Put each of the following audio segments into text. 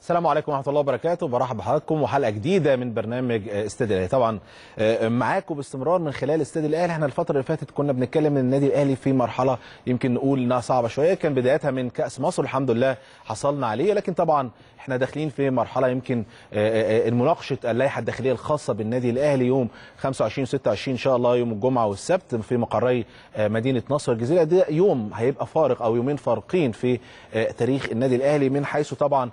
السلام عليكم ورحمه الله وبركاته برحب بحضراتكم وحلقه جديده من برنامج استاد الاهلي طبعا معاكم باستمرار من خلال استاد الاهلي احنا الفتره اللي فاتت كنا بنتكلم ان النادي الاهلي في مرحله يمكن نقول انها صعبه شويه كان بدايتها من كاس مصر الحمد لله حصلنا عليه لكن طبعا احنا داخلين في مرحله يمكن مناقشه اللائحه الداخليه الخاصه بالنادي الاهلي يوم 25 26 ان شاء الله يوم الجمعه والسبت في مقري مدينه نصر الجزيره ده يوم هيبقى فارق او يومين فارقين في تاريخ النادي الاهلي من حيث طبعا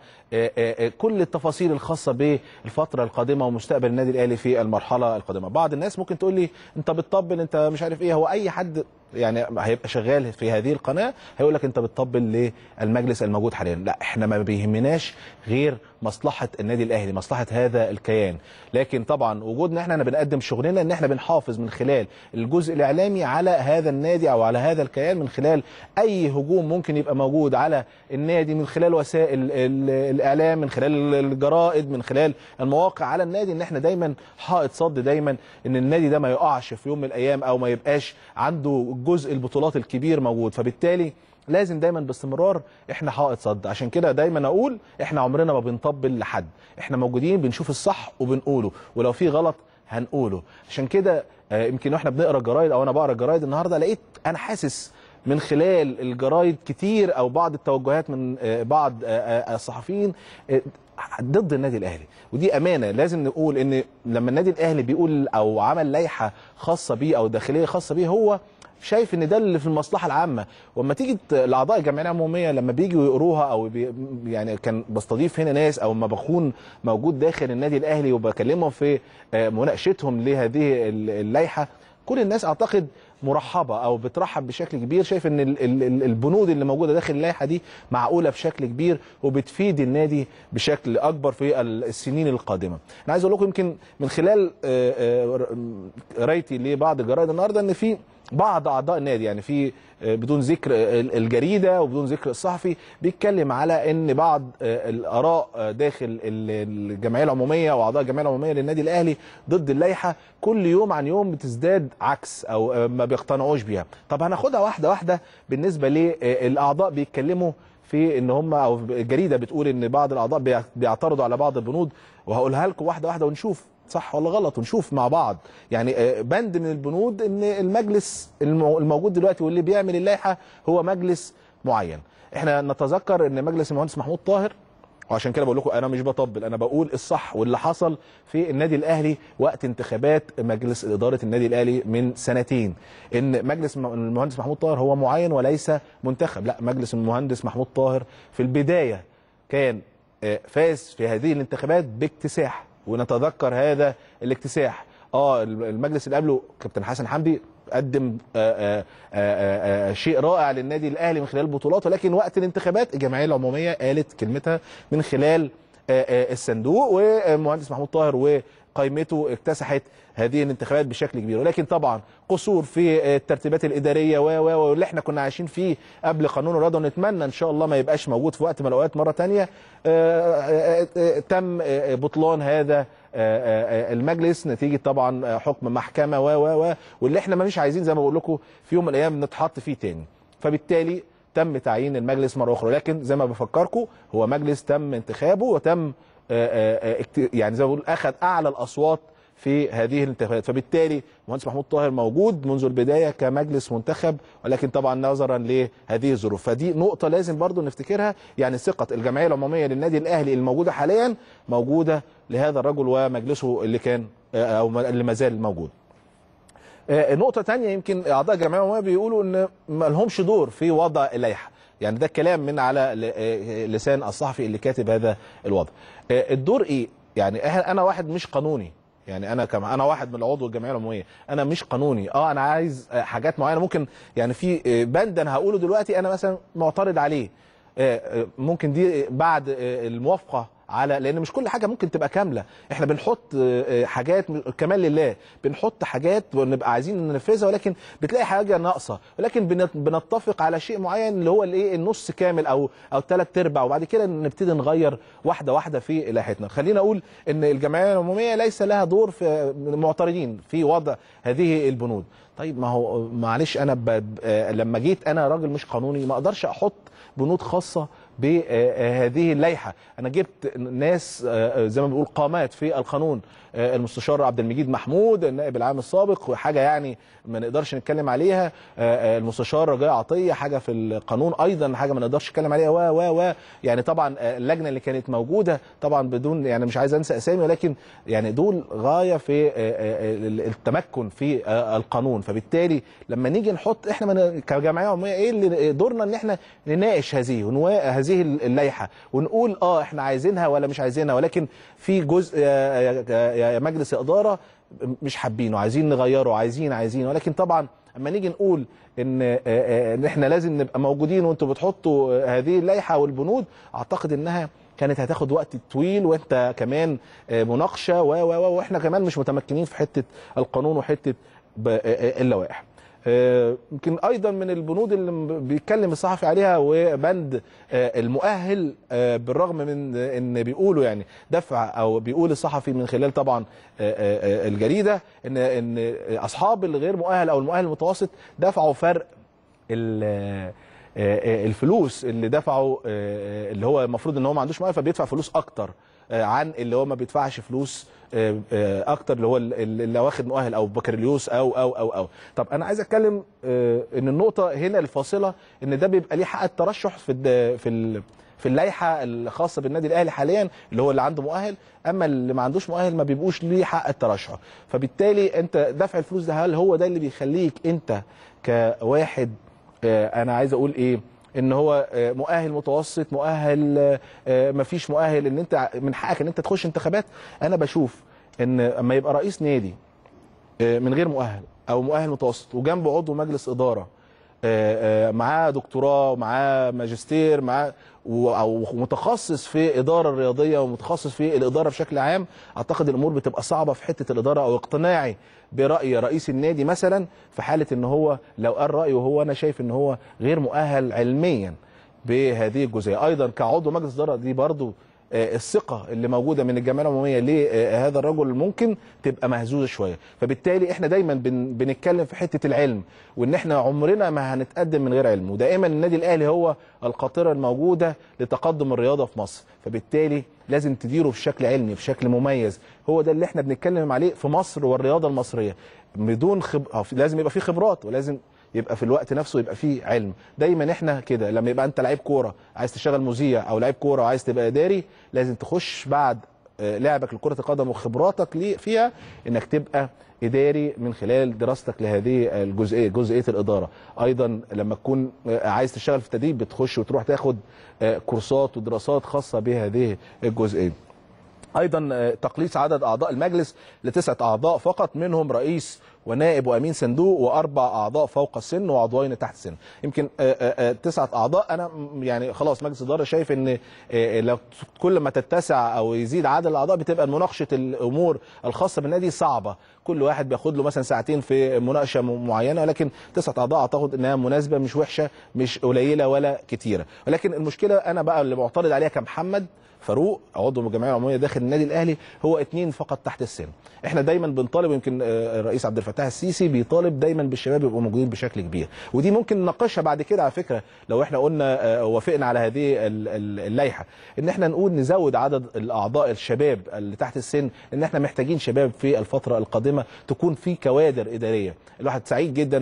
كل التفاصيل الخاصه بالفتره القادمه ومستقبل النادي الاهلي في المرحله القادمه بعض الناس ممكن تقول لي انت بتطبل انت مش عارف ايه هو اي حد يعني هيبقى شغال في هذه القناه هيقول لك انت بتطبل للمجلس الموجود حاليا لا احنا ما بيهمناش غير مصلحه النادي الاهلي مصلحه هذا الكيان لكن طبعا وجودنا احنا بنقدم شغلنا ان احنا بنحافظ من خلال الجزء الاعلامي على هذا النادي او على هذا الكيان من خلال اي هجوم ممكن يبقى موجود على النادي من خلال وسائل الاعلام من خلال الجرائد من خلال المواقع على النادي ان احنا دايما حائط صد دايما ان النادي ده ما يقعش في يوم من الايام او ما يبقاش عنده جزء البطولات الكبير موجود فبالتالي لازم دايما باستمرار احنا حائط صد عشان كده دايما اقول احنا عمرنا ما بنطبل لحد احنا موجودين بنشوف الصح وبنقوله ولو في غلط هنقوله عشان كده يمكن واحنا بنقرا الجرايد او انا بقرا الجرايد النهارده لقيت انا حاسس من خلال الجرايد كتير او بعض التوجهات من بعض الصحفيين ضد النادي الاهلي ودي امانه لازم نقول ان لما النادي الاهلي بيقول او عمل لائحه خاصه بيه او داخليه خاصه بيه هو شايف ان ده اللي في المصلحه العامه واما تيجي الاعضاء الجمعيه العموميه لما بيجوا يقروها او بي يعني كان بستضيف هنا ناس او ما بكون موجود داخل النادي الاهلي وبكلمهم في مناقشتهم لهذه اللائحه كل الناس اعتقد مرحبه او بترحب بشكل كبير شايف ان البنود اللي موجوده داخل اللائحه دي معقوله بشكل كبير وبتفيد النادي بشكل اكبر في السنين القادمه. انا عايز اقول لكم يمكن من خلال قرايتي لبعض الجرايد النهارده ان في بعض اعضاء النادي يعني في بدون ذكر الجريده وبدون ذكر الصحفي بيتكلم على ان بعض الاراء داخل الجمعيه العموميه واعضاء الجمعيه العموميه للنادي الاهلي ضد اللائحه كل يوم عن يوم بتزداد عكس او ما بيقتنعوش بيها طب هناخدها واحده واحده بالنسبه للاعضاء بيتكلموا في ان هم او الجريده بتقول ان بعض الاعضاء بيعترضوا على بعض البنود وهقولها لكم واحده واحده ونشوف صح ولا غلط ونشوف مع بعض يعني بند من البنود ان المجلس الموجود دلوقتي واللي بيعمل اللائحه هو مجلس معين احنا نتذكر ان مجلس المهندس محمود طاهر وعشان كده بقول لكم انا مش بطبل انا بقول الصح واللي حصل في النادي الاهلي وقت انتخابات مجلس اداره النادي الاهلي من سنتين ان مجلس المهندس محمود طاهر هو معين وليس منتخب لا مجلس المهندس محمود طاهر في البدايه كان فاز في هذه الانتخابات باكتساح ونتذكر هذا الاكتساح اه المجلس اللي قبله كابتن حسن حمدي قدم آآ آآ شيء رائع للنادي الاهلي من خلال البطولات ولكن وقت الانتخابات الجمعيه العموميه قالت كلمتها من خلال الصندوق والمهندس محمود طاهر وقائمته اكتسحت هذه الانتخابات بشكل كبير ولكن طبعا قصور في الترتيبات الاداريه و واللي احنا كنا عايشين فيه قبل قانون الرياضه ونتمنى ان شاء الله ما يبقاش موجود في وقت من الاوقات مره ثانيه تم بطلان هذا المجلس نتيجه طبعا حكم محكمه و و واللي احنا مش عايزين زي ما بقول لكم في يوم من الايام نتحط فيه تاني فبالتالي تم تعيين المجلس مره اخرى لكن زي ما بفكركم هو مجلس تم انتخابه وتم يعني زي ما بقول اخذ اعلى الاصوات في هذه الانتخابات فبالتالي المهندس محمود طاهر موجود منذ البدايه كمجلس منتخب ولكن طبعا نظرا لهذه الظروف فدي نقطه لازم برضو نفتكرها يعني ثقه الجمعيه العموميه للنادي الاهلي الموجوده حاليا موجوده لهذا الرجل ومجلسه اللي كان او اللي ما زال موجود نقطه ثانيه يمكن اعضاء الجمعيه العموميه بيقولوا ان ما لهمش دور في وضع اللائحه يعني ده كلام من على لسان الصحفي اللي كاتب هذا الوضع الدور ايه يعني انا واحد مش قانوني يعني انا كم انا واحد من عضو الجمعيه العموميه انا مش قانوني اه انا عايز حاجات معينه ممكن يعني في بند انا هقوله دلوقتي انا مثلا معترض عليه ممكن دي بعد الموافقه على لان مش كل حاجه ممكن تبقى كامله احنا بنحط حاجات كمان لله بنحط حاجات ونبقى عايزين ننفذها ولكن بتلاقي حاجه ناقصه ولكن بنتفق على شيء معين اللي هو الايه النص كامل او او ثلاث ارباع وبعد كده نبتدي نغير واحده واحده في لائحتنا خلينا اقول ان الجمعيه العموميه ليس لها دور في معترضين في وضع هذه البنود طيب ما هو معلش انا ب... لما جيت انا راجل مش قانوني ما اقدرش احط بنود خاصه بهذه اللائحه انا جبت ناس آه، زي ما بنقول قامات في القانون آه، المستشار عبد المجيد محمود النائب العام السابق وحاجه يعني ما نقدرش نتكلم عليها آه، آه، المستشار رجاء عطيه حاجه في القانون ايضا حاجه ما نقدرش نتكلم عليها و و و يعني طبعا آه، اللجنه اللي كانت موجوده طبعا بدون يعني مش عايز انسى اسامي ولكن يعني دول غايه في آه، آه، التمكن في آه، القانون فبالتالي لما نيجي نحط احنا من كجمعيه عموميه ايه اللي دورنا ان احنا نناقش هذه ونوا- هذه اللائحه ونقول اه احنا عايزينها ولا مش عايزينها ولكن في جزء يا- يا يا مجلس اداره مش حابينه عايزين نغيره عايزين عايزين ولكن طبعا اما نيجي نقول ان آه، آه، ان احنا لازم نبقى موجودين وانتوا بتحطوا آه، هذه اللائحه والبنود اعتقد انها كانت هتاخد وقت طويل وانت كمان آه، مناقشه و و و واحنا كمان مش متمكنين في حته القانون وحته ب- آه، آه، اللوائح. آه، يمكن ايضا من البنود اللي م- بيتكلم الصحفي عليها وبند آه، المؤهل آه، بالرغم من ان بيقولوا يعني دفع او بيقول الصحفي من خلال طبعا آه، آه، آه، الجريده ان ان اصحاب الغير مؤهل او المؤهل المتوسط دفعوا فرق ال- آه، آه، الفلوس اللي دفعوا آه، اللي هو المفروض ان هو ما عندوش مؤهل فبيدفع فلوس اكتر آه، عن اللي هو ما بيدفعش فلوس آه، آه، اكتر اللي هو ال- اللي واخد مؤهل او بكالوريوس او او او او طب انا عايز اتكلم آه، ان النقطه هنا الفاصله ان ده بيبقى ليه حق الترشح في الد- في ال- في اللائحه الخاصه بالنادي الاهلي حاليا اللي هو اللي عنده مؤهل اما اللي ما عندوش مؤهل ما بيبقوش ليه حق الترشح فبالتالي انت دفع الفلوس ده هل هو ده اللي بيخليك انت كواحد آه، انا عايز اقول ايه ان هو آه، مؤهل متوسط مؤهل آه، آه، مفيش مؤهل ان انت من حقك ان انت تخش انتخابات انا بشوف ان اما يبقى رئيس نادي آه، من غير مؤهل او مؤهل متوسط وجنبه عضو مجلس اداره آه، آه، معاه دكتوراه ومعاه ماجستير معاه و- او متخصص في الاداره الرياضيه ومتخصص في الاداره بشكل عام اعتقد الامور بتبقى صعبه في حته الاداره او اقتناعي براي رئيس النادي مثلا في حاله ان هو لو قال رايه وهو انا شايف ان هو غير مؤهل علميا بهذه الجزئيه ايضا كعضو مجلس اداره دي برضو آه، الثقه اللي موجوده من الجمعيه العموميه لهذا الرجل ممكن تبقى مهزوزه شويه فبالتالي احنا دايما بن بنتكلم في حته العلم وان احنا عمرنا ما هنتقدم من غير علم ودائما النادي الاهلي هو القاطره الموجوده لتقدم الرياضه في مصر فبالتالي لازم تديره بشكل علمي بشكل مميز هو ده اللي احنا بنتكلم عليه في مصر والرياضه المصريه بدون خب... أو في- لازم يبقى في خبرات ولازم يبقى في الوقت نفسه يبقى فيه علم دايما احنا كده لما يبقى انت لعيب كوره عايز تشتغل مذيع او لعيب كوره وعايز تبقى اداري لازم تخش بعد آه، لعبك لكره القدم وخبراتك ليه فيها انك تبقى اداري من خلال دراستك لهذه الجزئيه جزئيه الاداره ايضا لما تكون آه، عايز تشتغل في التدريب بتخش وتروح تاخد آه، كورسات ودراسات خاصه بهذه الجزئيه ايضا آه، تقليص عدد اعضاء المجلس لتسعه اعضاء فقط منهم رئيس ونائب وامين صندوق واربع اعضاء فوق السن وعضوين تحت السن يمكن آه، آه، آه، تسعه اعضاء انا م- يعني خلاص مجلس الاداره شايف ان آه، لو كل ما تتسع او يزيد عدد الاعضاء بتبقى مناقشه الامور الخاصه بالنادي صعبه كل واحد بياخد له مثلا ساعتين في مناقشه م- معينه ولكن تسعه اعضاء اعتقد انها مناسبه مش وحشه مش قليله ولا كتيره ولكن المشكله انا بقى اللي معترض عليها كمحمد فاروق عضو الجمعيه العموميه داخل النادي الاهلي هو اثنين فقط تحت السن احنا دايما بنطالب يمكن آه، الرئيس عبد الفتاح السيسي بيطالب دايما بالشباب يبقوا موجودين بشكل كبير ودي ممكن نناقشها بعد كده على فكره لو احنا قلنا آه، وافقنا على هذه ال- ال- اللائحه ان احنا نقول نزود عدد الاعضاء الشباب اللي تحت السن ان احنا محتاجين شباب في الفتره القادمه تكون في كوادر اداريه الواحد سعيد جدا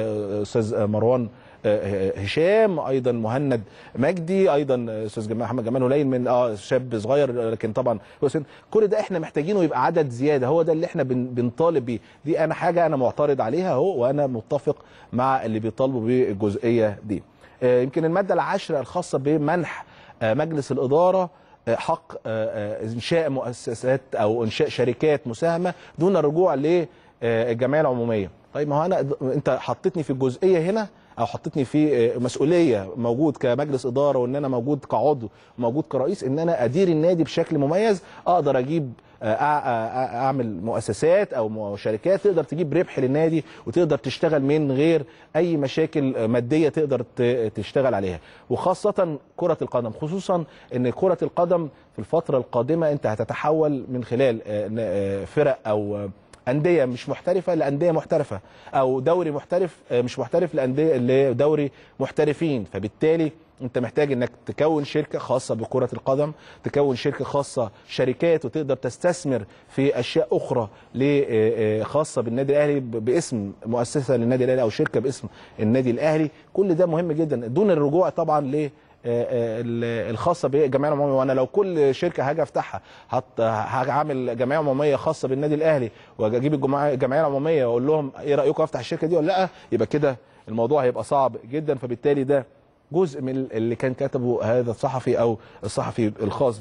باستاذ مروان آه، هشام ايضا مهند مجدي ايضا استاذ جمال محمد جمال هلين من اه شاب صغير لكن طبعا هو سن كل ده احنا محتاجينه يبقى عدد زياده هو ده اللي احنا بن بنطالب بيه دي انا حاجه انا معترض عليها اهو وانا متفق مع اللي بيطالبوا بالجزئيه دي آه، يمكن الماده العاشره الخاصه بمنح آه، مجلس الاداره آه، حق آه، آه، انشاء مؤسسات او انشاء شركات مساهمه دون الرجوع للجمعيه العموميه طيب ما هو انا انت حطيتني في الجزئيه هنا او حطيتني في آه، مسؤوليه موجود كمجلس اداره وان انا موجود كعضو موجود كرئيس ان انا ادير النادي بشكل مميز اقدر اجيب آه، أع- أع- اعمل مؤسسات او م- شركات تقدر تجيب ربح للنادي وتقدر تشتغل من غير اي مشاكل آه، ماديه تقدر ت- تشتغل عليها وخاصه كره القدم خصوصا ان كره القدم في الفتره القادمه انت هتتحول من خلال آه، ن- آه، فرق او آه، انديه مش محترفه لانديه محترفه او دوري محترف آه، مش محترف لانديه لدوري محترفين فبالتالي انت محتاج انك تكون شركه خاصه بكره القدم تكون شركه خاصه شركات وتقدر تستثمر في اشياء اخرى ل- آه، آه، خاصه بالنادي الاهلي ب- باسم مؤسسه للنادي الاهلي او شركه باسم النادي الاهلي كل ده مهم جدا دون الرجوع طبعا ل آه، آه، ال- الخاصه بالجمعيه العموميه وانا لو كل شركه هاجي افتحها هت- هعمل جمعيه عموميه خاصه بالنادي الاهلي واجيب الجمعيه الجمعيه العموميه واقول لهم ايه رايكم افتح الشركه دي ولا لا يبقى كده الموضوع هيبقى صعب جدا فبالتالي ده جزء من اللي كان كتبه هذا الصحفي او الصحفي الخاص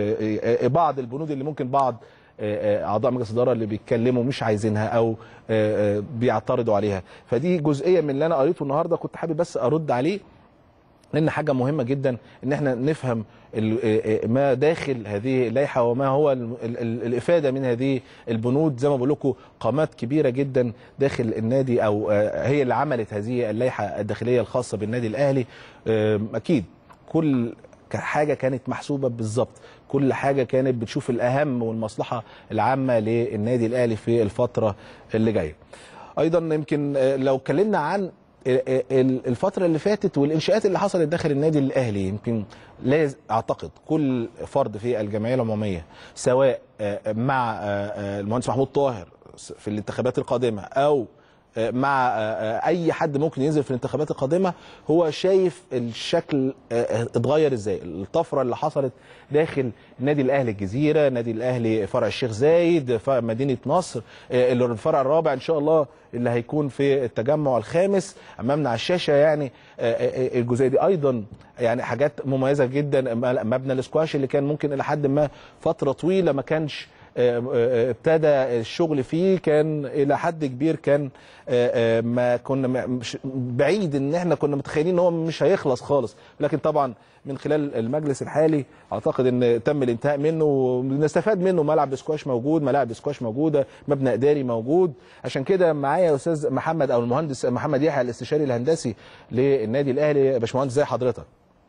ببعض البنود اللي ممكن بعض آه، آه، اعضاء مجلس الاداره اللي بيتكلموا مش عايزينها او آه، آه، بيعترضوا عليها فدي جزئيه من اللي انا قريته النهارده كنت حابب بس ارد عليه لان حاجه مهمه جدا ان احنا نفهم ال- آه، آه، ما داخل هذه اللائحه وما هو ال- ال- ال- الافاده من هذه البنود زي ما بقول لكم قامات كبيره جدا داخل النادي او آه، هي اللي عملت هذه اللائحه الداخليه الخاصه بالنادي الاهلي آم، اكيد كل ك- حاجه كانت محسوبه بالظبط كل حاجه كانت بتشوف الاهم والمصلحه العامه للنادي الاهلي في الفتره اللي جايه ايضا يمكن آه، لو اتكلمنا عن ال- ال- الفتره اللي فاتت والانشاءات اللي حصلت داخل النادي الاهلي يمكن لازم اعتقد كل فرد في الجمعيه العموميه سواء آه، مع آه، آه، المهندس محمود طاهر في الانتخابات القادمه او آه، مع آه، آه، اي حد ممكن ينزل في الانتخابات القادمه هو شايف الشكل آه، آه، اتغير ازاي الطفره اللي حصلت داخل النادي الاهلي الجزيره النادي الاهلي فرع الشيخ زايد فرع مدينه نصر آه، اللي الفرع الرابع ان شاء الله اللي هيكون في التجمع الخامس امامنا على الشاشه يعني آه، آه، الجزئيه دي ايضا يعني حاجات مميزه جدا مبنى الاسكواش اللي كان ممكن الى حد ما فتره طويله ما كانش آه، آه، ابتدى الشغل فيه كان الى حد كبير كان آه، آه، ما كنا م- مش بعيد ان احنا كنا متخيلين ان هو مش هيخلص خالص لكن طبعا من خلال المجلس الحالي اعتقد ان تم الانتهاء منه ونستفاد منه ملعب سكواش موجود ملاعب سكواش موجوده مبنى اداري موجود عشان كده معايا يا استاذ محمد او المهندس محمد يحيى الاستشاري الهندسي للنادي الاهلي يا باشمهندس ازي حضرتك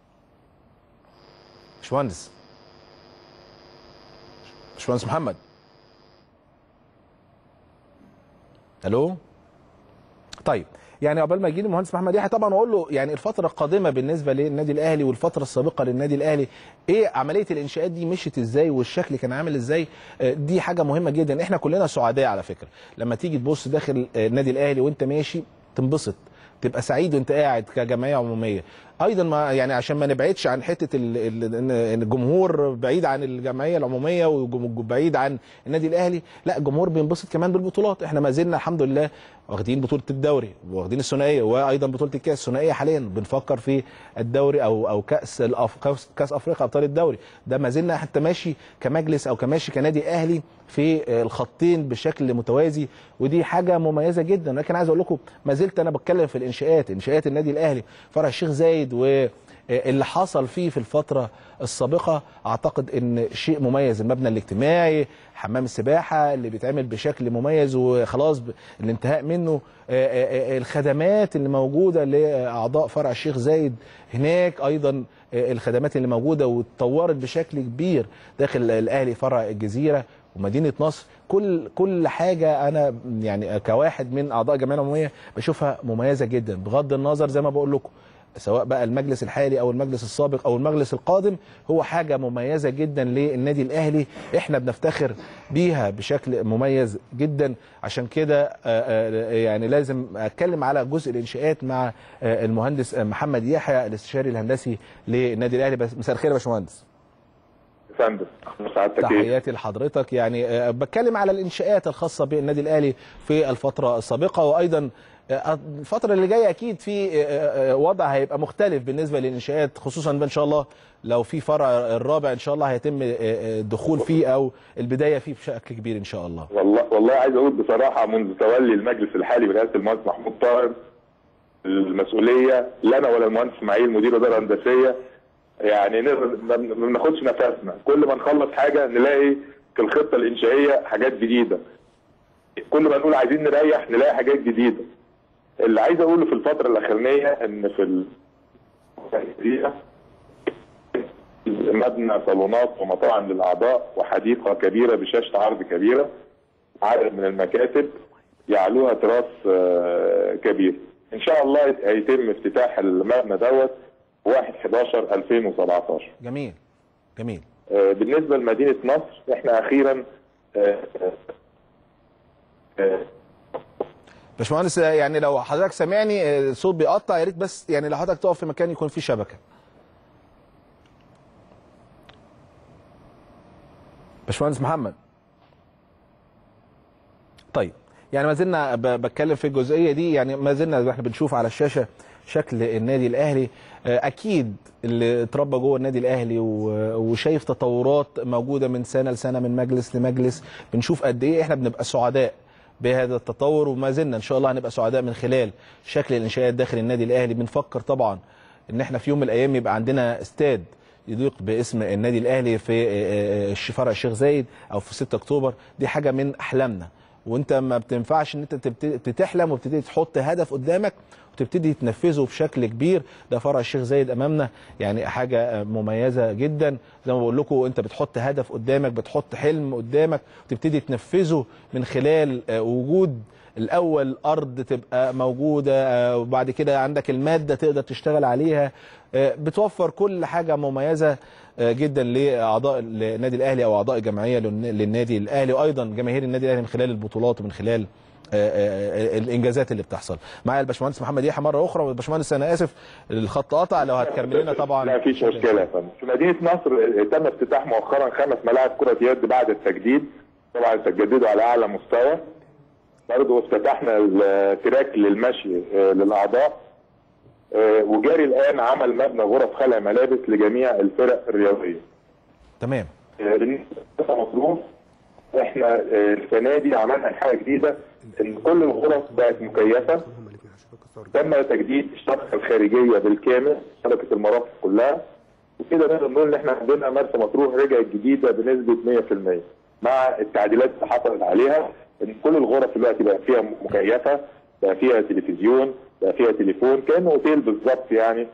باشمهندس باشمهندس محمد الو طيب يعني قبل ما يجي لي المهندس محمد يحيى طبعا اقول له يعني الفتره القادمه بالنسبه للنادي الاهلي والفتره السابقه للنادي الاهلي ايه عمليه الانشاءات دي مشيت ازاي والشكل كان عامل ازاي آه، دي حاجه مهمه جدا احنا كلنا سعداء على فكره لما تيجي تبص داخل آه، النادي الاهلي وانت ماشي تنبسط تبقى سعيد وانت قاعد كجمعيه عموميه ايضا ما يعني عشان ما نبعدش عن حته ال- ال- ان إن الجمهور بعيد عن الجمعيه العموميه وبعيد عن النادي الاهلي لا الجمهور بينبسط كمان بالبطولات احنا ما زلنا الحمد لله واخدين بطوله الدوري واخدين الثنائيه وايضا بطوله الكاس الثنائيه حاليا بنفكر في الدوري او او كاس الأف... كاس- كاس افريقيا ابطال الدوري ده ما زلنا حتى ماشي كمجلس او كماشي كنادي اهلي في الخطين بشكل متوازي ودي حاجه مميزه جدا لكن عايز اقول لكم ما زلت انا بتكلم في الانشاءات انشاءات النادي الاهلي فرع الشيخ زايد واللي حصل فيه في الفتره السابقه اعتقد ان شيء مميز المبنى الاجتماعي حمام السباحه اللي بيتعمل بشكل مميز وخلاص ب- الانتهاء منه آه، آه، آه، الخدمات اللي موجوده لاعضاء فرع الشيخ زايد هناك ايضا آه، الخدمات اللي موجوده واتطورت بشكل كبير داخل الاهلي فرع الجزيره ومدينه نصر كل كل حاجه انا يعني كواحد من اعضاء الجمعيه العموميه بشوفها مميزه جدا بغض النظر زي ما بقول لكم سواء بقى المجلس الحالي او المجلس السابق او المجلس القادم هو حاجه مميزه جدا للنادي الاهلي احنا بنفتخر بيها بشكل مميز جدا عشان كده آه، آه، يعني لازم اتكلم على جزء الانشاءات مع آه، المهندس محمد يحيى الاستشاري الهندسي للنادي الاهلي بس مساء الخير يا باشمهندس فندم سعادتك ايه تحياتي لحضرتك يعني آه، بتكلم على الانشاءات الخاصه بالنادي الاهلي في الفتره السابقه وايضا آه، الفتره اللي جايه اكيد في آه، آه، وضع هيبقى مختلف بالنسبه للانشاءات خصوصا ان شاء الله لو في فرع الرابع ان شاء الله هيتم آه، آه، الدخول فيه او البدايه فيه بشكل كبير ان شاء الله والله والله عايز اقول بصراحه منذ تولي المجلس الحالي برئاسه المهندس محمود طاهر المسؤوليه لا انا ولا المهندس اسماعيل مدير اداره هندسيه يعني نقدر ما ما بناخدش نفسنا كل ما نخلص حاجه نلاقي في الخطه الانشائيه حاجات جديده كل ما نقول عايزين نريح نلاقي حاجات جديده اللي عايز اقوله في الفتره الاخرانيه ان في ال... مبنى صالونات ومطاعم للاعضاء وحديقه كبيره بشاشه عرض كبيره عدد من المكاتب يعلوها تراث آه، كبير ان شاء الله هيتم افتتاح المبنى دوت 1 11 2017 جميل جميل آه، بالنسبه لمدينه نصر احنا اخيرا آه، آه، باشمهندس يعني لو حضرتك سامعني آه، الصوت بيقطع يا ريت بس يعني لو حضرتك تقف في مكان يكون فيه شبكه باشمهندس محمد طيب يعني ما زلنا ب- بتكلم في الجزئيه دي يعني ما زلنا زي ما احنا بنشوف على الشاشه شكل النادي الاهلي آه، اكيد اللي اتربى جوه النادي الاهلي و- وشايف تطورات موجوده من سنه لسنه من مجلس لمجلس بنشوف قد ايه احنا بنبقى سعداء بهذا التطور وما زلنا ان شاء الله هنبقى سعداء من خلال شكل الانشاءات داخل النادي الاهلي بنفكر طبعا ان احنا في يوم من الايام يبقى عندنا استاد يليق باسم النادي الاهلي في آه، آه، فرع الشيخ زايد او في 6 اكتوبر دي حاجه من احلامنا وانت ما بتنفعش ان انت تبتدي بتحلم وبتبتدي تحط هدف قدامك وتبتدي تنفذه بشكل كبير ده فرع الشيخ زايد امامنا يعني حاجه مميزه جدا زي ما بقول لكم انت بتحط هدف قدامك بتحط حلم قدامك وتبتدي تنفذه من خلال آه، وجود الاول ارض تبقى موجوده آه، وبعد كده عندك الماده تقدر تشتغل عليها آه، بتوفر كل حاجه مميزه آه، جدا لاعضاء النادي الاهلي او اعضاء الجمعيه للن- للنادي الاهلي وايضا جماهير النادي الاهلي من خلال البطولات ومن خلال آه، آه، آه، الانجازات اللي بتحصل معايا الباشمهندس محمد يحيى مره اخرى والباشمهندس انا اسف الخط قطع لو هتكمل لنا طبعا لا فيش مشكله يا فندم في مدينه نصر تم افتتاح مؤخرا خمس ملاعب كره يد بعد التجديد طبعا تجددوا على اعلى مستوى برضه افتتحنا التراك للمشي آه، للاعضاء آه، وجاري الان عمل مبنى غرف خلع ملابس لجميع الفرق الرياضيه تمام آه، بالنسبه لمصروف احنا آه، السنه دي عملنا حاجه جديده ان كل الغرف بقت مكيفه تم تجديد الشبكه الخارجيه بالكامل شبكه المرافق كلها وكده نقدر نقول ان احنا عندنا مرسى مطروح رجعت جديده بنسبه 100% مع التعديلات اللي حصلت عليها ان كل الغرف دلوقتي بقى فيها مكيفه بقى فيها تلفزيون بقى فيها تليفون كانه اوتيل بالظبط يعني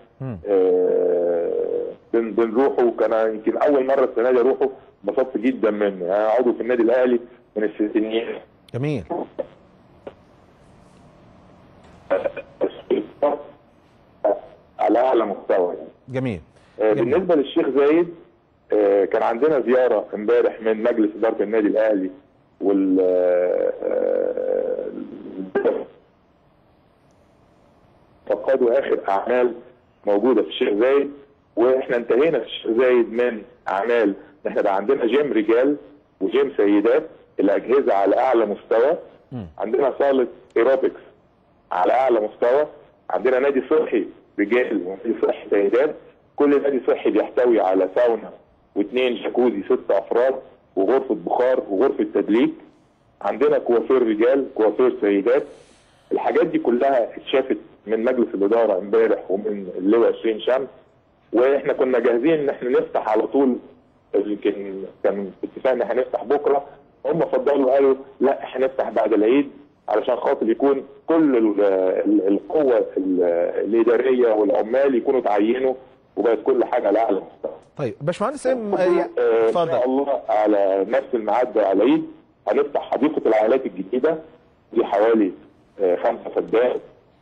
آه بن- بنروحه كان يمكن اول مره السنه دي اروحه انبسطت جدا منه يعني أنا عضو في النادي الاهلي من الستينيات جميل على اعلى مستوى يعني. جميل آه، جميل. بالنسبه للشيخ زايد آه، كان عندنا زياره امبارح من مجلس اداره النادي الاهلي وال آه، آه، فقدوا اخر اعمال موجوده في الشيخ زايد واحنا انتهينا في الشيخ زايد من اعمال إن احنا بقى عندنا جيم رجال وجيم سيدات الاجهزه على اعلى مستوى عندنا صاله ايروبكس على اعلى مستوى عندنا نادي صحي رجال ونادي صحي سيدات كل نادي صحي بيحتوي على ساونا واثنين جاكوزي ست افراد وغرفه بخار وغرفه تدليك عندنا كوافير رجال كوافير سيدات الحاجات دي كلها اتشافت من مجلس الاداره امبارح ومن اللواء 20 شمس واحنا كنا جاهزين ان احنا نفتح على طول يمكن كان اتفاق ان احنا هنفتح بكره هم فضلوا قالوا لا احنا نفتح بعد العيد علشان خاطر يكون كل ال- ال- القوه ال- الاداريه والعمال يكونوا تعينوا وبقت كل حاجه على اعلى مستوى. طيب باشمهندس إم- آه، ان شاء اتفضل الله على نفس الميعاد ده على العيد هنفتح حديقه العائلات الجديده دي حوالي آه، خمسه فدان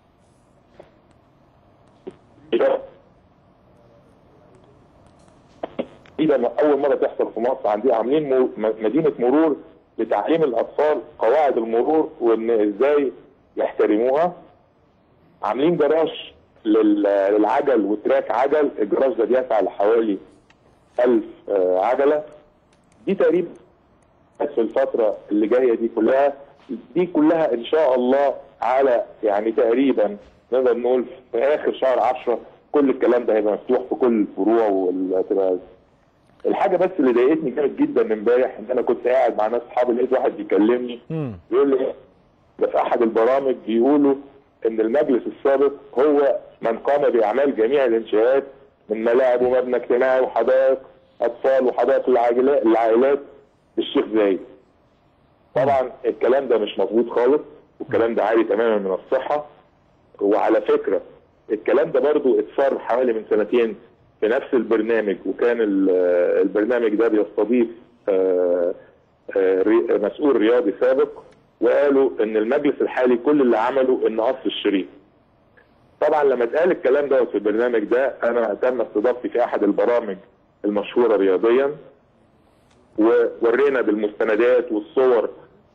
دي ده اول مره تحصل في مصر عندي عاملين مو- م- مدينه مرور لتعليم الاطفال قواعد المرور وان ازاي يحترموها عاملين جراج لل- للعجل وتراك عجل الجراج ده بيسع لحوالي 1000 آه، عجله دي تقريبا في الفتره اللي جايه دي كلها دي كلها ان شاء الله على يعني تقريبا نقدر نقول في اخر شهر 10 كل الكلام ده هيبقى مفتوح في كل الفروع وتبقى الحاجه بس اللي ضايقتني جامد جدا امبارح ان انا كنت قاعد مع ناس اصحابي لقيت واحد بيكلمني مم. بيقول لي ده في احد البرامج بيقولوا ان المجلس السابق هو من قام باعمال جميع الانشاءات من ملاعب ومبنى اجتماعي وحدائق اطفال وحدائق العائلات العائلات في الشيخ زايد. طبعا الكلام ده مش مظبوط خالص والكلام ده عالي تماما من الصحه وعلى فكره الكلام ده برضو اتفر حوالي من سنتين في نفس البرنامج وكان ال- البرنامج ده بيستضيف آه، آه، ري- مسؤول رياضي سابق وقالوا ان المجلس الحالي كل اللي عمله ان قص الشريط طبعا لما اتقال الكلام دوت في البرنامج ده انا تم استضافتي في احد البرامج المشهوره رياضيا وورينا بالمستندات والصور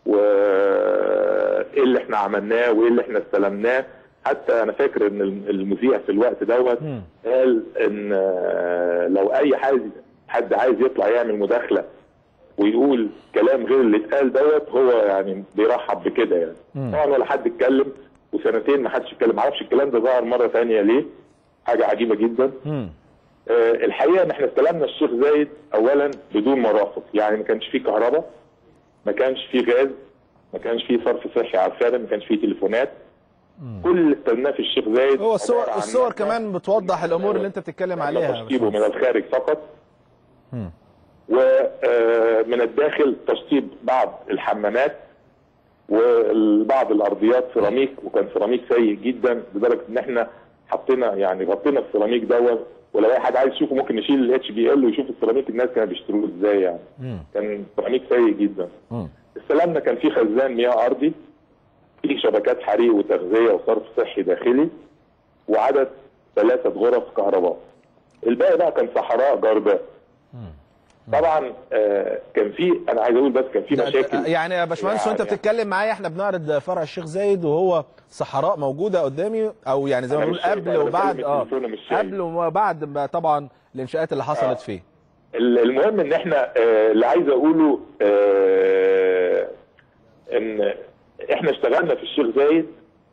وايه اللي احنا عملناه وايه اللي احنا استلمناه حتى انا فاكر ان المذيع في الوقت دوت قال ان آه، لو اي حد حد عايز يطلع يعمل مداخله ويقول كلام غير اللي اتقال دوت هو يعني بيرحب بكده يعني طبعا ولا حد اتكلم وسنتين ما حدش اتكلم معرفش الكلام ده ظهر مره ثانيه ليه حاجه عجيبه جدا مم. آه، الحقيقه ان احنا استلمنا الشيخ زايد اولا بدون مرافق يعني ما كانش فيه كهرباء ما كانش فيه غاز ما كانش فيه صرف صحي على الفعل ما كانش فيه تليفونات كل اللي استلمناه في الشيخ زايد هو الصور عبارة عن الصور مبنى كمان بتوضح الامور اللي انت بتتكلم عليها يا تشطيبه من باشمهندس. الخارج فقط مم. ومن الداخل تشطيب بعض الحمامات وبعض الارضيات سيراميك وكان سيراميك سيء جدا لدرجه ان احنا حطينا يعني غطينا السيراميك دوت ولو اي حد عايز يشوفه ممكن نشيل الاتش بي ال ويشوف السيراميك الناس كانوا بيشتروه ازاي يعني مم. كان سيراميك سيء جدا مم. استلمنا كان في خزان مياه ارضي في شبكات حريق وتغذيه وصرف صحي داخلي وعدد ثلاثه غرف كهرباء الباقي بقى كان صحراء جرداء طبعا آه، كان في انا عايز اقول بس كان في ده- مشاكل يعني يا باشمهندس وانت يعني- بتتكلم معايا احنا بنعرض فرع الشيخ زايد وهو صحراء موجوده قدامي او يعني زي ما أنا بنقول مش شايف، قبل أنا وبعد بكلم اه التليفون ومش شايف. قبل وبعد ما طبعا الانشاءات اللي حصلت فيه ال- المهم ان احنا آه، اللي عايز اقوله آه، ان احنا اشتغلنا في الشيخ زايد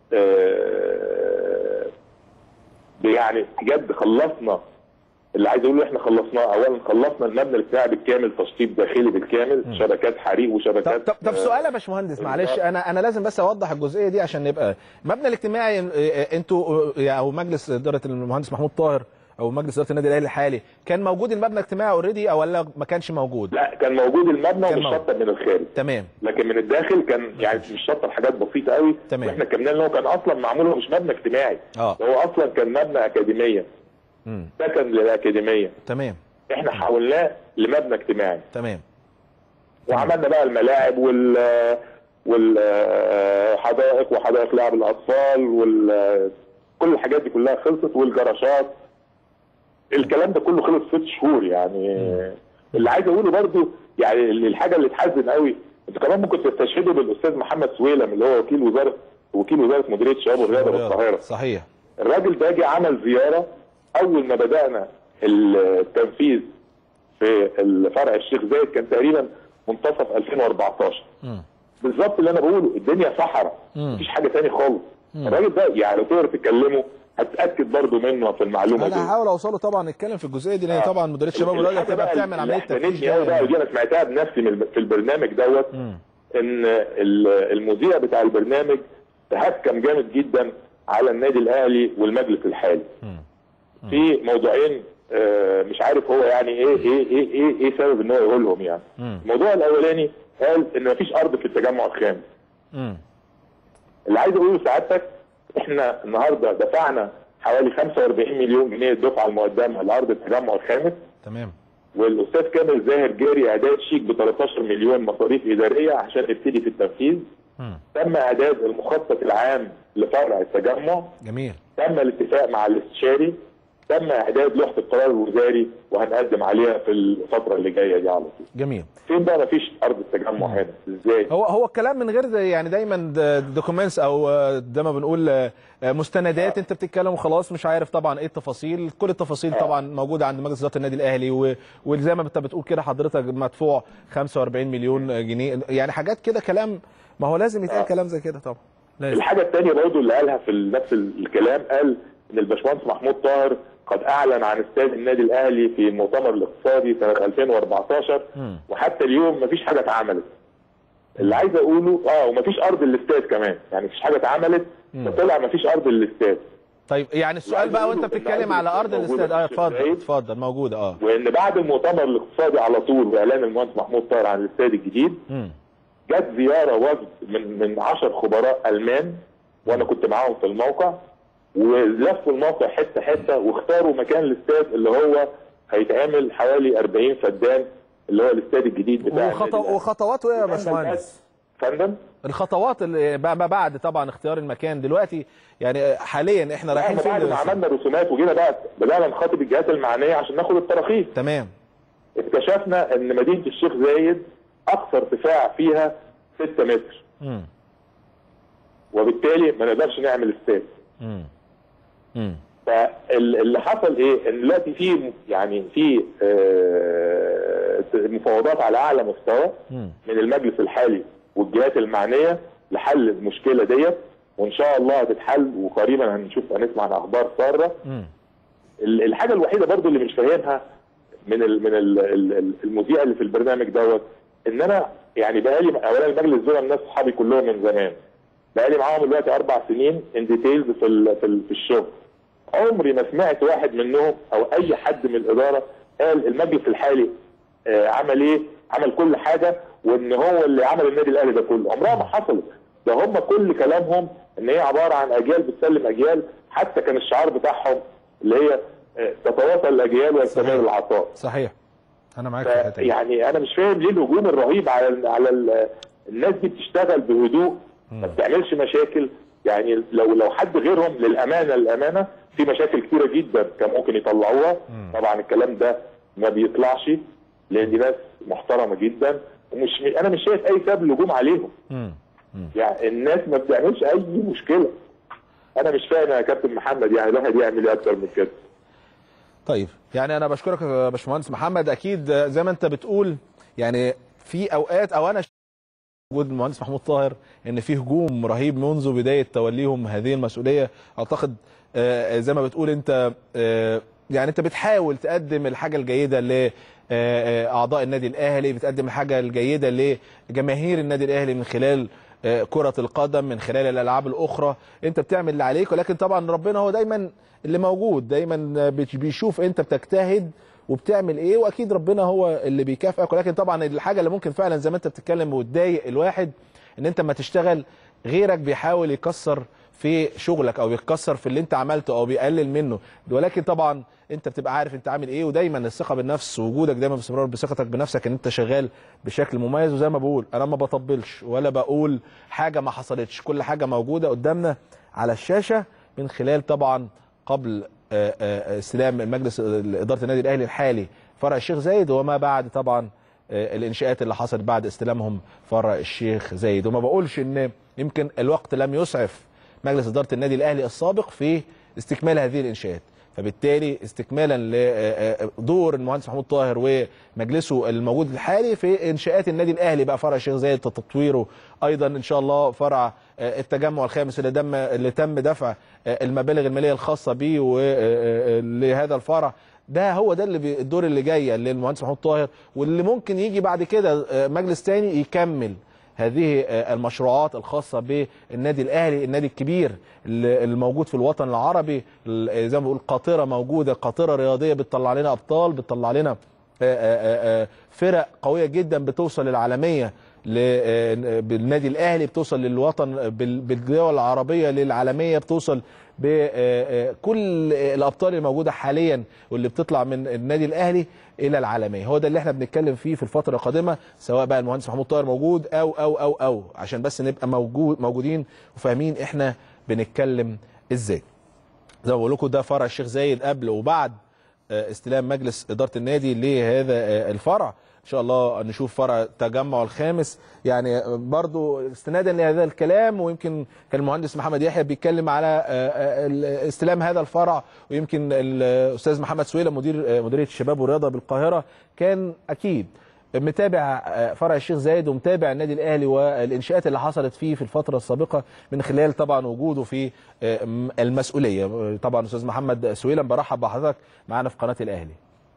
آه، يعني بجد خلصنا اللي عايز اقوله احنا خلصناه اولا خلصنا المبنى الاجتماعي بالكامل تشطيب داخلي بالكامل شبكات حريق طب وشبكات طب, طب آه، سؤال يا باشمهندس معلش بالظبط. انا انا لازم بس اوضح الجزئيه دي عشان نبقى المبنى الاجتماعي اه، اه، انتوا اه، او مجلس اداره المهندس محمود طاهر او مجلس اداره النادي الاهلي الحالي كان موجود المبنى الاجتماعي اوريدي او ولا ما كانش موجود لا كان موجود المبنى كان ومشطب من الخارج تمام لكن من الداخل كان يعني مش شطر حاجات بسيطه قوي تمام. واحنا كملنا ان هو كان اصلا معمول هو مش مبنى اجتماعي اه هو اصلا كان مبنى اكاديميه امم سكن للاكاديميه تمام احنا حولناه لمبنى اجتماعي تمام وعملنا بقى الملاعب وال والحدائق وحدائق لعب الاطفال وال كل الحاجات دي كلها خلصت والجراشات الكلام ده كله خلص ست شهور يعني اللي عايز اقوله برضو يعني الحاجه اللي تحزن قوي انتوا كمان ممكن تستشهدوا بالاستاذ محمد سويلم اللي هو وكيل وزاره وكيل وزاره مديريه الشباب والرياضه بالقاهره صحيح الراجل ده جه عمل زياره اول ما بدانا التنفيذ في الفرع الشيخ زايد كان تقريبا منتصف 2014 مم. بالظبط اللي انا بقوله الدنيا صحراء مم. مفيش حاجه تاني خالص الراجل ده يعني لو تقدر تكلمه هتاكد برضو منه في المعلومه انا دي هحاول اوصله طبعا نتكلم في الجزئيه دي لان آه. طبعا مديريه الشباب والرياضه الحاجة بتبقى بقى بتعمل اللي عمليه أحزنتني تفتيش أوي بقى دايما. ودي انا سمعتها بنفسي من- في البرنامج دوت مم. ان ال- المذيع بتاع البرنامج تهكم جامد جدا على النادي الاهلي والمجلس الحالي في موضوعين آه، مش عارف هو يعني ايه ايه ايه ايه, إيه سبب ان هو يقولهم يعني مم. الموضوع الاولاني قال ان مفيش ارض في التجمع الخامس مم. اللي عايز اقوله لسعادتك احنا النهارده دفعنا حوالي 45 مليون جنيه الدفعه المقدمه لارض التجمع الخامس تمام والاستاذ كامل زاهر جاري اعداد شيك ب 13 مليون مصاريف اداريه عشان نبتدي في التنفيذ مم. تم اعداد المخطط العام لفرع التجمع جميل تم الاتفاق مع الاستشاري تم اعداد لوحه القرار الوزاري وهنقدم عليها في الفتره اللي جايه دي على طول جميل فين بقى مفيش ارض التجمع هنا ازاي هو هو الكلام من غير زي- يعني دايما دوكيومنتس او آه، زي ما بنقول آه، آه، مستندات انت بتتكلم وخلاص مش عارف طبعا ايه التفاصيل كل التفاصيل طبعا موجوده عند مجلس اداره النادي الاهلي و- وزي ما انت بتقول كده حضرتك مدفوع 45 مليون جنيه يعني حاجات كده كلام ما هو لازم يتقال كلام زي كده طبعا لازم الحاجه الثانيه برضه اللي قالها في نفس الكلام قال ان الباشمهندس محمود طاهر قد اعلن عن استاد النادي الاهلي في المؤتمر الاقتصادي سنه 2014 مم. وحتى اليوم مفيش حاجه اتعملت اللي عايز اقوله اه ومفيش ارض الاستاد كمان يعني مفيش حاجه اتعملت فطلع مفيش ارض الاستاد طيب يعني السؤال عايز بقى أقوله وانت إن بتتكلم أرض على ارض الاستاد الاستاد اه موجودة في اتفضل الشيخ زايد. اتفضل موجوده اه وان بعد المؤتمر الاقتصادي على طول واعلان المهندس محمود طاهر عن الاستاد الجديد مم. جت زياره وفد من من 10 خبراء المان وانا كنت معاهم في الموقع ولفوا الموقع حته حته واختاروا مكان الاستاد اللي هو هيتعمل حوالي 40 فدان اللي هو الاستاد الجديد بتاع وخط... النادي الأهلي. وخطواته ايه يا وكان باشمهندس فندم الخطوات اللي بقى ما بعد طبعا اختيار المكان دلوقتي يعني حاليا احنا رايحين احنا بعد فين ما دلوقتي؟ عملنا رسومات وجينا بقى بدانا نخاطب الجهات المعنيه عشان ناخد التراخيص تمام اكتشفنا ان مدينه الشيخ زايد اقصى ارتفاع فيها 6 متر امم وبالتالي ما نقدرش نعمل استاد امم امم فاللي حصل ايه ان دلوقتي في يعني في آه، مفاوضات على اعلى مستوى مم. من المجلس الحالي والجهات المعنيه لحل المشكله ديت وان شاء الله هتتحل وقريبا هنشوف هنسمع عن اخبار ساره امم ال- الحاجه الوحيده برضو اللي مش فاهمها من ال من ال ال المذيع اللي في البرنامج دوت ان انا يعني بقالي اولا المجلس دول الناس صحابي كلهم من زمان بقالي معاهم دلوقتي اربع سنين ان ديتيلز في ال في, ال في الشغل عمري ما سمعت واحد منهم او اي حد من الاداره قال المجلس الحالي آه عمل ايه؟ عمل كل حاجه وان هو اللي عمل النادي الاهلي ده كله عمرها ما حصلت ده هم كل كلامهم ان هي عباره عن اجيال بتسلم اجيال حتى كان الشعار بتاعهم اللي هي آه، تتواصل الاجيال ويستمر صحيح. العطاء صحيح انا معاك في الحته دي. يعني انا مش فاهم ليه الهجوم الرهيب على ال على ال الناس دي بتشتغل بهدوء ما بتعملش مشاكل يعني لو لو حد غيرهم للامانه للامانه في مشاكل كتيره جدا كان ممكن يطلعوها طبعا الكلام ده ما بيطلعش لان دي ناس محترمه جدا ومش انا مش شايف اي سبب للهجوم عليهم امم يعني الناس ما بتعملش اي مشكله انا مش فاهم يا كابتن محمد يعني الواحد يعمل ايه اكتر من كده طيب يعني انا بشكرك يا باشمهندس محمد اكيد زي ما انت بتقول يعني في اوقات او انا وجود المهندس محمود طاهر ان في هجوم رهيب منذ بدايه توليهم هذه المسؤوليه اعتقد آه، زي ما بتقول انت آه، يعني انت بتحاول تقدم الحاجه الجيده لاعضاء النادي الاهلي بتقدم الحاجه الجيده لجماهير النادي الاهلي من خلال آه، كره القدم من خلال الالعاب الاخرى انت بتعمل اللي عليك ولكن طبعا ربنا هو دايما اللي موجود دايما بت- بيشوف انت بتجتهد وبتعمل ايه واكيد ربنا هو اللي بيكافئك ولكن طبعا الحاجه اللي ممكن فعلا زي ما انت بتتكلم وتضايق الواحد ان انت ما تشتغل غيرك بيحاول يكسر في شغلك او بيكسر في اللي انت عملته او بيقلل منه ولكن طبعا انت بتبقى عارف انت عامل ايه ودايما الثقه بالنفس ووجودك دايما باستمرار بثقتك بنفسك ان انت شغال بشكل مميز وزي ما بقول انا ما بطبلش ولا بقول حاجه ما حصلتش كل حاجه موجوده قدامنا على الشاشه من خلال طبعا قبل آه، آه، استلام المجلس اداره النادي الاهلي الحالي فرع الشيخ زايد وما بعد طبعا آه، الانشاءات اللي حصلت بعد استلامهم فرع الشيخ زايد وما بقولش ان يمكن الوقت لم يسعف مجلس اداره النادي الاهلي السابق في استكمال هذه الانشاءات فبالتالي استكمالا لدور المهندس محمود طاهر ومجلسه الموجود الحالي في انشاءات النادي الاهلي بقى فرع الشيخ زايد تطويره ايضا ان شاء الله فرع آه، التجمع الخامس اللي دم اللي تم دفع آه، المبالغ الماليه الخاصه به ولهذا الفرع ده هو ده اللي بي- الدور اللي جاي للمهندس محمود طاهر واللي ممكن يجي بعد كده آه، مجلس تاني يكمل هذه آه، المشروعات الخاصة بالنادي الأهلي النادي الكبير اللي الموجود في الوطن العربي ال- زي ما بقول قاطرة موجودة قاطرة رياضية بتطلع لنا أبطال بتطلع لنا آه، آه، آه، فرق قوية جدا بتوصل للعالمية ل- آه، بالنادي الأهلي بتوصل للوطن بال- بالدول العربية للعالمية بتوصل بكل الأبطال الموجودة حاليا واللي بتطلع من النادي الأهلي الى العالميه هو ده اللي احنا بنتكلم فيه في الفتره القادمه سواء بقى المهندس محمود طاهر موجود او او او او عشان بس نبقى موجود موجودين وفاهمين احنا بنتكلم ازاي زي ما بقول لكم ده فرع الشيخ زايد قبل وبعد آه، استلام مجلس اداره النادي لهذا آه، الفرع ان شاء الله نشوف فرع التجمع الخامس يعني آه، برضو استنادا لهذا الكلام ويمكن كان المهندس محمد يحيى بيتكلم على آه، آه، ال- استلام هذا الفرع ويمكن الاستاذ محمد سويلة مدير آه، مديريه الشباب والرياضه بالقاهره كان اكيد متابع آه، فرع الشيخ زايد ومتابع النادي الاهلي والانشاءات اللي حصلت فيه في الفتره السابقه من خلال طبعا وجوده في آه، م- المسؤوليه طبعا استاذ محمد سويلم برحب بحضرتك معانا في قناه الاهلي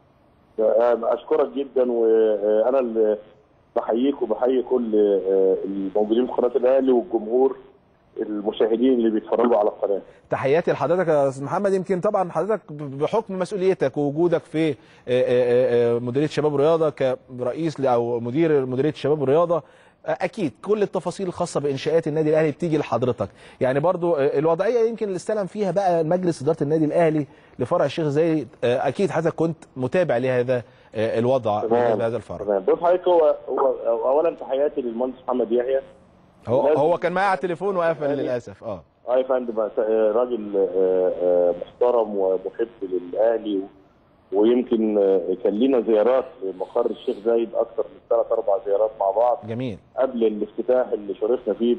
أنا اشكرك جدا وانا اللي بحييك وبحيي كل الموجودين في قناه الاهلي والجمهور المشاهدين اللي بيتفرجوا على القناه تحياتي لحضرتك يا استاذ محمد يمكن طبعا حضرتك بحكم مسؤوليتك ووجودك في آه، آه، آه، مديريه شباب الرياضه كرئيس ل- او مدير مديريه شباب الرياضه اكيد كل التفاصيل الخاصه بانشاءات النادي الاهلي بتيجي لحضرتك يعني برضو الوضعيه يمكن اللي استلم فيها بقى مجلس اداره النادي الاهلي لفرع الشيخ زايد اكيد حضرتك كنت متابع لهذا الوضع تمام. بهذا الفرع تمام بص حضرتك هو هو اولا تحياتي للمهندس محمد يحيى هو لازم- هو كان معايا على التليفون وقفل للاسف اه اه يا فندم بقى- آه، راجل آه، آه، محترم ومحب للاهلي و- ويمكن آه، كان لينا زيارات لمقر الشيخ زايد اكثر من ثلاث اربع زيارات مع بعض جميل قبل الافتتاح اللي شرفنا فيه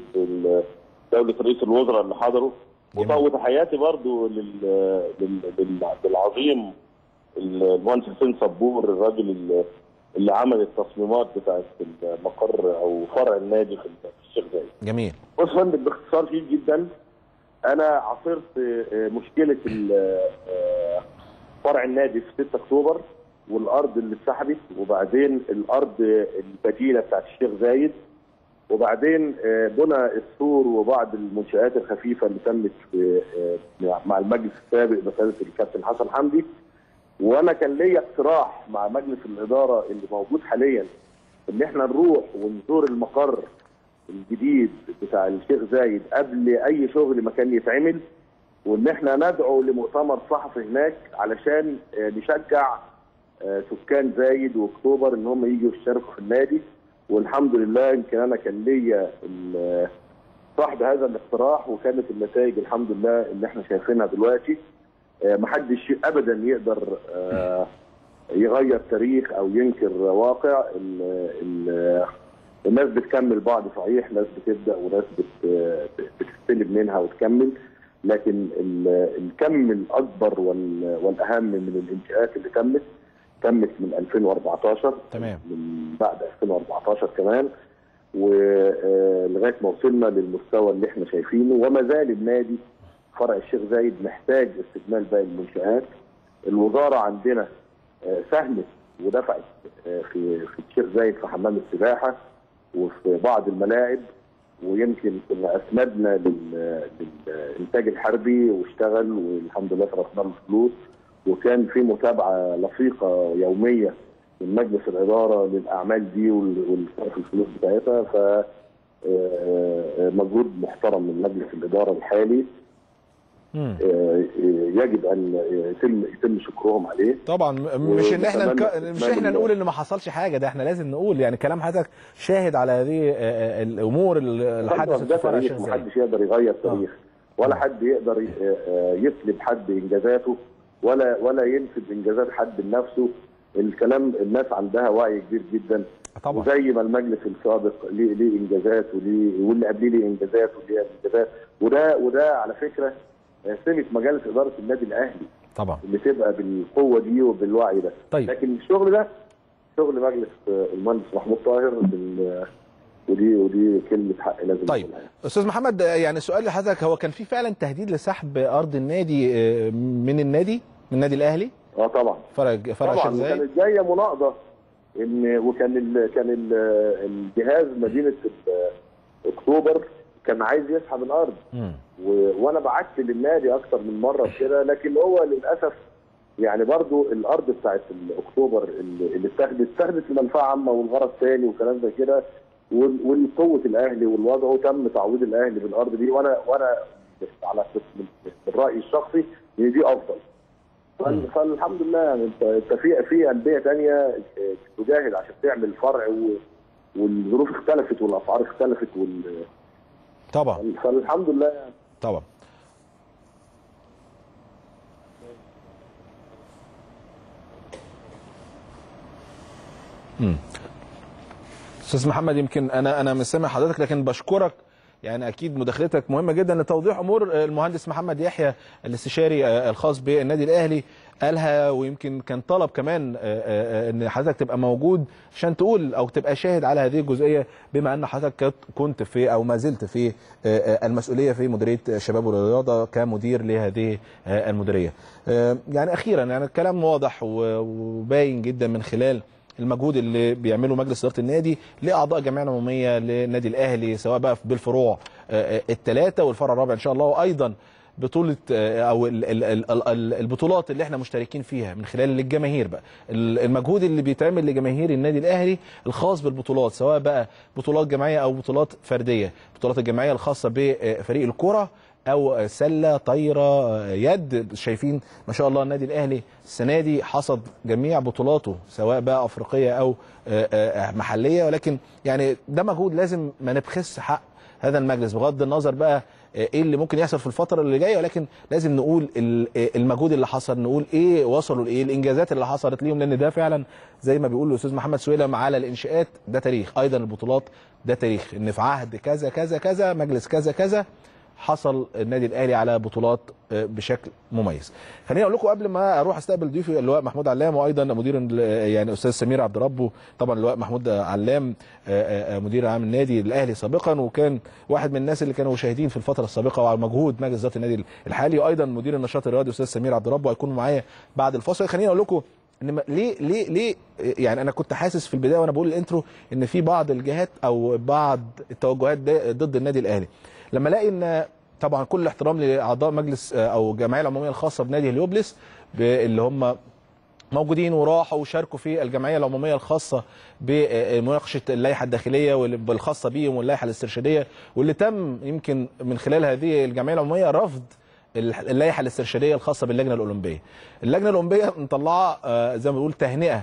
بدولة رئيس الوزراء اللي حضروا جميل. وتحياتي برضو لل... لل... لل... للعظيم المهندس حسين صبور الراجل اللي, اللي عمل التصميمات بتاعت المقر او فرع النادي في الشيخ زايد. جميل بص يا فندم باختصار شديد جدا انا عاصرت آه، مشكله ال- آه، فرع النادي في 6 اكتوبر والارض اللي اتسحبت وبعدين الارض البديله بتاعت الشيخ زايد وبعدين آه، بنى السور وبعض المنشآت الخفيفه اللي تمت في آه، مع المجلس السابق بقياده الكابتن حسن حمدي وانا كان ليا اقتراح مع مجلس الاداره اللي موجود حاليا ان احنا نروح ونزور المقر الجديد بتاع الشيخ زايد قبل اي شغل ما كان يتعمل وان احنا ندعو لمؤتمر صحفي هناك علشان آه، نشجع آه، سكان زايد واكتوبر ان هم يجوا يشتركوا في النادي والحمد لله يمكن انا كان ليا ال- صاحب هذا الاقتراح وكانت النتائج الحمد لله اللي احنا شايفينها دلوقتي آه، محدش ابدا يقدر آه، يغير تاريخ او ينكر واقع ال- ال- الناس بتكمل بعض صحيح ناس بتبدا وناس بت- بتستلم منها وتكمل لكن ال- الكم الاكبر وال- والاهم من الانشاءات اللي تمت تمت من 2014 تمام. من بعد 2014 كمان ولغايه ما وصلنا للمستوى اللي احنا شايفينه وما زال النادي فرع الشيخ زايد محتاج استكمال باقي المنشآت الوزاره عندنا آه، ساهمت ودفعت آه، في في الشيخ زايد في حمام السباحه وفي بعض الملاعب ويمكن كنا اسندنا لل- للانتاج الحربي واشتغل والحمد لله صرفنا له فلوس وكان في متابعه لصيقه يوميه من مجلس الاداره للاعمال دي وال- والصرف الفلوس بتاعتها ف آه، آه، مجهود محترم من مجلس الاداره الحالي مم. آه، آه، يجب ان يتم يتم شكرهم عليه طبعا م- مش ان احنا نك... ونتمنى- مش احنا نقول ان ما حصلش حاجه ده احنا لازم نقول يعني كلام حضرتك شاهد على هذه آه، آه، الامور اللي حدثت ده في فرع تاريخ الشيخ زايد محدش يقدر يغير تاريخ ولا حد يقدر ي- آه، يسلب حد انجازاته ولا ولا ينسب انجازات حد لنفسه الكلام الناس عندها وعي كبير جدا طبعا وزي ما المجلس السابق ليه ليه انجازات وليه واللي قبليه ليه انجازات وليه انجازات وده وده على فكره آه، سمه مجالس اداره النادي الاهلي طبعا اللي تبقى بالقوه دي وبالوعي ده طيب. لكن الشغل ده شغل مجلس آه، المهندس محمود طاهر بال- ودي ودي كلمه حق لازم طيب نقولها. استاذ محمد آه، يعني سؤال لحضرتك هو كان في فعلا تهديد لسحب ارض النادي آه، من النادي من النادي الاهلي اه طبعا فرع فرع الشيخ طبعا زايد وكانت جايه مناقضه ان وكان ال كان ال الجهاز مدينه ال- اكتوبر كان عايز يسحب الارض مم. و... وانا بعت للنادي اكتر من مره كده لكن هو للاسف يعني برضو الارض بتاعت اكتوبر اللي اللي اتاخدت اتاخدت لمنفعه عامه والغرض تاني وكلام زي كده وال- والقوه الاهلي والوضع وتم تعويض الاهلي بالارض دي وانا وانا على من من رايي الشخصي ان دي افضل فال- فالحمد لله يعني انت انت في في انديه ثانيه تجاهد عشان تعمل فرع و- والظروف اختلفت والاسعار اختلفت وال... طبعا فالحمد لله يعني طبعا مم. استاذ محمد يمكن انا انا مش سامع حضرتك لكن بشكرك يعني اكيد مداخلتك مهمه جدا لتوضيح امور المهندس محمد يحيى الاستشاري آه، الخاص بالنادي الاهلي قالها ويمكن كان طلب كمان آه، آه، آه، ان حضرتك تبقى موجود عشان تقول او تبقى شاهد على هذه الجزئيه بما ان حضرتك كنت- كنت في او ما زلت في آه، آه، المسؤوليه في مديريه شباب والرياضه كمدير لهذه آه، المديريه. آه، يعني اخيرا يعني الكلام واضح و- وباين جدا من خلال المجهود اللي بيعمله مجلس اداره النادي لاعضاء الجمعيه العموميه للنادي الاهلي سواء بقى بالفروع الثلاثه والفرع الرابع ان شاء الله وايضا بطوله آه، او ال- ال- ال- ال- ال- البطولات اللي احنا مشتركين فيها من خلال الجماهير بقى ال- المجهود اللي بيتعمل لجماهير النادي الاهلي الخاص بالبطولات سواء بقى بطولات جماعيه او بطولات فرديه البطولات الجماعيه الخاصه بفريق الكره او سله طايره يد شايفين ما شاء الله النادي الاهلي السنه دي حصد جميع بطولاته سواء بقى افريقيه او آه، آه، محليه ولكن يعني ده مجهود لازم ما نبخس حق هذا المجلس بغض النظر بقى آه، ايه اللي ممكن يحصل في الفتره اللي جايه ولكن لازم نقول ال- آه، المجهود اللي حصل نقول ايه وصلوا لايه الانجازات اللي حصلت ليهم لان ده فعلا زي ما بيقول الاستاذ محمد سويلم على الانشاءات ده تاريخ ايضا البطولات ده تاريخ ان في عهد كذا كذا كذا مجلس كذا كذا حصل النادي الاهلي على بطولات آه، بشكل مميز. خليني اقول لكم قبل ما اروح استقبل ضيوفي اللواء محمود علام وايضا مدير ال- يعني استاذ سمير عبد ربه طبعا اللواء محمود علام آه، آه، مدير عام النادي الاهلي سابقا وكان واحد من الناس اللي كانوا شاهدين في الفتره السابقه وعلى مجهود مجلس اداره النادي الحالي وايضا مدير النشاط الرياضي استاذ سمير عبد ربه هيكونوا معايا بعد الفاصل خليني اقول لكم ان ما- ليه ليه ليه يعني انا كنت حاسس في البدايه وانا بقول الانترو ان في بعض الجهات او بعض التوجهات ده ضد النادي الاهلي لما الاقي ان طبعا كل احترام لاعضاء مجلس آه، او الجمعيه العموميه الخاصه بنادي هليوبلس ب- اللي هم موجودين وراحوا وشاركوا في الجمعيه العموميه الخاصه بمناقشه اللائحه الداخليه والخاصه بيهم واللائحه الاسترشاديه واللي تم يمكن من خلال هذه الجمعيه العموميه رفض اللائحه الاسترشاديه الخاصه باللجنه الاولمبيه. اللجنه الاولمبيه مطلعه آه، زي ما بنقول تهنئه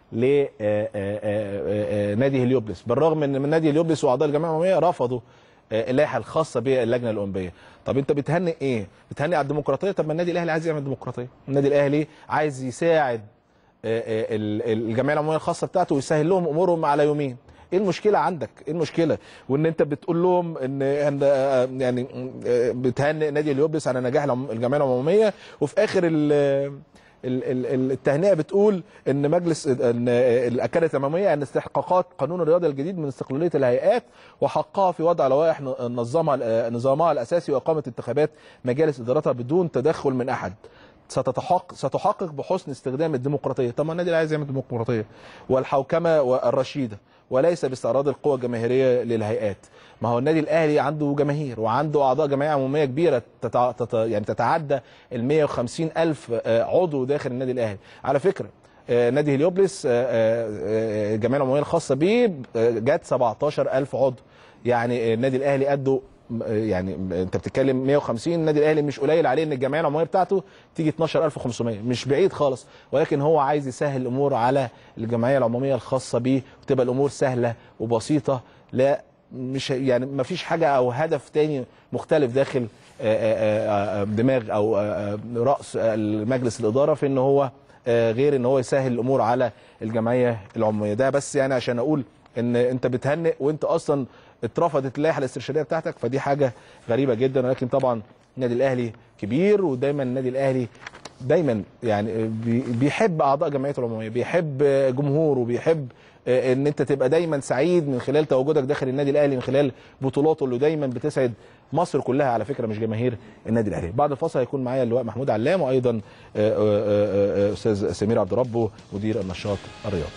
لنادي هليوبلس بالرغم ان من نادي هليوبلس واعضاء الجمعيه العموميه رفضوا آه، اللائحه الخاصه باللجنه الاولمبيه طب انت بتهنئ ايه بتهنئ على الديمقراطيه طب ما النادي الاهلي عايز يعمل ديمقراطيه النادي الاهلي عايز يساعد آه، آه، ال- ال- الجمعيه العموميه الخاصه بتاعته ويسهل لهم امورهم على يومين ايه المشكله عندك ايه المشكله وان انت بتقول لهم ان إن- آه، يعني آه، بتهنئ نادي اليوبلس على نجاح العم- الجمعيه العموميه وفي اخر ال- ال- ال- ال- التهنئه بتقول ان مجلس ان الاكاده الاماميه ان استحقاقات قانون الرياضه الجديد من استقلاليه الهيئات وحقها في وضع لوائح ن- نظمها نظامها الاساسي واقامه انتخابات مجالس ادارتها بدون تدخل من احد ستتحقق ستحقق بحسن استخدام الديمقراطيه طب ما النادي اللي عايز يعمل ديمقراطيه والحوكمه والرشيده وليس باستعراض القوى الجماهيريه للهيئات ما هو النادي الاهلي عنده جماهير وعنده اعضاء جمعيه عموميه كبيره تتع... تت... يعني تتعدى ال 150 الف آه، عضو داخل النادي الاهلي على فكره آه، نادي هليوبلس آه، آه، آه، الجمعيه العموميه الخاصه بيه آه، جت 17000 عضو يعني النادي الاهلي قده يعني انت بتتكلم 150 النادي الاهلي مش قليل عليه ان الجمعيه العموميه بتاعته تيجي 12500 مش بعيد خالص ولكن هو عايز يسهل الامور على الجمعيه العموميه الخاصه بيه وتبقى الامور سهله وبسيطه لا مش يعني ما فيش حاجه او هدف تاني مختلف داخل آه، آه، آه، دماغ او آه، آه، راس المجلس الاداره في ان هو آه، غير ان هو يسهل الامور على الجمعيه العموميه ده بس يعني عشان اقول ان انت بتهنئ وانت اصلا اترفضت اللائحه الاسترشاديه بتاعتك فدي حاجه غريبه جدا ولكن طبعا النادي الاهلي كبير ودايما النادي الاهلي دايما يعني بي- بيحب اعضاء جمعيته العموميه بيحب جمهوره بيحب ان انت تبقى دايما سعيد من خلال تواجدك داخل النادي الاهلي من خلال بطولاته اللي دايما بتسعد مصر كلها على فكره مش جماهير النادي الاهلي بعد الفاصل هيكون معايا اللواء محمود علام وايضا آه، آه، آه، آه، استاذ سمير عبد ربه مدير النشاط الرياضي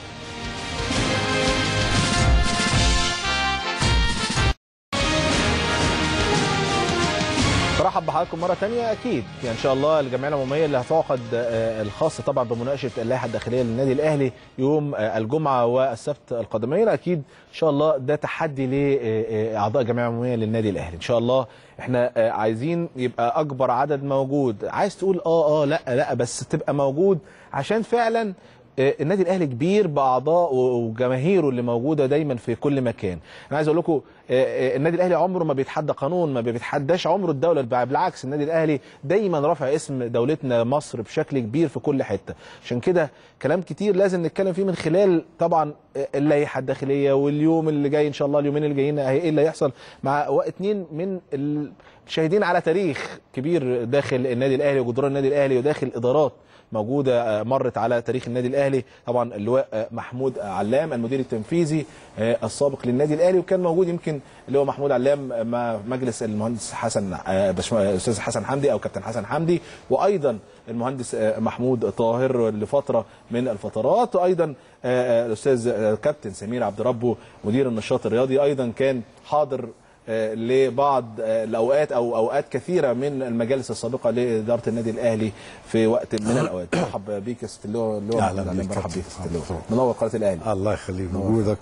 برحب بحضراتكم مره تانية اكيد يعني ان شاء الله الجمعيه العموميه اللي هتعقد آه، الخاصه طبعا بمناقشه اللائحه الداخليه للنادي الاهلي يوم آه، الجمعه والسبت القادمين اكيد ان شاء الله ده تحدي لاعضاء الجمعيه العموميه للنادي الاهلي ان شاء الله احنا آه، عايزين يبقى اكبر عدد موجود عايز تقول اه اه لا لا بس تبقى موجود عشان فعلا آه، النادي الاهلي كبير باعضاء وجماهيره اللي موجوده دايما في كل مكان انا عايز اقول لكم آه، آه، النادي الاهلي عمره ما بيتحدى قانون ما بيتحداش عمره الدوله بالعكس النادي الاهلي دايما رافع اسم دولتنا مصر بشكل كبير في كل حته عشان كده كلام كتير لازم نتكلم فيه من خلال طبعا آه، اللائحه الداخليه واليوم اللي جاي ان شاء الله اليومين اللي جايين ايه اللي هيحصل مع اتنين من الشاهدين على تاريخ كبير داخل النادي الاهلي وجدران النادي الاهلي وداخل ادارات موجوده آه، مرت على تاريخ النادي الاهلي طبعا اللواء آه، محمود علام المدير التنفيذي آه، السابق للنادي الاهلي وكان موجود يمكن اللواء محمود علام آه، مع مجلس المهندس حسن آه، باشمهندس- الاستاذ حسن حمدي او كابتن حسن حمدي وايضا المهندس آه، محمود طاهر لفتره من الفترات وايضا آه، آه، الاستاذ آه، كابتن سمير عبد ربه مدير النشاط الرياضي ايضا كان حاضر آه، لبعض آه، الاوقات او اوقات كثيره من المجالس السابقه لاداره النادي الاهلي في وقت من الاوقات مرحب بيك يا ست اللواء اللواء أهلا محمد علي، بيك مرحب كابتن. بيك يا ست اللواء شكراً. منور قناه الاهلي الله يخليك وجودك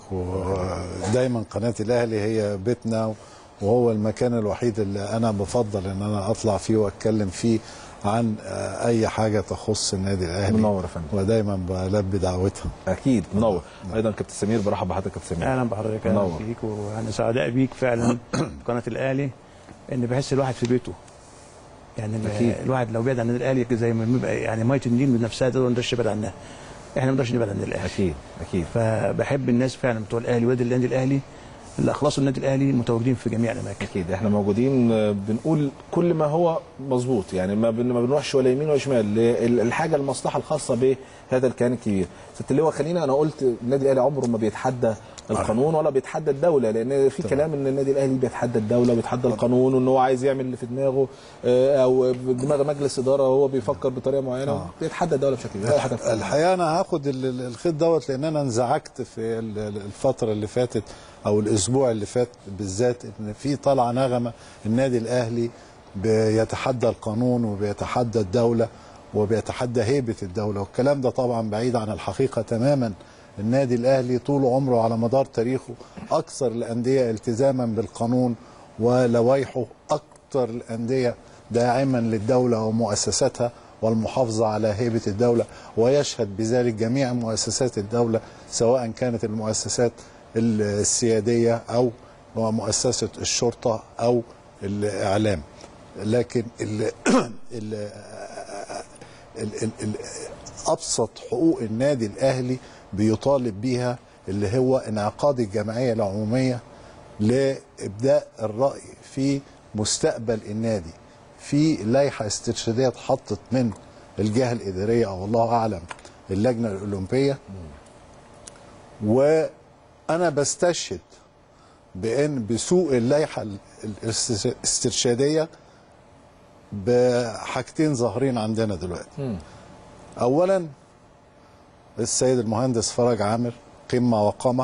ودايما قناه الاهلي هي بيتنا وهو المكان الوحيد اللي انا بفضل ان انا اطلع فيه واتكلم فيه عن آه، اي حاجه تخص النادي الاهلي منور يا فندم. ودايما بلبي دعوتها اكيد منور ايضا كابتن سمير برحب بحضرتك كابتن سمير اهلا بحضرتك منور. اهلا بيك وانا سعداء بيك فعلا في قناه الاهلي ان بحس الواحد في بيته يعني ال- أكيد. الواحد لو بعد عن النادي الاهلي زي ما بيبقى يعني ميه النيل من نفسها ده ما نقدرش نبعد عنها احنا ما نقدرش نبعد عن النادي الاهلي اكيد اكيد فبحب الناس فعلا بتوع الاهلي وادي النادي الاهلي اللي اخلصوا النادي الاهلي متواجدين في جميع الاماكن اكيد احنا موجودين آه، بنقول كل ما هو مظبوط يعني ما بن- ما بنروحش ولا يمين ولا شمال ال- الحاجه المصلحه الخاصه بهذا الكيان الكبير ست اللواء خلينا انا قلت النادي الاهلي عمره ما بيتحدى القانون ولا بيتحدى الدوله لان في كلام ان النادي الاهلي بيتحدى الدوله وبيتحدى القانون وان هو عايز يعمل اللي في دماغه آه، او دماغ مجلس اداره هو بيفكر بطريقه معينه بيتحدى الدوله بشكل كبير ده الهدف. الحقيقه انا هاخد ال- ال- الخيط دوت لان انا انزعجت في ال- ال- الفتره اللي فاتت او الاسبوع اللي فات بالذات ان في طالعه نغمه النادي الاهلي بيتحدى القانون وبيتحدى الدوله وبيتحدى هيبه الدوله والكلام ده طبعا بعيد عن الحقيقه تماما النادي الاهلي طول عمره على مدار تاريخه اكثر الانديه التزاما بالقانون ولوائحه اكثر الانديه داعما للدوله ومؤسساتها والمحافظه على هيبه الدوله ويشهد بذلك جميع مؤسسات الدوله سواء كانت المؤسسات السياديه او مؤسسه الشرطه او الاعلام لكن ال ال ال ال ال ابسط حقوق النادي الاهلي بيطالب بيها اللي هو انعقاد الجمعيه العموميه لابداء الراي في مستقبل النادي في لائحه استرشاديه اتحطت من الجهه الاداريه او الله اعلم اللجنه الاولمبيه وانا بستشهد بان بسوء اللائحه الاسترشاديه بحاجتين ظاهرين عندنا دلوقتي اولا السيد المهندس فرج عامر قمه وقامه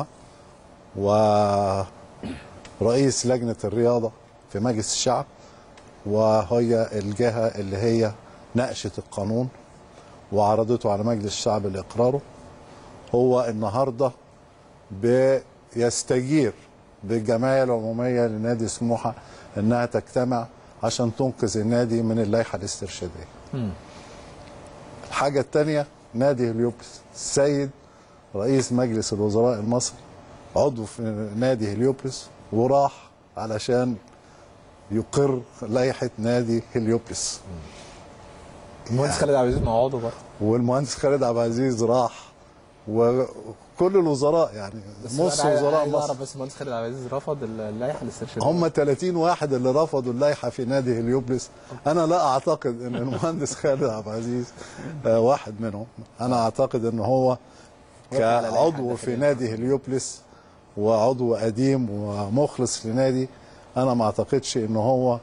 ورئيس لجنه الرياضه في مجلس الشعب وهي الجهه اللي هي ناقشت القانون وعرضته على مجلس الشعب لاقراره هو النهارده بيستجير بالجمعيه العموميه لنادي سموحه انها تجتمع عشان تنقذ النادي من اللائحه الاسترشاديه. الحاجه الثانيه نادي هليوبلس السيد رئيس مجلس الوزراء المصري عضو في نادي هليوبلس وراح علشان يقر لائحه نادي هليوبلس المهندس خالد عبد العزيز معوضه برضه والمهندس خالد عبد العزيز راح وكل الوزراء يعني نص أنا وزراء عايز مصر اعرف بس المهندس خالد عبد العزيز رفض اللائحه الاسترشاديه هم 30 واحد اللي رفضوا اللائحه في نادي هليوبلس انا لا اعتقد ان المهندس خالد عبد العزيز آه، واحد منهم انا اعتقد ان هو كعضو في نادي هليوبلس وعضو قديم ومخلص لنادي انا ما اعتقدش ان هو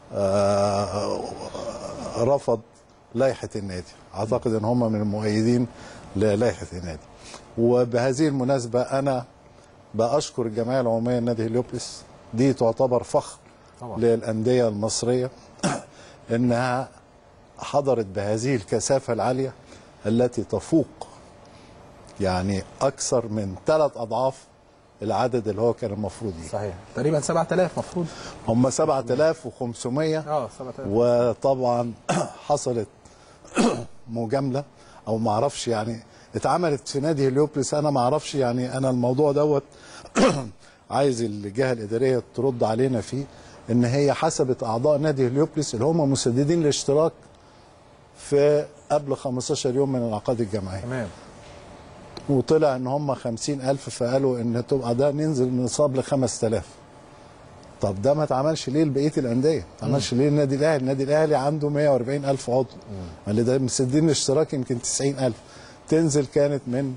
آه، رفض لائحه النادي اعتقد ان هم من المؤيدين للائحه النادي وبهذه المناسبه انا بأشكر الجمعية العمومية لنادي هليوبلس دي تعتبر فخر طبعا. للأندية المصرية إنها حضرت بهذه الكثافة العالية التي تفوق يعني أكثر من ثلاث أضعاف العدد اللي هو كان المفروض يجي صحيح تقريبا 7000 مفروض هم 7500 اه 7000 وطبعا حصلت مجامله او ما اعرفش يعني اتعملت في نادي هليوبلس انا ما اعرفش يعني انا الموضوع دوت عايز الجهه الاداريه ترد علينا فيه ان هي حسبت اعضاء نادي هليوبلس اللي هم مسددين الاشتراك في قبل 15 يوم من انعقاد الجمعيه تمام وطلع ان هم 50000 فقالوا ان تبقى ده ننزل من نصاب ل 5000 طب ده ما اتعملش ليه لبقيه الانديه؟ ما اتعملش ليه النادي الاهلي؟ النادي الاهلي عنده 140000 عضو اللي ده مسدين الاشتراك يمكن 90000 تنزل كانت من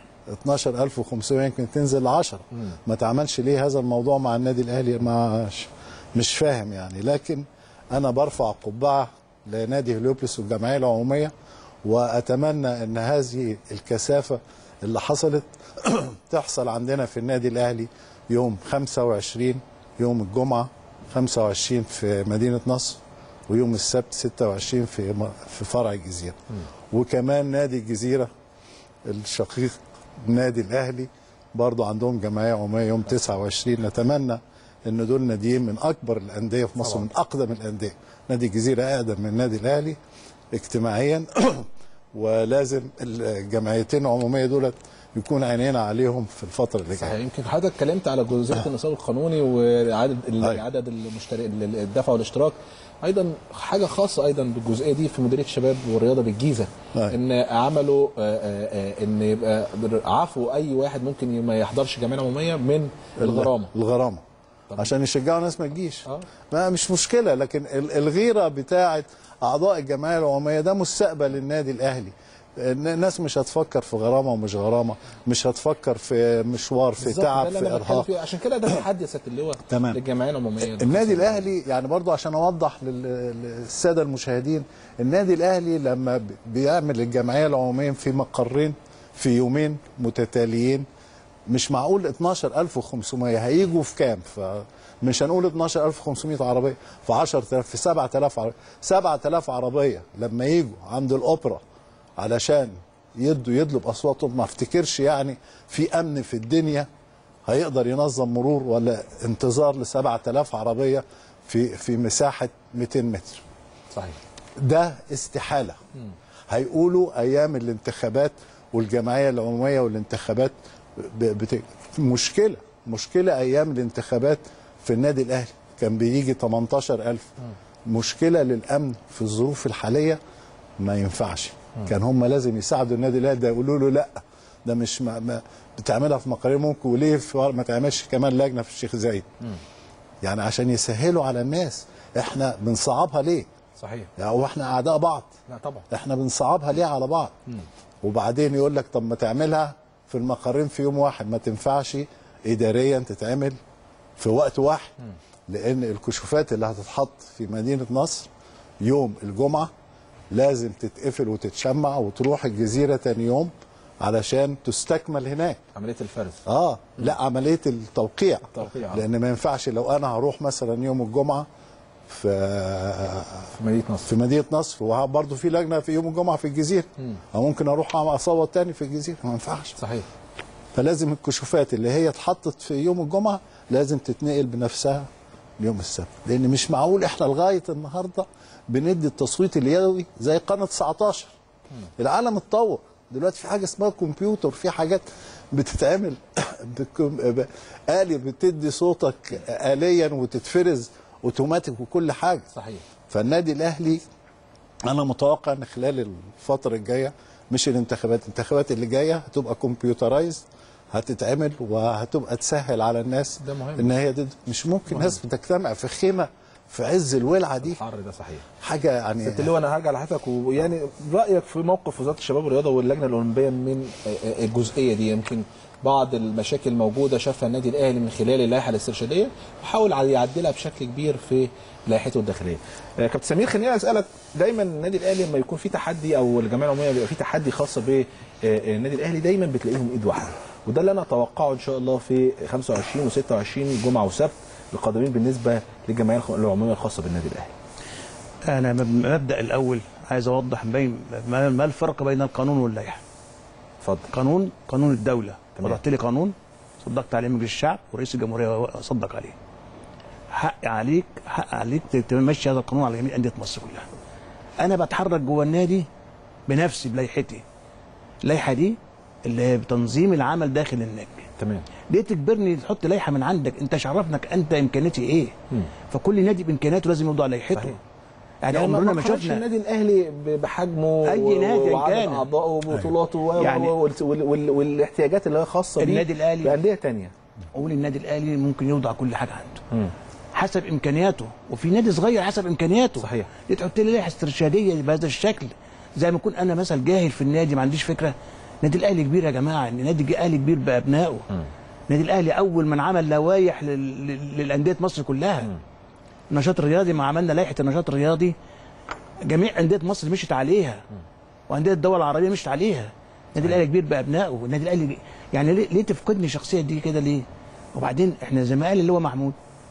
12500 يمكن تنزل ل 10 ما اتعملش ليه هذا الموضوع مع النادي الاهلي مش مش فاهم يعني لكن انا برفع قبعه لنادي هليوبلس والجمعيه العموميه واتمنى ان هذه الكثافه اللي حصلت تحصل عندنا في النادي الاهلي يوم 25 يوم الجمعه 25 في مدينه نصر ويوم السبت 26 في م- في فرع الجزيره وكمان نادي الجزيره الشقيق نادي الاهلي برضو عندهم جمعيه عموميه يوم 29 نتمنى ان دول ناديين من اكبر الانديه في مصر من اقدم الانديه نادي الجزيره اقدم من النادي الاهلي اجتماعيا ولازم الجمعيتين العموميه دولت يكون عينينا عليهم في الفتره اللي صحيح جايه يمكن حضرتك اتكلمت على جزئيه النصاب القانوني وعدد أيوة. عدد المشترك الدفع والاشتراك ايضا حاجه خاصه ايضا بالجزئيه دي في مديريه الشباب والرياضه بالجيزه أيوة. ان عملوا آه، آه، آه، ان يبقى عفوا اي واحد ممكن ما يحضرش جمعيه عموميه من الغرامه الغرامه عشان يشجعوا الناس ما تجيش آه. ما مش مشكله لكن ال- الغيره بتاعه اعضاء الجمعيه العموميه ده مستقبل النادي الاهلي الناس مش هتفكر في غرامه ومش غرامه مش هتفكر في مشوار في بالظبط، تعب ده اللي في أنا بتكلم ارهاق فيه. عشان كده ده تحدي يا سياده اللواء تمام. للجمعيه العموميه النادي الاهلي يعني برضو عشان اوضح لل- للساده المشاهدين النادي الاهلي لما ب- بيعمل الجمعيه العموميه في مقرين في يومين متتاليين مش معقول 12500 هيجوا في كام فمش هنقول 12500 عربيه في 10000 في 7000 عربيه 7000 عربيه لما يجوا عند الاوبرا علشان يدوا يدلوا باصواتهم ما افتكرش يعني في امن في الدنيا هيقدر ينظم مرور ولا انتظار ل 7000 عربيه في في مساحه 200 متر صحيح ده استحاله هيقولوا ايام الانتخابات والجمعيه العموميه والانتخابات ب- بت... مشكله مشكله ايام الانتخابات في النادي الاهلي كان بيجي 18000 مشكله للامن في الظروف الحاليه ما ينفعش كان هم لازم يساعدوا النادي الاهلي ده يقولوا له لا ده مش ما ما بتعملها في مقرين ممكن وليه في ما تعملش كمان لجنه في الشيخ زايد يعني عشان يسهلوا على الناس احنا بنصعبها ليه صحيح يعني هو احنا اعداء بعض لا طبعا احنا بنصعبها ليه على بعض وبعدين يقول لك طب ما تعملها في المقرين في يوم واحد ما تنفعش اداريا تتعمل في وقت واحد لان الكشوفات اللي هتتحط في مدينه نصر يوم الجمعه لازم تتقفل وتتشمع وتروح الجزيره تاني يوم علشان تستكمل هناك عمليه الفرز اه لا عمليه التوقيع التوقيع، آه. لان ما ينفعش لو انا هروح مثلا يوم الجمعه في في مدينه نصر في مدينه نصر وبرضه في لجنه في يوم الجمعه في الجزيره او ممكن اروح اصوت تاني في الجزيره ما ينفعش صحيح فلازم الكشوفات اللي هي اتحطت في يوم الجمعه لازم تتنقل بنفسها ليوم السبت لان مش معقول احنا لغايه النهارده بندي التصويت اليدوي زي قناه 19 العالم اتطور دلوقتي في حاجه اسمها كمبيوتر في حاجات بتتعمل بكم- ب- آلي بتدي صوتك آليا وتتفرز اوتوماتيك وكل حاجه صحيح فالنادي الاهلي انا متوقع ان خلال الفتره الجايه مش الانتخابات الانتخابات اللي جايه هتبقى كمبيوترايز هتتعمل وهتبقى تسهل على الناس ده مهم. ان هي دي مش ممكن ناس بتجتمع في خيمه في عز الولعه دي الحر ده صحيح حاجه يعني ست اللي انا هرجع لحضرتك ويعني رايك في موقف وزاره الشباب والرياضه واللجنه الاولمبيه من الجزئيه دي يمكن بعض المشاكل موجوده شافها النادي الاهلي من خلال اللائحه الاسترشاديه وحاول يعدلها بشكل كبير في لائحته الداخليه. آه، كابتن سمير خليني اسالك دايما النادي الاهلي لما يكون في تحدي او الجمعيه العموميه بيبقى في تحدي خاص بالنادي الاهلي دايما بتلاقيهم ايد واحده وده اللي انا اتوقعه ان شاء الله في 25 و26 جمعه وسبت القادمين بالنسبه للجمعيه العموميه الخاصه بالنادي الاهلي. انا مب- مبدا الاول عايز اوضح بين ما ما الفرق بين القانون واللائحه اتفضل. قانون قانون الدوله تمام. وضعت لي قانون صدقت عليه مجلس الشعب ورئيس الجمهوريه صدق عليه حق عليك حق عليك تمشي هذا القانون على جميع انديه مصر كلها انا بتحرك جوه النادي بنفسي بلائحتي اللائحه دي اللي هي بتنظيم العمل داخل النادي تمام. ليه تجبرني تحط لائحه من عندك انت مش عرفنك انت امكانياتي ايه فكل نادي بامكانياته لازم يوضع لائحته صحيح. يعني يعني عمرنا ما ما خرجش شفنا النادي الاهلي ب- بحجمه أي و- نادي إن وعدد كان. اعضائه وبطولاته و- و- يعني- وال- وال- وال- والاحتياجات اللي هي خاصه بيه النادي الأهلي- بانديه ثانيه قول النادي الاهلي ممكن يوضع كل حاجه عنده حسب امكانياته وفي نادي صغير حسب امكانياته صحيح. ليه تحط لي لائحه استرشاديه بهذا الشكل زي ما اكون انا مثلا جاهل في النادي ما عنديش فكره نادي الاهلي كبير يا جماعه النادي الاهلي كبير بابنائه النادي الاهلي اول من عمل لوائح لل- لل- للانديه مصر كلها النشاط الرياضي ما عملنا لائحه النشاط الرياضي جميع انديه مصر مشت عليها وانديه الدول العربيه مشت عليها النادي الاهلي كبير بابنائه النادي الاهلي يعني ليه, ليه تفقدني الشخصيه دي كده ليه وبعدين احنا زي ما قال اللي هو محمود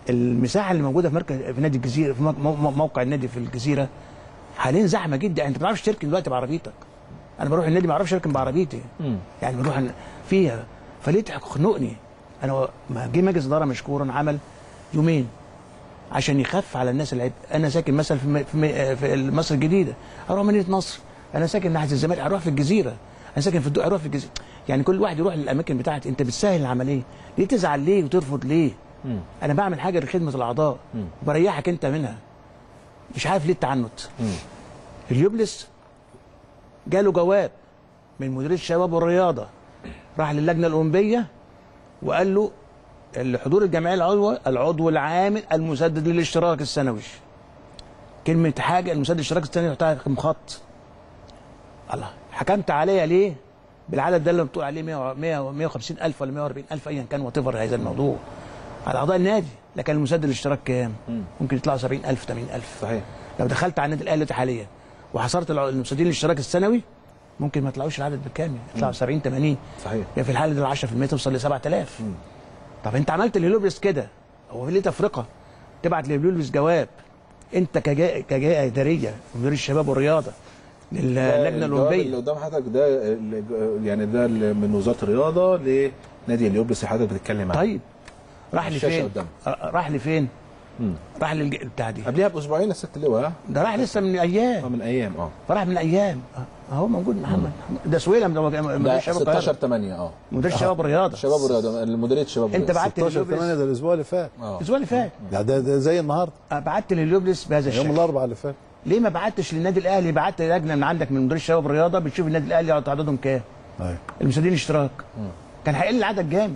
المساحه اللي موجوده في مركز في نادي الجزيره في مو- مو- موقع النادي في الجزيره حاليا زحمه جدا انت ما بتعرفش تركن دلوقتي بعربيتك انا بروح النادي ما اعرفش اركن بعربيتي يعني بنروح ن- فيها فليه تخنقني انا ما جه مجلس اداره مشكورا عمل يومين عشان يخف على الناس اللي انا ساكن مثلا في م- في, م- في مصر الجديده اروح مدينه نصر انا ساكن ناحيه الزمالك اروح في الجزيره انا ساكن في الدقي اروح في الجزيره يعني كل واحد يروح للاماكن بتاعتي انت بتسهل العمليه ليه تزعل ليه وترفض ليه انا بعمل حاجه لخدمه الاعضاء وبريحك انت منها مش عارف ليه التعنت اليوبلس جاله جواب من مدير الشباب والرياضه راح للجنه الاولمبيه وقال له الحضور الجمعيه العضو العضو العام المسدد للاشتراك السنوي كلمه حاجه المسدد للاشتراك السنوي يحطها رقم خط الله حكمت عليا ليه بالعدد ده اللي بتقول عليه 100 100 150 الف ولا 140 الف ايا كان وات هذا الموضوع على اعضاء النادي لكن المسدد الاشتراك كام ممكن يطلعوا 70 الف 80 الف صحيح لو دخلت على النادي الاهلي حاليا وحصرت الع- المسددين الاشتراك السنوي ممكن ما يطلعوش العدد بالكامل يطلعوا 70 80 صحيح يعني في الحاله دي ال 10% توصل ل 7000 طب انت عملت لليوبلس كده هو ليه تفرقه تبعت لليوبلس جواب انت كجهه كجهه اداريه مدير الشباب والرياضه للجنه اللي الاولمبيه قدام حضرتك ده اللي- يعني ده اللي من وزاره الرياضه لنادي اليوبلس اللي حضرتك بتتكلم عنه طيب راح الشاشة لفين؟ قدامك. ر- راح لفين؟ مم. راح للج... بتاع دي قبلها باسبوعين الست لواء ده راح لسه من اه ايام من ايام اه راح من ايام اه، اهو موجود محمد ده سويلم ده مدير ده الشباب 16 القاهرة. 8 اه مدير الشباب الرياضه شباب الرياضه مديريه الشباب انت الرياضة. بعت 16 8 لليوبلس ده الاسبوع اللي فات اه الاسبوع اللي فات ده, ده, ده زي النهارده بعت لليوبلس بهذا يوم الشكل الاربعاء اللي فات ليه ما بعتش للنادي الاهلي بعت لجنه من عندك من مدير الشباب الرياضه بتشوف النادي الاهلي عددهم كام ايوه المسدين الاشتراك كان هيقل العدد جامد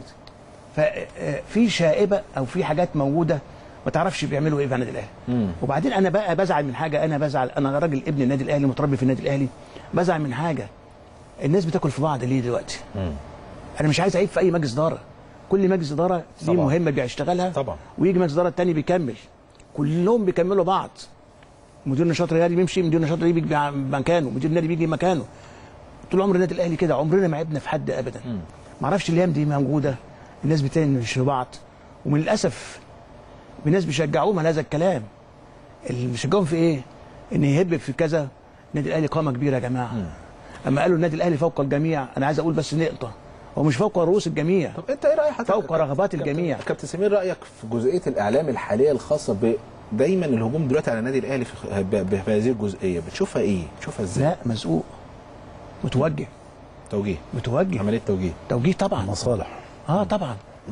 ففي شائبه او في حاجات موجوده ما تعرفش بيعملوا ايه في النادي الاهلي وبعدين انا بقى بزعل من حاجه انا بزعل انا راجل ابن النادي الاهلي متربي في النادي الاهلي بزعل من حاجه الناس بتاكل في بعض ليه دلوقتي انا مش عايز اعيب في اي مجلس اداره كل مجلس اداره ليه طبعا. مهمه بيشتغلها طبعا. ويجي مجلس اداره الثاني بيكمل كلهم بيكملوا بعض مدير نشاط رياضي بيمشي مدير نشاط رياضي بيجي مكانه مدير نادي بيجي مكانه طول عمر النادي الاهلي كده عمرنا ما عبنا في حد ابدا ما اعرفش الايام دي موجوده الناس بتنش في بعض ومن الاسف في ناس بيشجعوهم على هذا الكلام اللي بيشجعوهم في ايه؟ ان يهب في كذا النادي الاهلي قامه كبيره يا جماعه اما قالوا النادي الاهلي فوق الجميع انا عايز اقول بس نقطه هو مش فوق رؤوس الجميع طب انت ايه رايك حضرتك فوق رغبات الجميع. كابتن- كابتن سمير رايك في جزئيه الاعلام الحاليه الخاصه ب دايما الهجوم دلوقتي على النادي الاهلي في ب- ب- بهذه الجزئيه بتشوفها ايه؟ بتشوفها ازاي؟ لا مسؤول متوجه توجيه متوجه عمليه توجيه توجيه طبعا مصالح اه طبعا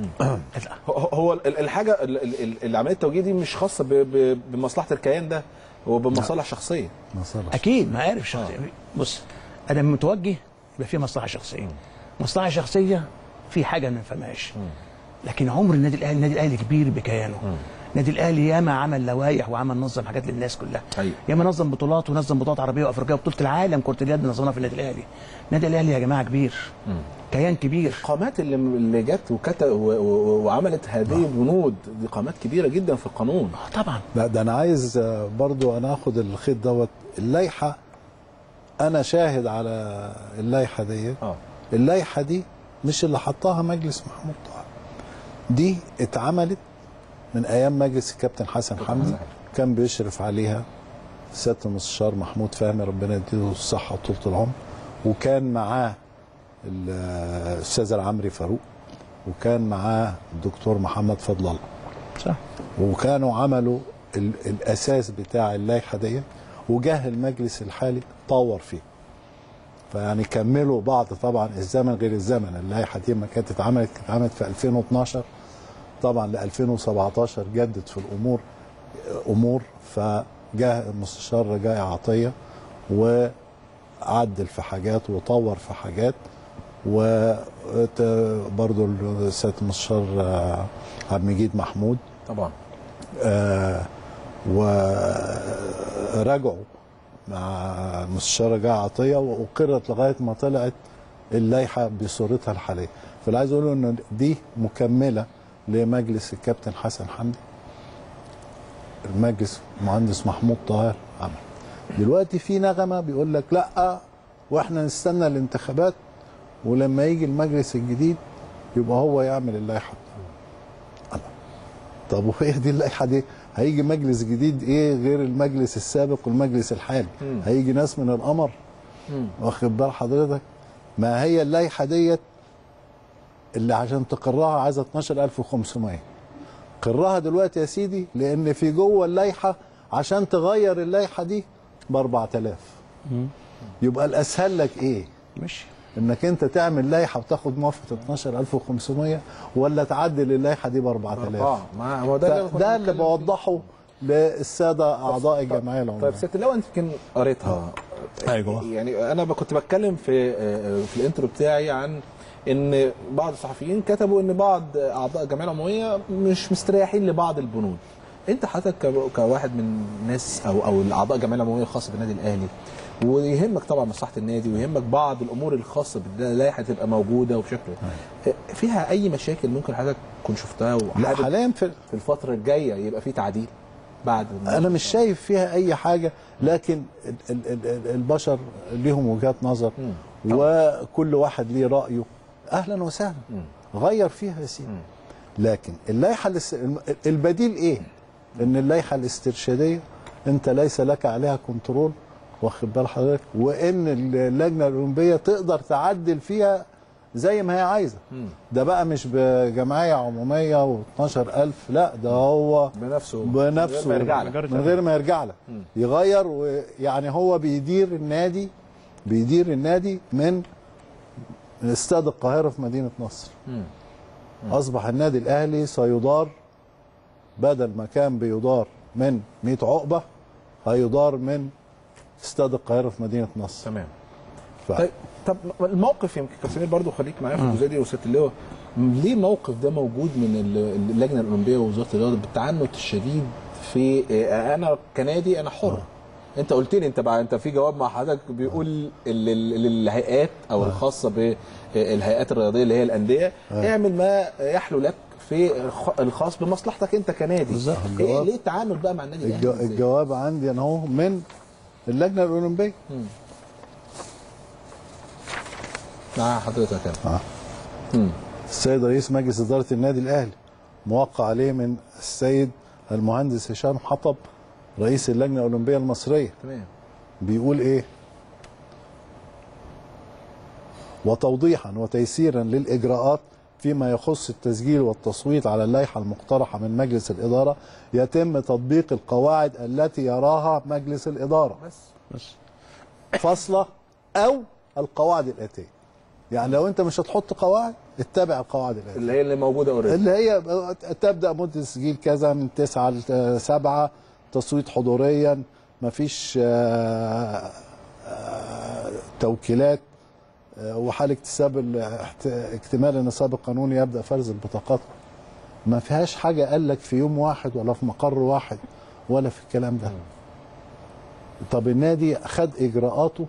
هو- هو ال- الحاجه ال- ال- ال- اللي عمليه التوجيه دي مش خاصه ب- ب- بمصلحه الكيان ده هو بمصالح شخصيه مصالح اكيد ما عارف شخصية بص انا متوجه يبقى في مصلحه شخصيه مصلحه شخصيه في حاجه ما نفهمهاش لكن عمر النادي الاهلي النادي الاهلي كبير بكيانه النادي الاهلي ياما عمل لوائح وعمل نظم حاجات للناس كلها أيوة. ياما نظم بطولات ونظم بطولات عربيه وافريقيه وبطوله العالم كره اليد نظمناها في النادي الاهلي النادي الاهلي يا جماعه كبير كيان كبير القامات اللي اللي جت وكت و- و- وعملت هذه البنود دي قامات كبيره جدا في القانون آه طبعا لا ده انا عايز آه، برضو انا اخد الخيط دوت اللائحه انا شاهد على اللائحه دي اه اللائحه دي مش اللي حطها مجلس محمود طه دي اتعملت من ايام مجلس الكابتن حسن حمدي كان بيشرف عليها سياده المستشار محمود فهمي ربنا يديله الصحه وطولة العمر وكان معاه ال- الاستاذ العمري فاروق وكان معاه الدكتور محمد فضل الله صح وكانوا عملوا ال- الاساس بتاع اللائحه دي وجه المجلس الحالي طور فيه فيعني كملوا بعض طبعا الزمن غير الزمن اللائحه دي ما كانت اتعملت كانت اتعملت في 2012 طبعا ل 2017 جدد في الامور امور فجاء المستشار رجاء عطيه وعدل في حاجات وطور في حاجات وبرضه سياده المستشار آه، عبد المجيد محمود طبعا آه، ورجعوا مع المستشار رجاء عطيه واقرت لغايه ما طلعت اللائحه بصورتها الحاليه فاللي عايز اقوله ان دي مكمله لمجلس الكابتن حسن حمدي المجلس المهندس محمود طاهر عمل دلوقتي في نغمه بيقول لك لا واحنا نستنى الانتخابات ولما يجي المجلس الجديد يبقى هو يعمل اللائحه طب وهي دي اللائحه دي هيجي مجلس جديد ايه غير المجلس السابق والمجلس الحالي مم. هيجي ناس من القمر مم. واخد بال حضرتك ما هي اللائحه ديت اللي عشان تقرها عايزه 12500 قرها دلوقتي يا سيدي لان في جوه اللائحه عشان تغير اللائحه دي ب 4000 يبقى الاسهل لك ايه ماشي انك انت تعمل لائحه وتاخد موافقه 12500 ولا تعدل اللائحه دي ب 4000 اه ما هو ده ده, اللي كنا ده اللي بنتكلم فيه. بوضحه للساده اعضاء الجمعيه العموميه طيب ست اللواء انت يمكن قريتها أيوة. يعني انا ب- كنت بتكلم في آه، في الانترو بتاعي عن ان بعض الصحفيين كتبوا ان بعض اعضاء الجمعيه العموميه مش مستريحين لبعض البنود انت حضرتك ك- كواحد من الناس او او الاعضاء الجمعيه العموميه الخاصه بالنادي الاهلي ويهمك طبعا مصلحه النادي ويهمك بعض الامور الخاصه باللائحه تبقى موجوده وبشكل فيها اي مشاكل ممكن حضرتك تكون شفتها لا وحابب حاليا في في الفتره الجايه يبقى في تعديل بعد انا مش شايف فيها اي حاجه لكن ال- ال- ال- ال- البشر ليهم وجهات نظر وكل واحد ليه رايه اهلا وسهلا غير فيها يا سيدي لكن اللائحه الاس- الم- البديل ايه ان اللائحه الاسترشاديه انت ليس لك عليها كنترول واخد بال حضرتك وان اللجنه الاولمبيه تقدر تعدل فيها زي ما هي عايزه ده بقى مش بجمعيه عموميه و12000 لا ده هو بنفسه بنفسه من غير ما يرجع لك. من غير ما يرجع لك يغير ويعني هو بيدير النادي بيدير النادي من استاد القاهره في مدينه نصر اصبح النادي الاهلي سيدار بدل ما كان بيدار من 100 عقبه هيدار من استاد القاهره في مدينه نصر تمام ف... طيب طب الموقف يمكن كابتن سمير برضه خليك معايا في الجزئيه دي وست اللواء ليه الموقف ده موجود من ال- اللجنه الاولمبيه ووزاره الرياضه بالتعنت الشديد في آه، انا كنادي انا حر انت قلت لي انت بقى انت في جواب مع حضرتك بيقول ال- ال- للهيئات او الخاصه بالهيئات الرياضيه اللي هي الانديه اعمل ما يحلو لك في الخ- الخاص بمصلحتك انت كنادي بالظبط. ايه الجواب- ليه التعامل بقى مع النادي الج... الاهلي إزاي؟ الجواب عندي انا اهو من اللجنه الاولمبيه مع حضرتك انا آه. مم. السيد رئيس مجلس إدارة النادي الأهلي موقع عليه من السيد المهندس هشام حطب رئيس اللجنة الأولمبية المصرية تمام بيقول إيه وتوضيحا وتيسيرا للإجراءات فيما يخص التسجيل والتصويت على اللائحة المقترحة من مجلس الإدارة يتم تطبيق القواعد التي يراها مجلس الإدارة بس فاصلة أو القواعد الآتية يعني لو أنت مش هتحط قواعد اتبع القواعد الآتية اللي هي اللي موجوده اوريدي اللي هي تبدا مده تسجيل كذا من 9 ل 7 تصويت حضوريا مفيش آه، آه، توكيلات آه، وحال اكتساب ال- احت- اكتمال النصاب القانوني يبدا فرز البطاقات ما فيهاش حاجه قال لك في يوم واحد ولا في مقر واحد ولا في الكلام ده طب النادي خد اجراءاته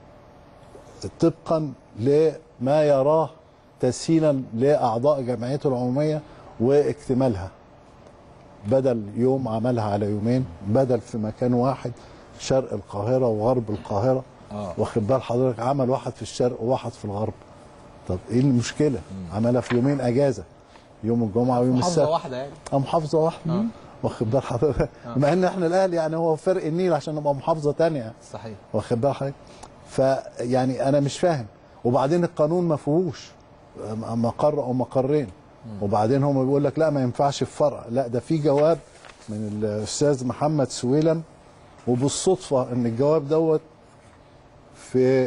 طبقا لما يراه تسهيلا لاعضاء جمعيته العموميه واكتمالها بدل يوم عملها على يومين بدل في مكان واحد شرق القاهره وغرب القاهره آه. واخد بال حضرتك عمل واحد في الشرق وواحد في الغرب طب ايه المشكله عملها في يومين اجازه يوم الجمعه ويوم محافظه السبت واحده يعني اه محافظه واحده واخد بال حضرتك مع ان احنا الاهلي يعني هو فرق النيل عشان نبقى محافظه تانية صحيح واخد بال حضرتك فيعني انا مش فاهم وبعدين القانون ما فيهوش مقر او مقرين وبعدين هم بيقول لك لا ما ينفعش في فرع لا ده في جواب من الاستاذ محمد سويلم وبالصدفه ان الجواب دوت في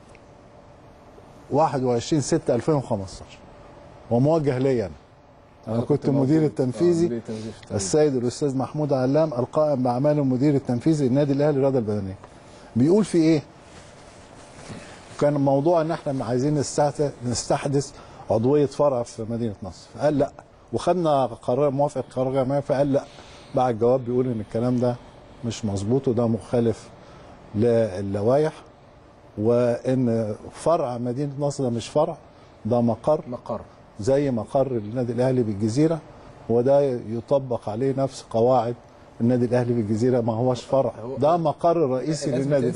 21 6 2015 وموجه ليا انا انا كنت مدير التنفيذي مدير التنفيذي في التنفيذ. السيد الاستاذ محمود علام القائم باعمال المدير التنفيذي للنادي الاهلي للرياضه البدنيه بيقول في ايه كان الموضوع ان احنا عايزين نستحت- نستحدث عضويه فرع في مدينه نصر فقال لا وخدنا قرار موافقه قرار جماعي فقال لا بعد الجواب بيقول ان الكلام ده مش مظبوط وده مخالف للوائح وان فرع مدينه نصر ده مش فرع ده مقر مقر زي مقر النادي الاهلي بالجزيره وده يطبق عليه نفس قواعد النادي الاهلي بالجزيره ما هوش فرع هو- ده مقر رئيسي الناس للنادي بتنسى الاهلي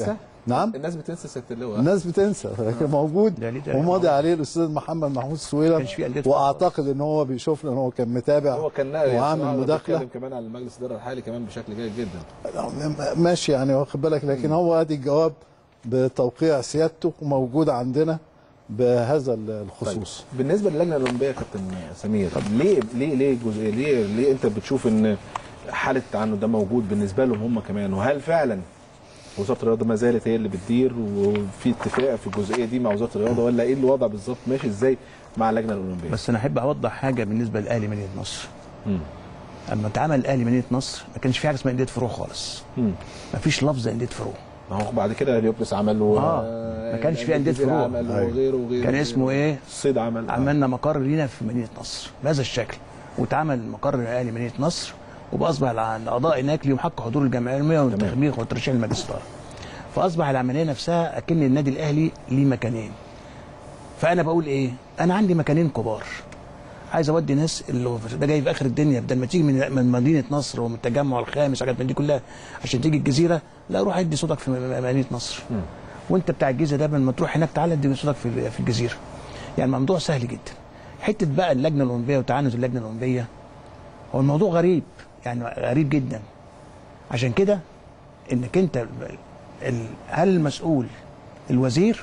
نعم الناس بتنسى ست اللواء الناس بتنسى لكن موجود ده ليه تاريخ وماضي عليه الاستاذ محمد محمود سويلم كانش في أندية في واعتقد ان هو بيشوفنا ان هو كان متابع هو كان ناقل وعامل مداخله كمان على المجلس الاداره الحالي كمان بشكل جيد جدا ماشي يعني واخد بالك لكن هو ادي الجواب بتوقيع سيادته وموجود عندنا بهذا الخصوص بالنسبه للجنه الاولمبيه يا كابتن سمير ليه ليه ليه الجزئيه ليه ليه انت بتشوف ان حاله التعنت ده موجود بالنسبه لهم هم كمان وهل فعلا وزاره الرياضه ما زالت هي اللي بتدير وفي اتفاق في الجزئيه دي مع وزاره الرياضه ولا ايه الوضع بالظبط ماشي ازاي مع اللجنه الاولمبيه؟ بس انا احب اوضح حاجه بالنسبه للاهلي مدينه نصر مم. اما اتعمل الاهلي مدينه نصر ما كانش في حاجه اسمها انديه فروع خالص مم. ما فيش لفظ انديه فروع ما هو بعد كده هليوبلس عمل و... آه، ما كانش في أندية فروع. عمل أيوة. وغيره وغيره كان اسمه ايه الصيد عمل عملنا مقر لينا في مدينه نصر بهذا الشكل واتعمل مقر الاهلي مدينه نصر وباصبح الاعضاء هناك ليهم حق حضور الجمعيه العلميه والتخمير والترشيح لمجلس الاداره فاصبح العمليه نفسها اكن النادي الاهلي ليه مكانين فانا بقول ايه انا عندي مكانين كبار عايز اودي ناس اللي هو ده جاي في اخر الدنيا بدل ما تيجي من من مدينه نصر ومن التجمع الخامس حاجات من دي كلها عشان تيجي الجزيره لا روح ادي صوتك في م- مدينه نصر وانت بتاع الجيزه ده لما تروح هناك تعالى ادي صوتك في في الجزيره يعني الموضوع سهل جدا حته بقى اللجنه الاولمبيه وتعنت اللجنه الاولمبيه هو الموضوع غريب يعني غريب جدا عشان كده انك انت ال- هل المسؤول الوزير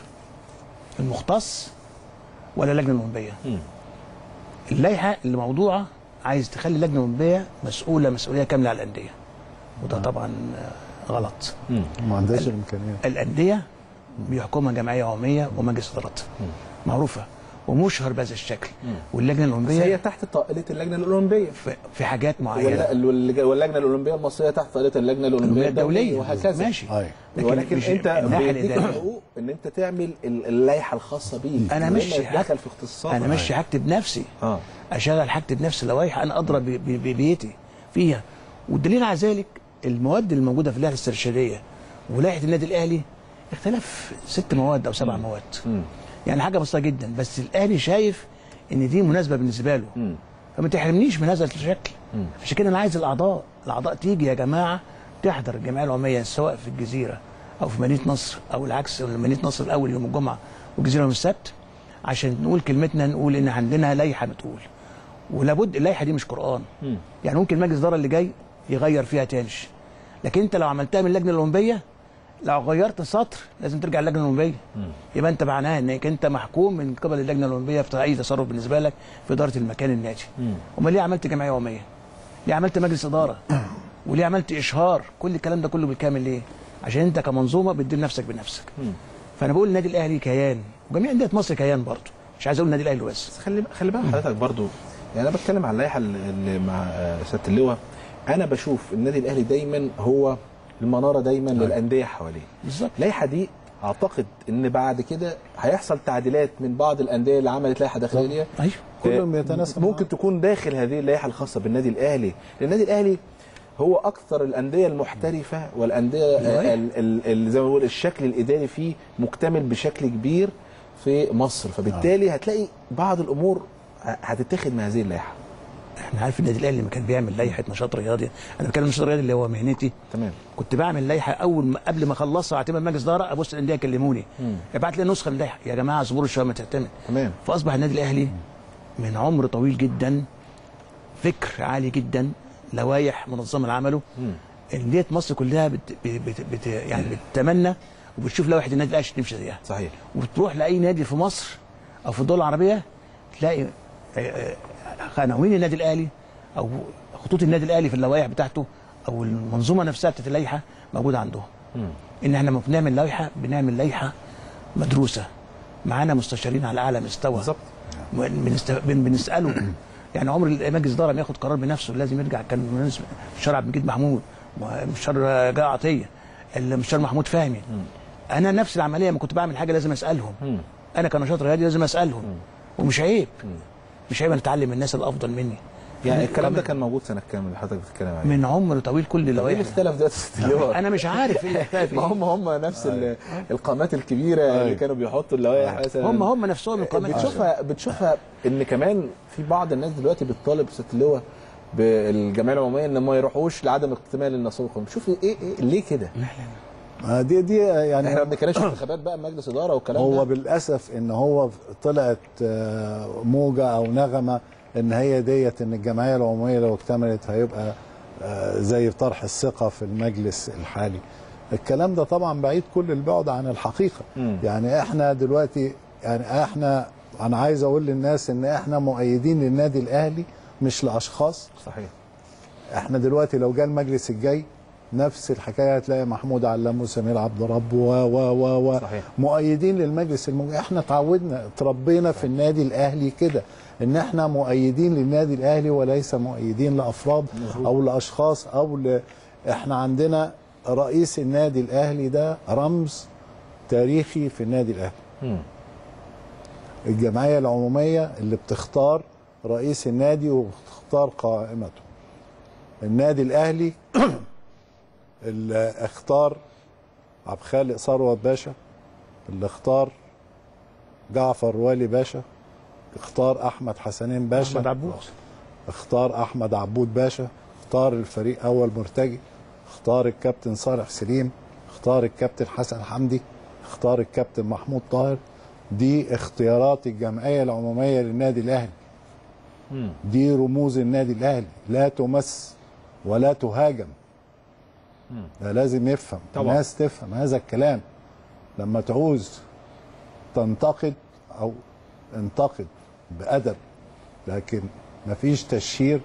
المختص ولا اللجنه الاولمبيه؟ مم. اللائحه اللي موضوعه عايز تخلي اللجنه الاولمبيه مسؤوله مسؤوليه كامله على الانديه وده طبعا آه، غلط مم. ما عندهاش الامكانيات الانديه بيحكمها جمعيه عموميه ومجلس ادارات معروفه ومشهر بهذا الشكل واللجنه بس هي الاولمبيه تحت طائله اللجنه الاولمبيه في- في حاجات ولا- معينه واللج- واللجنه الاولمبيه المصريه تحت طائله اللجنه الاولمبيه الدوليه وهكذا ماشي أيوة. لكن ولكن مش انت الناحيه بيديك الاداريه حقوق ان انت تعمل ال- اللائحه الخاصه بيك انا من مش غير ما يتدخل في اختصاصك انا مش هكتب نفسي اه اشغل هكتب نفسي لوائح انا ادرى ب- ب- ببيتي فيها والدليل على ذلك المواد الموجوده في اللائحه الاسترشاديه ولائحه النادي الاهلي اختلف ست مواد او سبع مواد مم. يعني حاجه بسيطه جدا بس الاهلي شايف ان دي مناسبه بالنسبه له مم. فما تحرمنيش من هذا الشكل عشان كده انا عايز الاعضاء الاعضاء تيجي يا جماعه تحضر الجمعيه العموميه سواء في الجزيره او في مدينه نصر او العكس مدينه نصر الاول يوم الجمعه والجزيره يوم السبت عشان نقول كلمتنا نقول ان عندنا لائحه بتقول ولابد اللائحه دي مش قران مم. يعني ممكن مجلس الاداره اللي جاي يغير فيها تاني لكن انت لو عملتها من اللجنه الاولمبيه لو غيرت سطر لازم ترجع اللجنه الاولمبيه يبقى انت معناها انك انت محكوم من قبل اللجنه الاولمبيه في اي تصرف بالنسبه لك في اداره المكان النادي امال ليه عملت جمعيه يوميه ليه عملت مجلس اداره وليه عملت اشهار كل الكلام ده كله بالكامل ليه عشان انت كمنظومه بتدير نفسك بنفسك فانا بقول النادي الاهلي كيان وجميع انديه مصر كيان برضه مش عايز اقول النادي الاهلي بس بس خلي خلي بالك حضرتك برضو يعني انا بتكلم على اللائحه اللي اللي مع آه، سياده اللواء انا بشوف النادي الاهلي دايما هو المناره دايما للانديه حواليه بالظبط اللائحه دي اعتقد ان بعد كده هيحصل تعديلات من بعض الانديه اللي عملت لائحه داخليه ايوه كلهم آه، يتناسب ممكن تكون داخل هذه اللائحه الخاصه بالنادي الاهلي لان النادي الاهلي هو اكثر الانديه المحترفه والانديه آه، ال- ال- ال- زي ما بنقول الشكل الاداري فيه مكتمل بشكل كبير في مصر فبالتالي هتلاقي بعض الامور ه- هتتاخد من هذه اللائحه احنا عارف النادي الاهلي لما كان بيعمل لائحه نشاط رياضي انا بتكلم نشاط رياضي اللي هو مهنتي تمام كنت بعمل لائحه اول ما قبل ما اخلصها اعتمد مجلس اداره ابص الانديه يكلموني ابعت لي نسخه من اللائحه يا جماعه اصبروا شويه ما تعتمد تمام فاصبح النادي الاهلي من عمر طويل جدا فكر عالي جدا لوائح منظمه لعمله انديه مصر كلها بت بت بت يعني بتتمنى وبتشوف لوائح النادي الاهلي عشان تمشي زيها صحيح وتروح لاي نادي في مصر او في الدول العربيه تلاقي آه، آه، عناوين النادي الاهلي او خطوط النادي الاهلي في اللوائح بتاعته او المنظومه نفسها بتاعت اللائحه موجوده عندهم. ان احنا لما بنعمل لائحه بنعمل لائحه مدروسه معانا مستشارين على اعلى مستوى بالظبط. بنست... بن- بنساله يعني عمر مجلس الاداره ما ياخد قرار بنفسه لازم يرجع كان بالنسبة- مستشار عبد المجيد محمود مستشار جاء عطيه المستشار محمود فهمي انا نفس العمليه لما كنت بعمل حاجه لازم اسالهم انا كنشاط رياضي لازم اسالهم ومش عيب مش عيب أنا اتعلم من الناس الافضل مني يعني الكلام ده كان موجود سنه كام اللي حضرتك بتتكلم عليه؟ من عمر طويل كل طب ايه اللوائح اللي اختلف دلوقتي في اللواء؟ انا مش عارف ايه اللي اختلف ما إيه. هم هم نفس ال- القامات الكبيره اللي كانوا بيحطوا اللوائح مثلا هم هم نفسهم القامات بتشوفها بتشوفها ان كمان في بعض الناس دلوقتي بتطالب ست اللواء بالجمعيه العموميه ان ما يروحوش لعدم اكتمال النسوق بتشوف ايه, إيه ليه كده؟ ما دي دي يعني احنا ما بنتكلمش في انتخابات بقى مجلس اداره والكلام هو ده بالاسف ان هو طلعت آه، موجه او نغمه ان هي ديت ان الجمعيه العموميه لو اكتملت هيبقى آه، زي طرح الثقه في المجلس الحالي الكلام ده طبعا بعيد كل البعد عن الحقيقه مم. يعني احنا دلوقتي يعني احنا انا عايز اقول للناس ان احنا مؤيدين للنادي الاهلي مش لاشخاص صحيح احنا دلوقتي لو جه المجلس الجاي نفس الحكايه هتلاقي محمود علام وسمير عبد رب و و و و صحيح. مؤيدين للمجلس المجلس احنا اتعودنا اتربينا في النادي الاهلي كده ان احنا مؤيدين للنادي الاهلي وليس مؤيدين لافراد او لاشخاص او ل... احنا عندنا رئيس النادي الاهلي ده رمز تاريخي في النادي الاهلي مم. الجمعيه العموميه اللي بتختار رئيس النادي وبتختار قائمته النادي الاهلي اللي اختار عبد الخالق ثروت باشا اللي اختار جعفر والي باشا اختار احمد حسنين باشا احمد عبود اختار احمد عبود باشا اختار الفريق اول مرتجي اختار الكابتن صالح سليم اختار الكابتن حسن حمدي اختار الكابتن محمود طاهر دي اختيارات الجمعيه العموميه للنادي الاهلي مم. دي رموز النادي الاهلي لا تمس ولا تهاجم ده لازم يفهم طبعا. الناس تفهم هذا الكلام لما تعوز تنتقد او انتقد بادب لكن مفيش تشهير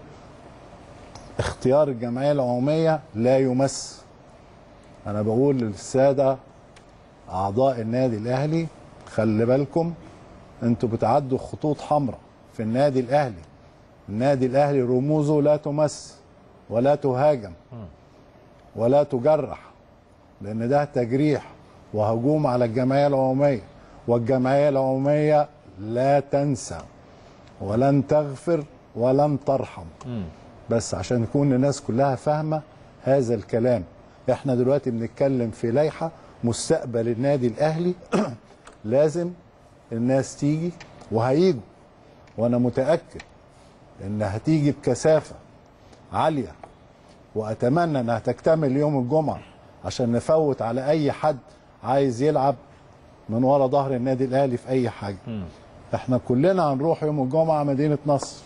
اختيار الجمعيه العموميه لا يمس انا بقول للساده اعضاء النادي الاهلي خلي بالكم انتوا بتعدوا خطوط حمراء في النادي الاهلي النادي الاهلي رموزه لا تمس ولا تهاجم ولا تجرح لان ده تجريح وهجوم على الجمعيه العموميه والجمعيه العموميه لا تنسى ولن تغفر ولن ترحم بس عشان يكون الناس كلها فاهمه هذا الكلام احنا دلوقتي بنتكلم في لائحه مستقبل النادي الاهلي لازم الناس تيجي وهيجوا وانا متاكد ان هتيجي بكثافه عاليه واتمنى انها تكتمل يوم الجمعه عشان نفوت على اي حد عايز يلعب من ورا ظهر النادي الاهلي في اي حاجه احنا كلنا هنروح يوم الجمعه مدينه نصر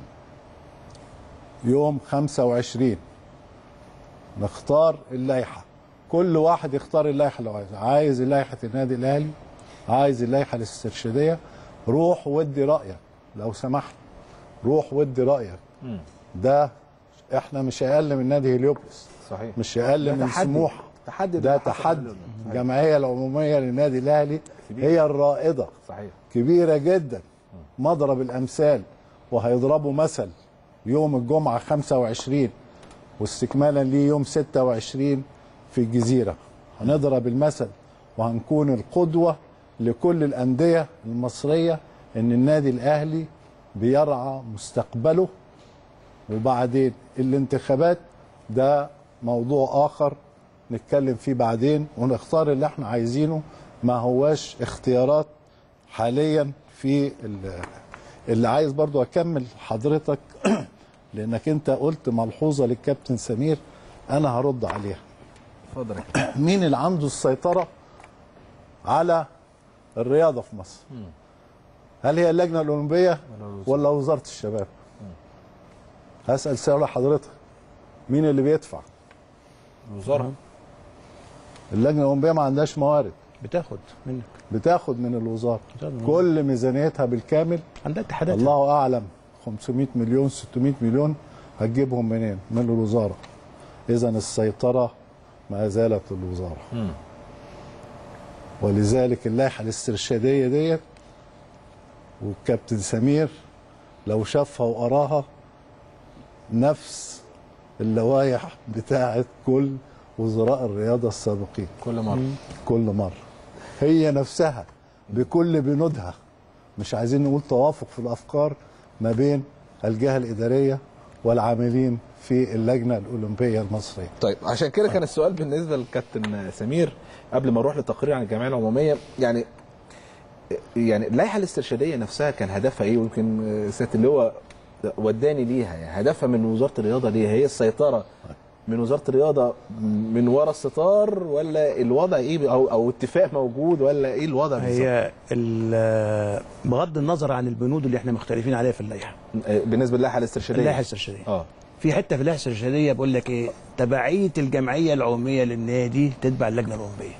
يوم 25 نختار اللائحه كل واحد يختار اللائحه اللي هو عايزها عايز لائحه النادي الاهلي عايز اللائحه الاسترشاديه روح ودي رايك لو سمحت روح ودي رايك ده احنا مش اقل من نادي هليوبلس صحيح مش اقل ده من تحدي. سموحه تحدي ده حصل تحدي منه. الجمعيه العموميه للنادي الاهلي هي الرائده صحيح كبيره جدا مضرب الامثال وهيضربوا مثل يوم الجمعه 25 واستكمالا ليه يوم 26 في الجزيره هنضرب المثل وهنكون القدوه لكل الانديه المصريه ان النادي الاهلي بيرعى مستقبله وبعدين الانتخابات ده موضوع اخر نتكلم فيه بعدين ونختار اللي احنا عايزينه ما هواش اختيارات حاليا في ال- اللي عايز برضو اكمل حضرتك لانك انت قلت ملحوظه للكابتن سمير انا هرد عليها اتفضل يا كابتن. مين اللي عنده السيطره على الرياضه في مصر هل هي اللجنه الاولمبيه ولا وزاره الشباب هسال سؤال حضرتك مين اللي بيدفع الوزاره اللجنه الاولمبيه ما عندهاش موارد بتاخد منك بتاخد من الوزاره بتاخد من كل ميزانيتها بالكامل عندها اتحادات الله اعلم 500 مليون 600 مليون هتجيبهم منين من الوزاره اذا السيطره ما زالت للوزاره ولذلك اللائحه الاسترشاديه ديت والكابتن سمير لو شافها وقراها نفس اللوائح بتاعه كل وزراء الرياضه السابقين كل مره كل مرة هي نفسها بكل بنودها مش عايزين نقول توافق في الأفكار ما بين الجهة الإدارية والعاملين في اللجنة الأولمبية المصرية طيب عشان كده كان السؤال بالنسبه للكابتن سمير قبل ما اروح للتقرير عن الجمعيه العموميه يعني يعني اللائحه الاسترشاديه نفسها كان هدفها ايه ويمكن سياده اللواء وداني ليها يعني هدفها من وزاره الرياضه ليه هي السيطره من وزاره الرياضه من ورا الستار ولا الوضع ايه او او اتفاق موجود ولا ايه الوضع بالظبط هي ال- بغض النظر عن البنود اللي احنا مختلفين عليها في اللائحه آه، بالنسبه للائحه الاسترشاديه اللائحه الاسترشاديه اه في حته في اللائحه الاسترشاديه بقول لك ايه تبعيه الجمعيه العموميه للنادي تتبع اللجنه الاولمبيه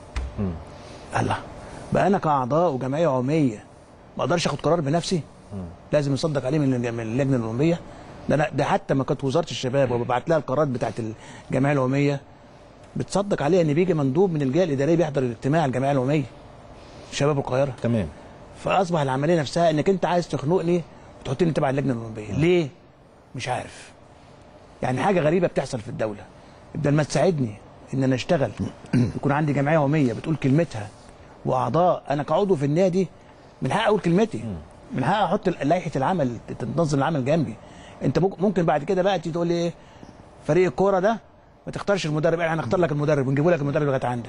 الله بقى انا كاعضاء وجمعيه عموميه ما اقدرش اخد قرار بنفسي لازم يصدق عليه من الج- من اللجنه الاولمبيه ده انا ده حتى ما كانت وزاره الشباب وببعت لها القرارات بتاعت الجمعيه العموميه بتصدق عليها ان بيجي مندوب من الجهه الاداريه بيحضر الاجتماع الجمعيه العموميه شباب القاهره تمام فاصبح العمليه نفسها انك انت عايز تخنقني وتحطني تبع اللجنه الاولمبيه ليه مش عارف يعني حاجه غريبه بتحصل في الدوله بدل ما تساعدني ان انا اشتغل يكون عندي جمعيه عموميه بتقول كلمتها واعضاء انا كعضو في النادي من حقي اقول كلمتي من حقي احط لائحه العمل تنظم العمل جنبي انت ممكن- ممكن بعد كده بقى تيجي تقول لي ايه فريق الكوره ده ما تختارش المدرب احنا هنختار لك المدرب ونجيبه لك المدرب لغايه عندك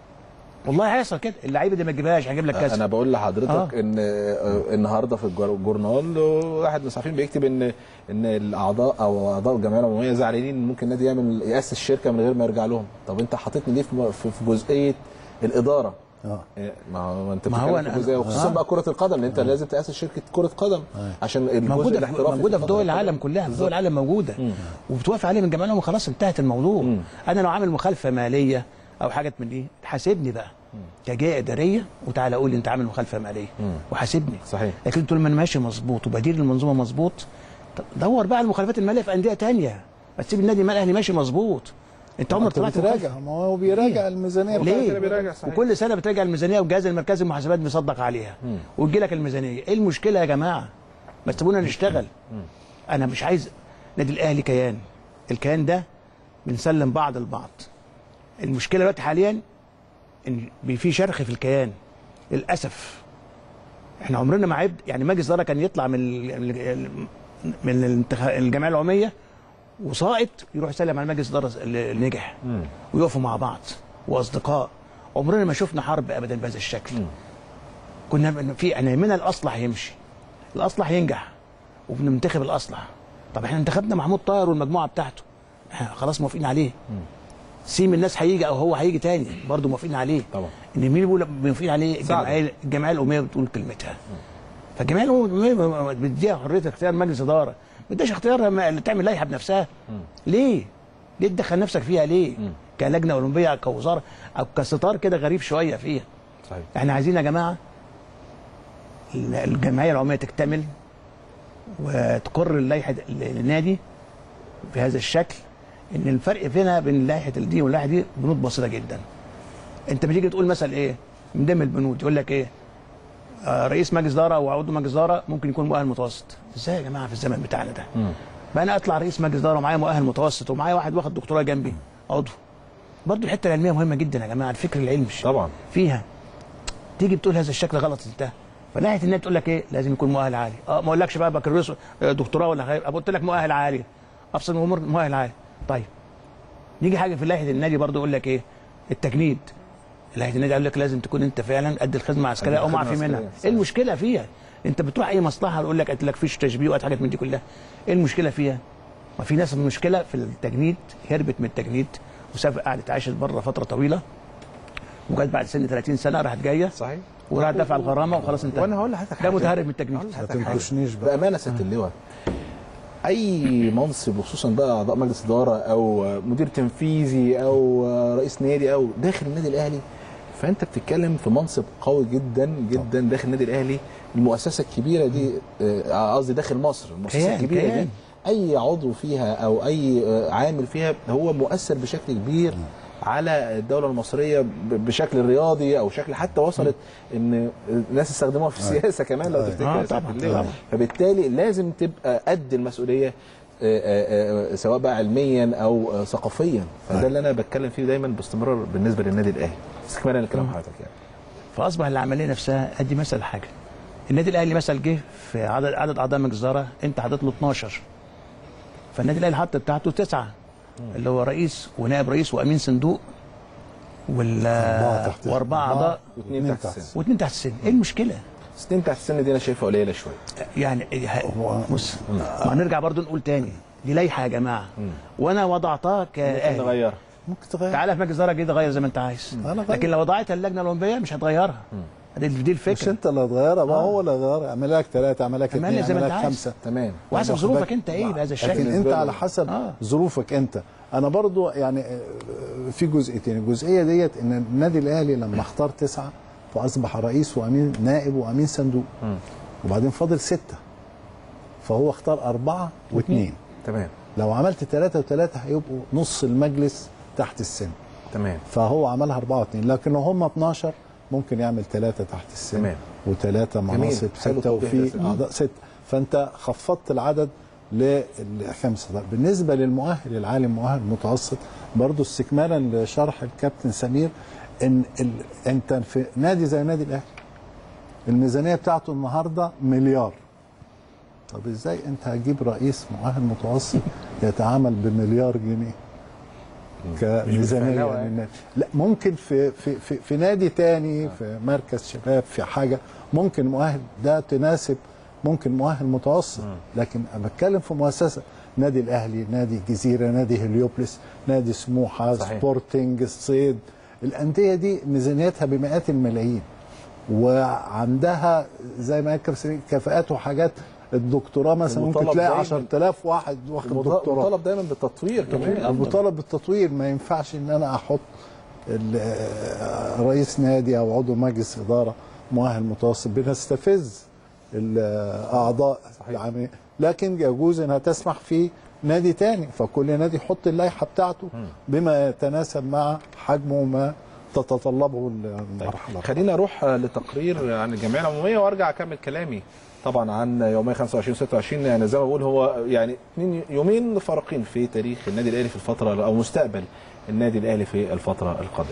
والله هيحصل كده اللعيبه دي ما تجيبهاش هنجيب لك كذا انا بقول لحضرتك آه. ان آه، النهارده في الجر- الجورنال آه، واحد من الصحفيين بيكتب ان ان الاعضاء او اعضاء الجمعيه العموميه زعلانين ان ممكن النادي يعمل ياسس شركه من غير ما يرجع لهم طب انت حاططني ليه في في في جزئيه الاداره اه إيه، ما هو انت ما هو بتتكلم أنا- في جزئيه وخصوصا آه. بقى كره القدم ان انت لازم تاسس شركه كره قدم عشان الجزء موجوده في الاحترافي موجوده في كرة دول القدم. العالم كلها في دول العالم موجوده وبتوافق عليه من جميع خلاص انتهت الموضوع مم. انا لو عامل مخالفه ماليه او حاجات من دي تحاسبني بقى كجهه اداريه وتعالى قول لي انت عامل مخالفه ماليه وحاسبني صحيح لكن طول ما انا ماشي مظبوط وبدير المنظومه مظبوط طب دور بقى على المخالفات الماليه في انديه تانية ما تسيب النادي المالي الاهلي ماشي مظبوط انت عمرك انت طلعت بتراجع مخالفة؟ ما هو بيراجع الميزانيه ليه؟ بيراجع صحيح. وكل سنه بتراجع الميزانيه والجهاز المركزي للمحاسبات بيصدق عليها وتجي لك الميزانيه، ايه المشكله يا جماعه؟ ما تسيبونا نشتغل. انا مش عايز نادي الاهلي كيان، الكيان ده بنسلم بعض البعض. المشكله دلوقتي حاليا ان بي- في شرخ في الكيان للاسف. احنا عمرنا ما عبد يعني مجلس الاداره كان يطلع من ال- ال- من الانتخ- الجمعيه العموميه وساقط يروح يسلم على مجلس الاداره اللي نجح ويقفوا مع بعض واصدقاء عمرنا ما شفنا حرب ابدا بهذا الشكل كنا بن- في احنا يهمنا الاصلح يمشي الاصلح ينجح وبننتخب الاصلح طب احنا انتخبنا محمود طاهر والمجموعه بتاعته احنا خلاص موافقين عليه سيم الناس هيجي او هو هيجي تاني برضه موافقين عليه طبعا. ان مين بيقول موافقين عليه ساعدوا. الجمعيه الجمعيه الامميه بتقول كلمتها فالجمعيه الامميه بتديها حريه اختيار مجلس اداره ما اداش اختيارها ما- اللي تعمل لائحه بنفسها ليه؟ ليه تدخل نفسك فيها ليه؟ كلجنه اولمبيه او كوزاره او كستار كده غريب شويه فيها صحيح احنا عايزين يا جماعه ال- الجمعيه العموميه تكتمل وتقر اللائحه النادي بهذا الشكل ان الفرق فينا بين لائحه دي واللائحه دي بنود بسيطه جدا انت بتيجي تقول مثلا ايه من ضمن البنود يقول لك ايه آه رئيس مجلس اداره او عضو مجلس اداره ممكن يكون مؤهل متوسط ازاي يا جماعه في الزمن بتاعنا ده بقى انا اطلع رئيس مجلس اداره ومعايا مؤهل متوسط ومعايا واحد واخد دكتوراه جنبي عضو برضه الحته العلميه مهمه جدا يا جماعه الفكر العلمي طبعا فيها تيجي بتقول هذا الشكل غلط انت فناحيه النادي تقول لك ايه لازم يكون مؤهل عالي اه ما اقولكش بقى بكالوريوس آه، دكتوراه ولا غير ابقى قلت لك مؤهل عالي افصل الامور مؤهل عالي طيب نيجي حاجه في لائحه النادي برضه يقول لك ايه التجنيد لائحه النادي يقول لك لازم تكون انت فعلا قد الخدمه العسكريه او قد معفي الخدمة منها العسكرية، ايه المشكله فيها انت بتروح اي مصلحه يقول لك قلت لك فيش تشبيه وقت حاجات من دي كلها ايه المشكله فيها ما في ناس المشكله في التجنيد هربت من التجنيد وسافر قعدت عاشت بره فتره طويله وجت بعد سن 30 سنه راحت جايه صحيح وراح دفع الغرامه وخلاص انتهى وانا هقول لحضرتك ده حاجة. متهرب من التجنيد هقول ما لحضرتك حاجة. تنكشنيش بقى بامانه ست اللواء اي منصب وخصوصا بقى اعضاء مجلس اداره او مدير تنفيذي او رئيس نادي او داخل النادي الاهلي فانت بتتكلم في منصب قوي جدا جدا داخل النادي الاهلي المؤسسه الكبيره دي آه، قصدي داخل مصر المؤسسه كيان- الكبيره كيان. دي اي عضو فيها او اي آه، عامل فيها هو مؤثر بشكل كبير على الدوله المصريه ب- بشكل رياضي او شكل حتى وصلت ان الناس استخدموها في السياسه كمان لو آه. تفتكر آه، يا سعادة طبعاً، اللواء. طبعاً. فبالتالي لازم تبقى قد المسؤوليه آه، آه، آه، سواء بقى علميا او آه، ثقافيا فده اللي انا بتكلم فيه دايما باستمرار بالنسبه للنادي الاهلي استكمالا لكلام حضرتك يعني فاصبح العمليه نفسها ادي مثل حاجه النادي الاهلي مثلا جه في عدد عدد اعضاء مجلس الاداره انت حاطط له 12 فالنادي الاهلي حط بتاعته تسعه اللي هو رئيس ونائب رئيس وامين صندوق وال أربعة تحت واربعه اعضاء واثنين تحت السن واثنين تحت السن ايه المشكله؟ اثنين تحت السن دي انا شايفها قليله شويه يعني ه- بص ما هنرجع برضو نقول تاني دي لائحه يا جماعه وانا وضعتها ممكن كاهلي نغيرها ممكن تغير تعالى في مجلس اداره جديد غير زي ما انت عايز أنا غير. لكن لو وضعتها اللجنه الاولمبيه مش هتغيرها دي دي مش الفكره انت اللي هتغيرها ما هو اللي هيغيرها اعمل لك ثلاثه اعمل لك اعمل اثنين زي ما اعمل انت لك عايز. خمسه تمام وحسب واخد ظروفك بالك؟ انت ايه بهذا الشكل لكن انت بالنسبة على له. حسب آه. ظروفك انت انا برضو يعني آه، في جزئيتين الجزئيه ديت ان النادي الاهلي لما اختار تسعه فاصبح رئيس وامين نائب وامين صندوق وبعدين فاضل سته فهو اختار اربعه واثنين تمام لو عملت ثلاثه وثلاثه هيبقوا نص المجلس تحت السن تمام فهو عملها أربعة واثنين لكن لو هم 12 ممكن يعمل ثلاثة تحت السن تمام. وثلاثة جميل. مناصب حلو ستة التوضيح ده وفي سيدي. أعضاء ستة فأنت خفضت العدد لخمسة طيب بالنسبة للمؤهل العالي المؤهل المتوسط برضو استكمالا لشرح الكابتن سمير ان ال... انت في نادي زي نادي الاهلي الميزانيه بتاعته النهارده مليار طب ازاي انت هتجيب رئيس مؤهل متوسط يتعامل بمليار جنيه كميزانيه بالفهلوة يعني. للنادي لا ممكن في في في, في نادي تاني في مركز شباب في حاجه ممكن مؤهل ده تناسب ممكن مؤهل متوسط لكن انا بتكلم في مؤسسه نادي الاهلي نادي الجزيره نادي هليوبلس نادي سموحه صحيح. سبورتنج الصيد الانديه دي ميزانيتها بمئات الملايين وعندها زي ما كان كفاءات وحاجات الدكتوراه مثلا ممكن المطالب تلاقي دايماً- 10000 واحد واخد دكتوراه مطالب دايما بالتطوير كمان أفضل. المطالب بالتطوير ما ينفعش ان انا احط ال- آه، رئيس نادي او عضو مجلس اداره مؤهل متوسط بنستفز الاعضاء العاملين لكن يجوز انها تسمح في نادي تاني فكل نادي يحط اللائحه بتاعته بما يتناسب مع حجمه وما تتطلبه المرحله خلينا اروح لتقرير عن الجمعيه العموميه وارجع اكمل كلامي طبعا عن يومي 25 26 يعني زي ما بقول هو يعني اتنين يومين فارقين في تاريخ النادي الاهلي في الفتره او مستقبل النادي الاهلي في الفتره القادمه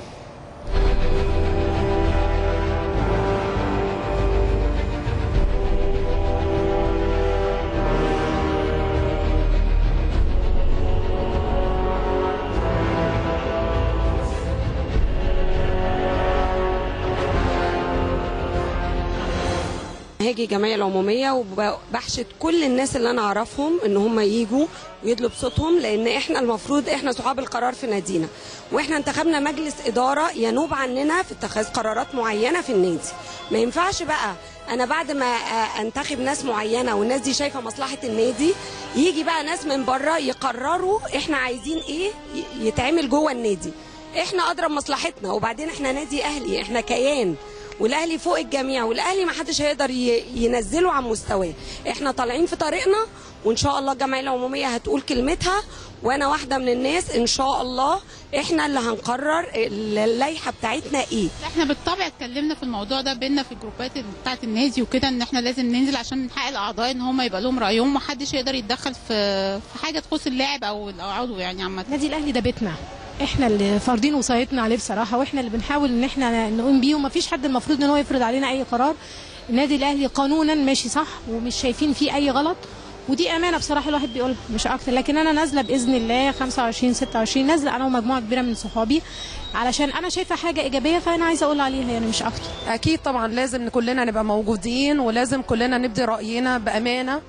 هاجي الجمعيه العموميه وبحشد كل الناس اللي انا اعرفهم ان هم يجوا ويدلوا بصوتهم لان احنا المفروض احنا صحاب القرار في نادينا واحنا انتخبنا مجلس اداره ينوب عننا في اتخاذ قرارات معينه في النادي ما ينفعش بقى انا بعد ما آه، انتخب ناس معينه والناس دي شايفه مصلحه النادي يجي بقى ناس من بره يقرروا احنا عايزين ايه ي- يتعمل جوه النادي احنا ادرى بمصلحتنا وبعدين احنا نادي اهلي احنا كيان والاهلي فوق الجميع والاهلي ما حدش هيقدر ي- ينزله عن مستواه احنا طالعين في طريقنا وان شاء الله الجمعيه العموميه هتقول كلمتها وانا واحده من الناس ان شاء الله احنا اللي هنقرر اللائحه بتاعتنا ايه احنا بالطبع اتكلمنا في الموضوع ده بينا في الجروبات بتاعه النادي وكده ان احنا لازم ننزل عشان نحقق الاعضاء ان هم يبقى لهم رايهم ومحدش يقدر يتدخل في في حاجه تخص اللاعب او العضو يعني عامه النادي الاهلي ده بيتنا احنا اللي فارضين وصايتنا عليه بصراحه واحنا اللي بنحاول ان احنا نقوم بيه ومفيش حد المفروض ان هو يفرض علينا اي قرار النادي الاهلي قانونا ماشي صح ومش شايفين فيه اي غلط ودي امانه بصراحه الواحد بيقولها مش اكتر لكن انا نازله باذن الله 25 26 نازله انا ومجموعه كبيره من صحابي علشان انا شايفه حاجه ايجابيه فانا عايزه اقول عليها يعني مش اكتر اكيد طبعا لازم كلنا نبقى موجودين ولازم كلنا نبدي راينا بامانه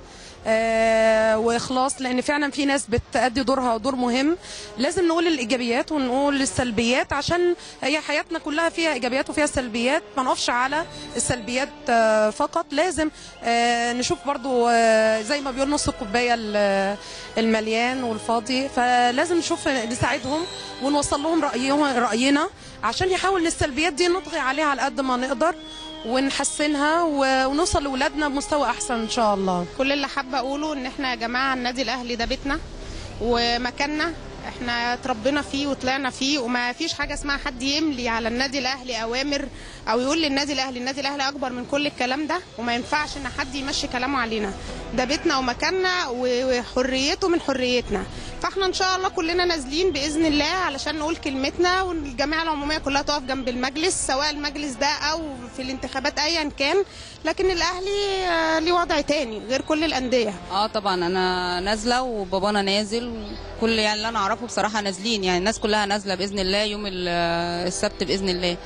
آه واخلاص لان فعلا في ناس بتأدي دورها دور مهم لازم نقول الايجابيات ونقول السلبيات عشان هي حياتنا كلها فيها ايجابيات وفيها سلبيات ما نقفش على السلبيات آه فقط لازم آه نشوف برضو آه زي ما بيقول نص الكوبايه ال- المليان والفاضي فلازم نشوف نساعدهم ونوصل لهم رايهم راينا عشان يحاول السلبيات دي نطغي عليها على قد ما نقدر ونحسنها و- ونوصل لاولادنا بمستوى احسن ان شاء الله كل اللي حابه اقوله ان احنا يا جماعه النادي الاهلي ده بيتنا ومكاننا احنا اتربينا فيه وطلعنا فيه وما فيش حاجه اسمها حد يملي على النادي الاهلي اوامر او يقول للنادي الاهلي النادي الاهلي اكبر من كل الكلام ده وما ينفعش ان حد يمشي كلامه علينا ده بيتنا ومكاننا وحريته من حريتنا فاحنا ان شاء الله كلنا نازلين باذن الله علشان نقول كلمتنا والجمعيه العموميه كلها تقف جنب المجلس سواء المجلس ده او في الانتخابات ايا كان لكن الاهلي آه، ليه وضع تاني غير كل الانديه اه طبعا انا نازله وبابانا نازل كل يعني اللي انا اعرفه بصراحه نازلين يعني الناس كلها نازله باذن الله يوم ال- السبت باذن الله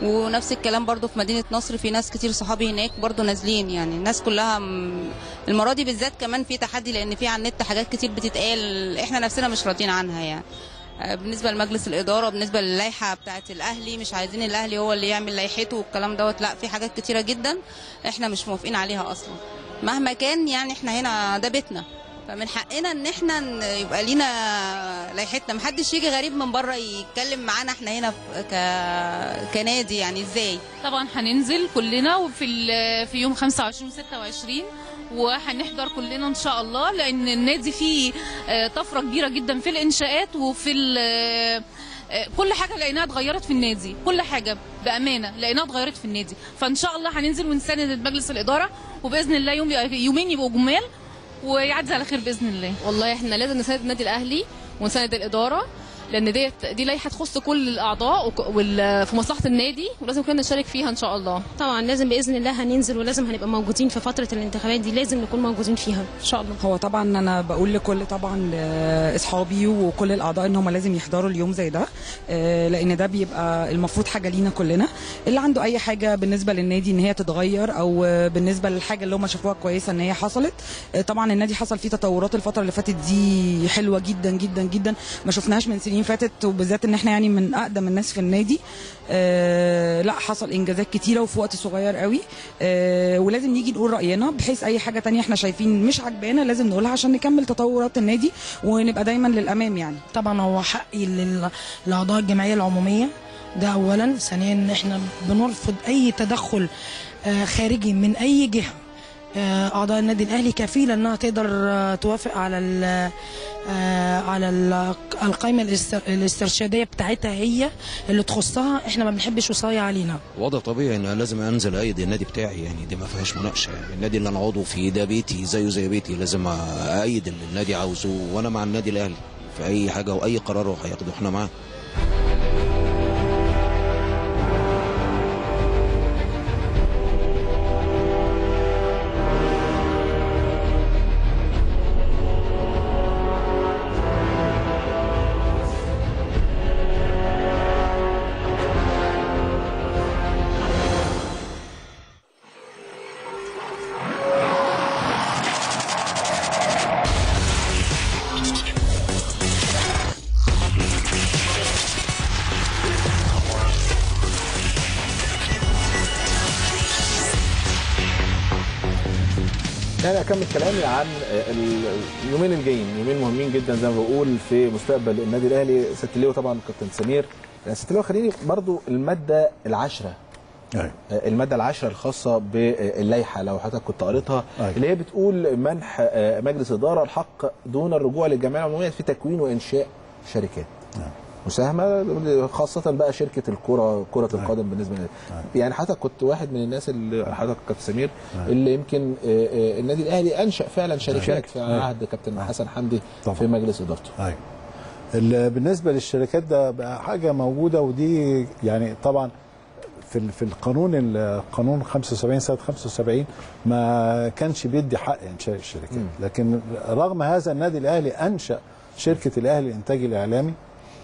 ونفس الكلام برضو في مدينه نصر في ناس كتير صحابي هناك برضو نازلين يعني الناس كلها م- المره دي بالذات كمان في تحدي لان في على النت حاجات كتير بتتقال احنا نفسنا مش راضيين عنها يعني آه، بالنسبه لمجلس الاداره بالنسبه للائحه بتاعه الاهلي مش عايزين الاهلي هو اللي يعمل لائحته والكلام دوت لا في حاجات كتيره جدا احنا مش موافقين عليها اصلا مهما كان يعني احنا هنا ده بيتنا فمن حقنا ان احنا ن- يبقى لينا لائحتنا محدش يجي غريب من بره يتكلم معانا احنا هنا في- ك... كنادي يعني ازاي طبعا هننزل كلنا وفي ال- في يوم 25 و 26 وهنحضر كلنا ان شاء الله لان النادي فيه آه، طفره كبيره جدا في الانشاءات وفي ال- آه، آه، كل حاجه لقيناها اتغيرت في النادي كل حاجه بامانه لقيناها اتغيرت في النادي فان شاء الله هننزل ونساند مجلس الاداره وباذن الله يوم يومين يبقوا جمال ويعدي على خير باذن الله والله احنا لازم نساند النادي الاهلي ونساند الاداره لان ديت دي لائحه تخص كل الاعضاء وك- وال- في مصلحه النادي ولازم كلنا نشارك فيها ان شاء الله طبعا لازم باذن الله هننزل ولازم هنبقى موجودين في فتره الانتخابات دي لازم نكون موجودين فيها ان شاء الله هو طبعا انا بقول لكل طبعا اصحابي وكل الاعضاء ان هم لازم يحضروا اليوم زي ده آه، لان ده بيبقى المفروض حاجه لينا كلنا اللي عنده اي حاجه بالنسبه للنادي ان هي تتغير او آه، بالنسبه للحاجه اللي هم شافوها كويسه ان هي حصلت آه، طبعا النادي حصل فيه تطورات الفتره اللي فاتت دي حلوه جدا جدا جدا ما شفناهاش من سنين فاتت وبالذات ان احنا يعني من اقدم الناس في النادي آه، لا حصل انجازات كتيره وفي وقت صغير قوي آه، ولازم نيجي نقول راينا بحيث اي حاجه تانية احنا شايفين مش عجبانا لازم نقولها عشان نكمل تطورات النادي ونبقى دايما للامام يعني طبعا هو حقي لل- لاعضاء الجمعيه العموميه ده اولا ثانيا ان احنا بنرفض اي تدخل آه، خارجي من اي جهه آه، اعضاء النادي الاهلي كفيله انها تقدر آه، توافق على ال آه، على ال- القائمه الاستر- الاسترشاديه بتاعتها هي اللي تخصها احنا ما بنحبش وصايه علينا وضع طبيعي ان أنا لازم انزل ايد النادي بتاعي يعني دي ما فيهاش مناقشه يعني النادي اللي انا عضو فيه ده بيتي زيه زي بيتي لازم ايد اللي النادي عاوزه وانا مع النادي الاهلي في اي حاجه واي قرار هو هياخده احنا معاه يعني اكمل كلامي عن ال- اليومين الجايين يومين مهمين جدا زي ما بقول في مستقبل النادي الاهلي ست ليو طبعا كابتن سمير يعني ست ليو خليني برضو الماده العاشره الماده العاشره الخاصه باللائحه لو حضرتك كنت قريتها اللي هي بتقول منح آه، مجلس اداره الحق دون الرجوع للجمعيه العموميه في تكوين وانشاء شركات مساهمه خاصه بقى شركه الكره كره القدم بالنسبه لنا يعني حضرتك كنت واحد من الناس اللي حضرتك كابتن سمير اللي يمكن آه، آه، النادي الاهلي انشا فعلا شركات شركة. في أيوة. عهد كابتن حسن حمدي في مجلس ادارته ايوه ال- بالنسبه للشركات ده بقى حاجه موجوده ودي يعني طبعا في ال- في القانون القانون 75 سنه 75 ما كانش بيدي حق انشاء الشركات لكن رغم هذا النادي الاهلي انشا شركه الاهلي الانتاج الاعلامي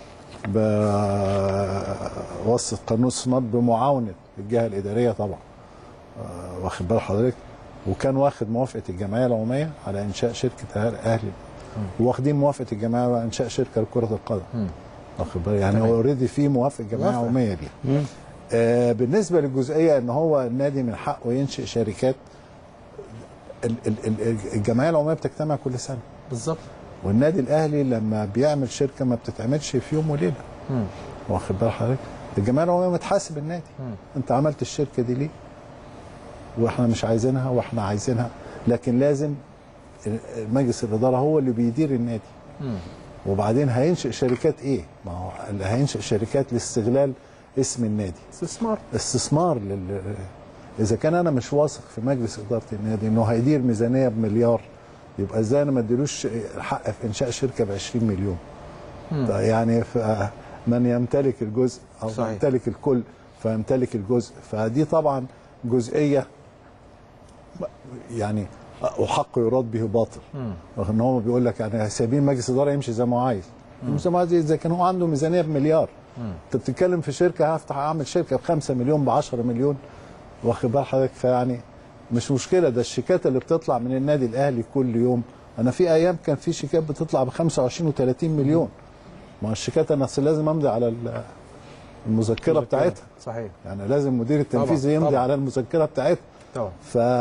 بواسطه قانون الصناعات بمعاونه الجهه الاداريه طبعا آه، واخد بال حضرتك وكان واخد موافقه الجمعيه العموميه على انشاء شركه اهلي واخدين موافقه الجمعيه على انشاء شركه لكره القدم واخد بالك يعني هو اوريدي في موافقه جمعيه موافقة. عموميه ليها آه بالنسبه للجزئيه ان هو النادي من حقه ينشئ شركات ال- ال- ال- الجمعيه العموميه بتجتمع كل سنه بالظبط والنادي الاهلي لما بيعمل شركه ما بتتعملش في يوم وليله واخد بال حضرتك الجمعيه العموميه بتحاسب النادي انت عملت الشركه دي ليه واحنا مش عايزينها واحنا عايزينها لكن لازم مجلس الاداره هو اللي بيدير النادي وبعدين هينشئ شركات ايه ما هو اللي هينشئ شركات لاستغلال اسم النادي استثمار استثمار لل... اذا كان انا مش واثق في مجلس اداره النادي انه هيدير ميزانيه بمليار يبقى ازاي انا ما اديلوش الحق في انشاء شركه ب 20 مليون مم. طيب يعني ف- من يمتلك الجزء او صحيح. يمتلك الكل فيمتلك الجزء فدي طبعا جزئيه يعني وحق يراد به باطل رغم ان هو بيقول لك يعني سايبين مجلس اداره يمشي زي ما هو عايز يمشي زي ما هو عايز اذا كان هو عنده ميزانيه بمليار انت بتتكلم في شركه هفتح اعمل شركه ب 5 مليون ب 10 مليون واخد بال حضرتك فيعني مش مشكله ده الشيكات اللي بتطلع من النادي الاهلي كل يوم انا في ايام كان في شيكات بتطلع ب 25 و30 مليون ما هو الشيكات انا أصل لازم امضي على ال- المذكره بتاعتها صحيح يعني لازم مدير التنفيذي طبعاً، يمضي طبعاً. على المذكره بتاعتها طبعا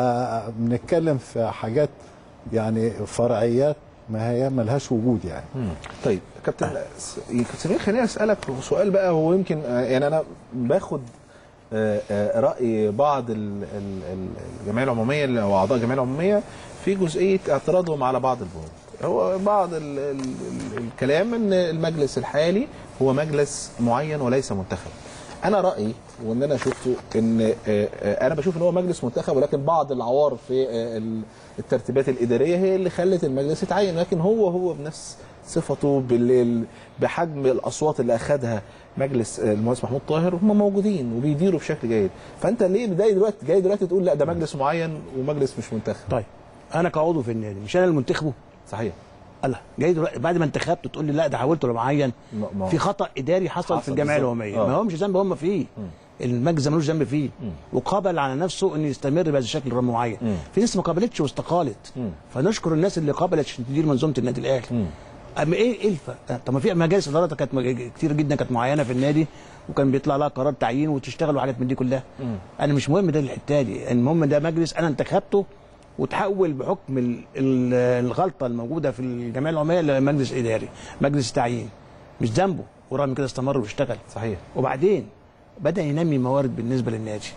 فبنتكلم في حاجات يعني فرعيات ما هي ملهاش وجود يعني مم. طيب كابتن س- كابتن سمير خليني اسالك سؤال بقى هو يمكن آه، يعني انا باخد آه، آه، راي بعض ال- ال- ال- الجمعيه العموميه او اعضاء الجمعيه العموميه في جزئيه اعتراضهم على بعض البنود هو بعض ال ال ال الكلام ان المجلس الحالي هو مجلس معين وليس منتخب انا رايي وان انا شفته ان آه، آه، انا بشوف ان هو مجلس منتخب ولكن بعض العوار في آه، ال- الترتيبات الاداريه هي اللي خلت المجلس يتعين لكن هو هو بنفس صفته بال- بحجم الاصوات اللي اخذها مجلس آه، المهندس محمود طاهر هم موجودين وبيديروا بشكل جيد فانت ليه جاي دلوقتي جاي دلوقتي تقول لا ده مجلس معين ومجلس مش منتخب طيب انا كعضو في النادي مش انا اللي منتخبه صحيح الله جاي دلوقتي بعد ما انتخبت تقول لي لا ده حولته لمعين ما- ما- في خطا اداري حصل, حصل في الجمعيه بالظبط. العموميه آه. ما همش ذنب هم فيه المجلس ملوش ذنب فيه وقابل على نفسه انه يستمر بهذا الشكل معين في ناس ما قابلتش واستقالت فنشكر الناس اللي قابلت عشان تدير منظومه النادي الاهلي اما ايه ايه الفرق؟ طب ما في مجالس ادارات كانت مج- كتير جدا كانت معينه في النادي وكان بيطلع لها قرار تعيين وتشتغل وحاجات من دي كلها انا مش مهم ده الحته دي المهم ده مجلس انا انتخبته وتحول بحكم ال- ال- الغلطه الموجوده في الجمعيه العموميه لمجلس اداري مجلس تعيين مش ذنبه ورغم كده استمر واشتغل صحيح وبعدين بدا ينمي موارد بالنسبه للنادي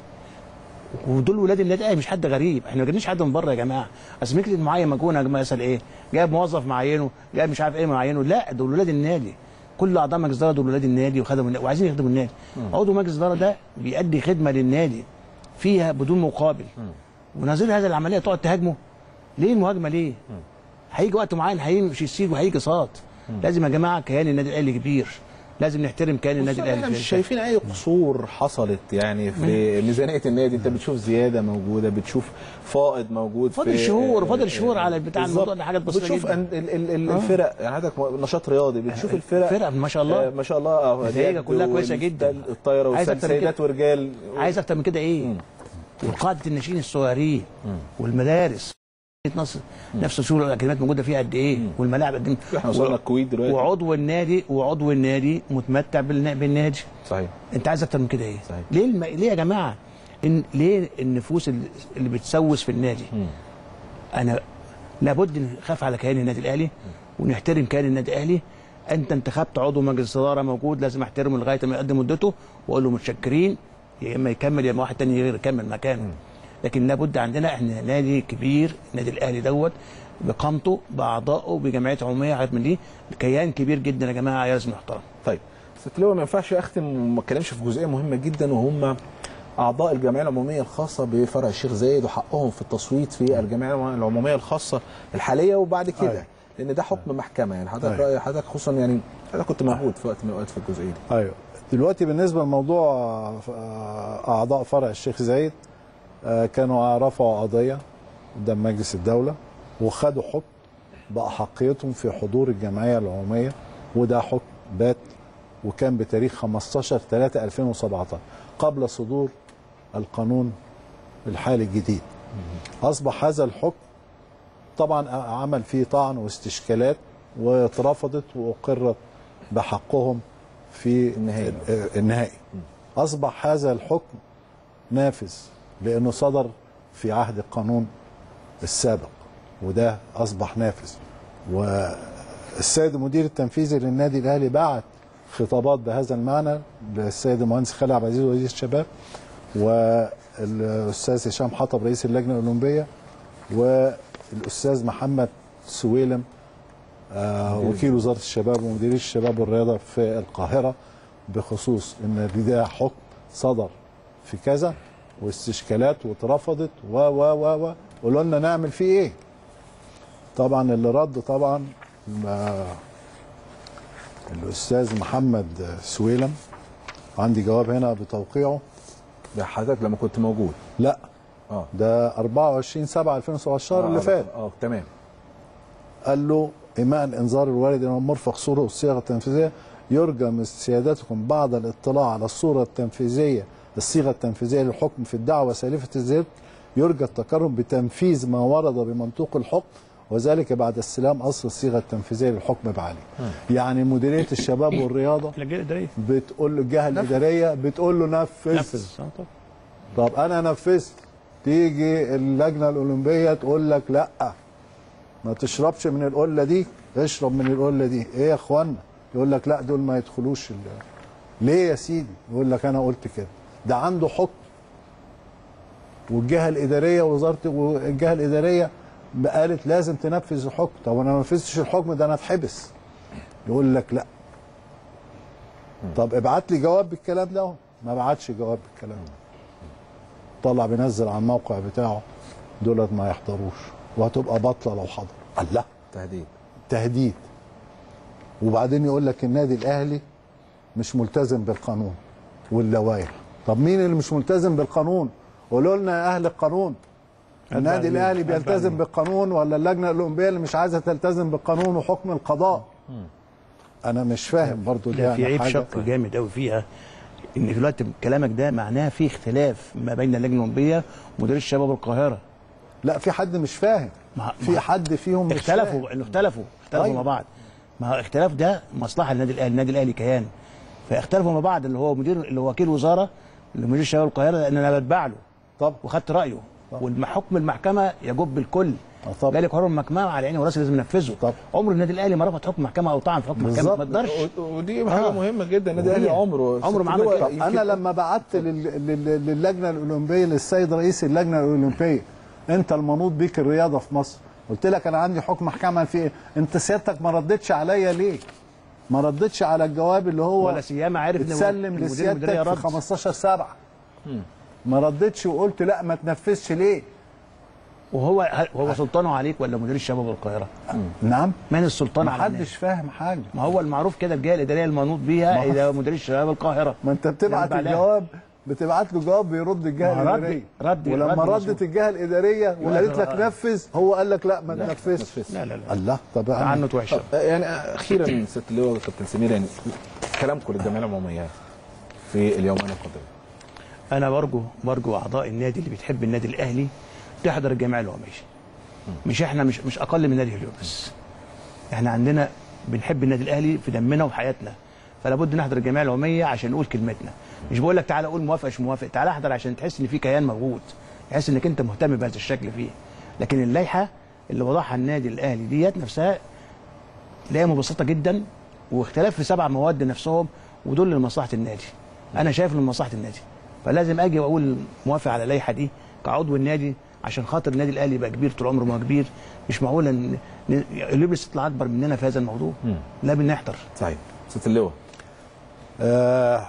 ودول ولاد النادي الاهلي مش حد غريب احنا ما جبناش حد من بره يا جماعه اصل مجلس معين مجهول مثلا ايه جايب موظف معينه جايب مش عارف ايه معينه لا دول ولاد النادي كل اعضاء مجلس الاداره دول ولاد النادي وخدموا النادي وعايزين يخدموا النادي عضو مجلس الاداره ده بيأدي خدمه للنادي فيها بدون مقابل ونظير هذه العمليه تقعد تهاجمه ليه المهاجمه ليه؟ هيجي وقت معين هيمشي السيد وهيجي صاد لازم يا جماعه كيان النادي الاهلي كبير لازم نحترم كيان النادي احنا الاهلي مش شايفين اي قصور حصلت يعني في ميزانيه النادي انت بتشوف زياده موجوده بتشوف فائض موجود فاضل في شهور فاضل شهور على بتاع بالظبط. الموضوع ده حاجات بسيطه بتشوف جدا أن ال ال ال آه. الفرق يعني حضرتك نشاط رياضي بتشوف الفرق فرق ما شاء الله. آه ما شاء الله آه، نتائجها اليد كلها كويسة والست- جدا. الطايره عايز أكتر من والسيدات كده. ورجال عايز اكتر من كده ايه وقاده الناشئين الصغيرين والمدارس نصر نفس الشغل الاكاديميات موجوده فيها قد ايه والملاعب قد ايه احنا وصلنا الكويت دلوقتي وعضو النادي وعضو النادي متمتع بالنا- بالنادي صحيح انت عايز اكتر من كده ايه صحيح. ليه الم... ليه يا جماعه إن... ليه النفوس اللي, اللي بتسوس في النادي انا لابد نخاف على كيان النادي الاهلي ونحترم كيان النادي الاهلي انت انتخبت عضو مجلس اداره موجود لازم احترمه لغايه ما يقدم مدته واقول له متشكرين يا اما يكمل يا اما واحد تاني غير يكمل مكانه لكن لابد عندنا احنا نادي كبير النادي الاهلي دوت بقامته باعضائه بجمعيات عموميه حاجات من دي كيان كبير جدا يا جماعه لازم يحترم طيب ست لو ما ينفعش اختم وما اتكلمش في جزئيه مهمه جدا وهم اعضاء الجمعيه العموميه الخاصه بفرع الشيخ زايد وحقهم في التصويت في الجمعيه العموميه الخاصه الحاليه وبعد كده أيوة. لان ده حكم محكمه يعني حضرتك أيوة. راي حضرتك خصوصا يعني حضرتك كنت موجود في وقت من الاوقات في الجزئيه دي ايوه دلوقتي بالنسبه لموضوع آه، اعضاء فرع الشيخ زايد آه، كانوا رفعوا قضيه قدام مجلس الدوله وخدوا حكم باحقيتهم في حضور الجمعيه العموميه وده حكم بات وكان بتاريخ 15 3 2017 قبل صدور القانون الحالي الجديد اصبح هذا الحكم طبعا عمل فيه طعن واستشكالات واترفضت واقرت بحقهم في النهائي. النهائي اصبح هذا الحكم نافذ لانه صدر في عهد القانون السابق وده اصبح نافذ والسيد المدير التنفيذي للنادي الاهلي بعت خطابات بهذا المعنى للسيد المهندس خالد عبد العزيز وزير الشباب والاستاذ هشام حطب رئيس اللجنه الاولمبيه والاستاذ محمد سويلم آه وكيل وزاره الشباب ومديريه الشباب والرياضه في القاهره بخصوص ان ده حكم صدر في كذا واستشكالات واترفضت و و و و قولوا لنا نعمل فيه ايه طبعا اللي رد طبعا آه، الاستاذ محمد سويلم عندي جواب هنا بتوقيعه ده حضرتك لما كنت موجود لا اه ده 24 7 2017 اللي آه، فات اه تمام قال له إيماء الإنذار الوارد إلى مرفق صورة والصيغة التنفيذية يرجى من سيادتكم بعض الاطلاع على الصورة التنفيذية الصيغة التنفيذية للحكم في الدعوة سالفة الزرق يرجى التكرم بتنفيذ ما ورد بمنطوق الحكم وذلك بعد استلام اصل الصيغه التنفيذيه للحكم بعليه. يعني مديريه الشباب والرياضه الجهه الاداريه بتقول له الجهه الاداريه بتقول له نفذ نفذ آه طبعا. طب انا نفذت تيجي اللجنه الاولمبيه تقول لك لا ما تشربش من القله دي اشرب من القله دي ايه يا اخوانا يقول لك لا دول ما يدخلوش ال- ليه يا سيدي يقول لك انا قلت كده ده عنده حكم والجهه الاداريه وزاره والجهه الاداريه قالت لازم تنفذ الحكم طب انا ما نفذتش الحكم ده انا اتحبس يقول لك لا طب ابعت لي جواب بالكلام ده ما بعتش جواب بالكلام ده طلع بينزل على الموقع بتاعه دولت ما يحضروش وهتبقى باطله لو حضر الله تهديد تهديد وبعدين يقول لك النادي الاهلي مش ملتزم بالقانون واللوائح طب مين اللي مش ملتزم بالقانون قولوا لنا يا اهل القانون النادي بعدين، الاهلي بعدين. بيلتزم بالقانون ولا اللجنه الاولمبيه اللي مش عايزه تلتزم بالقانون وحكم القضاء انا مش فاهم برضو لا في يعني عيب حاجة. شق جامد قوي فيها ان دلوقتي كلامك ده معناه في اختلاف ما بين اللجنه الاولمبيه ومدير الشباب القاهره لا في حد مش فاهم في حد فيهم مش فاهم. اختلفوا انه اختلفوا اختلفوا أيوة. مع بعض ما هو اختلاف ده مصلحه للنادي الاهلي النادي الاهلي كيان فاختلفوا مع بعض اللي هو مدير اللي هو وكيل وزاره اللي مدير الشباب القاهره لان انا بتبع له طب وخدت رايه والحكم المحكمه يجب الكل طب ذلك قرار المحكمه على عيني وراسي لازم ننفذه طب عمر النادي الاهلي ما رفض حكم محكمه او طعن في حكم محكمه بالظبط. ما تقدرش و- ودي حاجه آه. مهمه جدا النادي الاهلي عمره عمره ما ست عمل لواء كده. طب يمكن- انا لما بعت لل- لل- للجنه الاولمبيه للسيد رئيس اللجنه الاولمبيه انت المنوط بيك الرياضه في مصر قلت لك انا عندي حكم محكمه في إيه؟ انت سيادتك ما ردتش عليا ليه ما ردتش على الجواب اللي هو ولا سيما عارف إن اتسلم المدير الإداري لسيادتك في رد. 15 7 ما ردتش وقلت لا ما تنفذش ليه وهو هو سلطانه عليك ولا مدير الشباب القاهره نعم من السلطان ما على النادي؟ حدش فاهم حاجه ما هو المعروف كده الجهه الاداريه المنوط ما بيها هو- الى مدير الشباب القاهره ما انت بتبعت يعني بعدها. الجواب بتبعت له جواب بيرد الجهه ما هو رد- الاداريه رد- ولما رد ردت مسؤول. الجهه الاداريه يقول لك وقالت لك لا. نفذ هو قال لك لا ما لا، تنفذش لا لا لا الله طب أنا- تعنت وحشه طب، يعني اخيرا ست اللواء كابتن سمير يعني كلامكم للجمعيه العموميه في اليومين القادمين انا برجو برجو اعضاء النادي اللي بتحب النادي الاهلي تحضر الجمعيه العموميه مش احنا مش مش اقل من نادي هليوبس بس احنا عندنا بنحب النادي الاهلي في دمنا وحياتنا فلا بد نحضر الجمعيه العموميه عشان نقول كلمتنا مش بقول لك تعالى قول موافق مش موافق تعالى احضر عشان تحس ان في كيان موجود تحس انك انت مهتم بهذا الشكل فيه لكن اللائحه اللي وضعها النادي الاهلي ديت نفسها لا مبسطه جدا واختلاف في سبع مواد نفسهم ودول لمصلحه النادي انا شايف لمصلحه النادي فلازم اجي واقول موافق على اللائحه دي كعضو النادي عشان خاطر النادي الاهلي يبقى كبير طول عمره ما هو كبير مش معقول ان ن- الليبرس تطلع اكبر مننا في هذا الموضوع لا بنحضر صحيح ست اللواء آه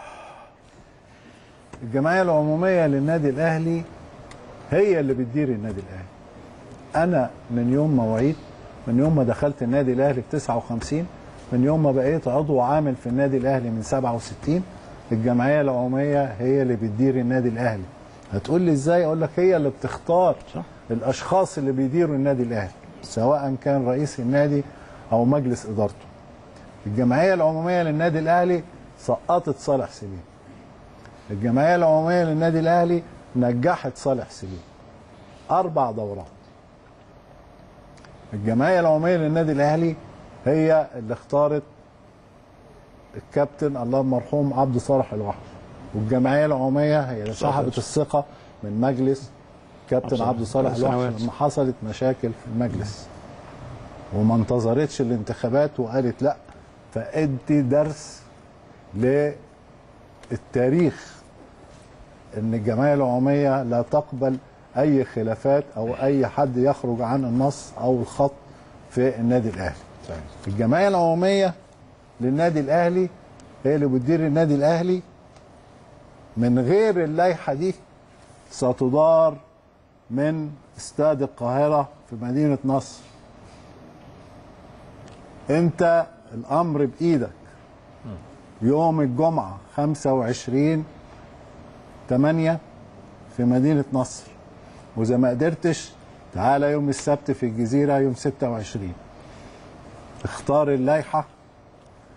الجمعيه العموميه للنادي الاهلي هي اللي بتدير النادي الاهلي انا من يوم ما وعيت من يوم ما دخلت النادي الاهلي في 59 من يوم ما بقيت عضو عامل في النادي الاهلي من 67 الجمعيه العموميه هي اللي بتدير النادي الاهلي هتقول لي ازاي اقول لك هي اللي بتختار صح. الاشخاص اللي بيديروا النادي الاهلي سواء كان رئيس النادي او مجلس ادارته الجمعيه العموميه للنادي الاهلي سقطت صالح سليم الجمعيه العموميه للنادي الاهلي نجحت صالح سليم اربع دورات الجمعيه العموميه للنادي الاهلي هي اللي اختارت الكابتن الله المرحوم عبد صالح الوحش والجمعيه العموميه هي اللي صاحبه الثقه من مجلس كابتن عبد صالح الوحش سنوات. لما حصلت مشاكل في المجلس وما انتظرتش الانتخابات وقالت لا فادي درس للتاريخ ان الجمعيه العموميه لا تقبل اي خلافات او اي حد يخرج عن النص او الخط في النادي الاهلي الجمعيه العموميه للنادي الاهلي هي اللي بتدير النادي الاهلي من غير اللائحه دي ستدار من استاد القاهره في مدينه نصر انت الامر بايدك يوم الجمعه 25 8 في مدينه نصر واذا ما قدرتش تعالى يوم السبت في الجزيره يوم 26 اختار اللائحه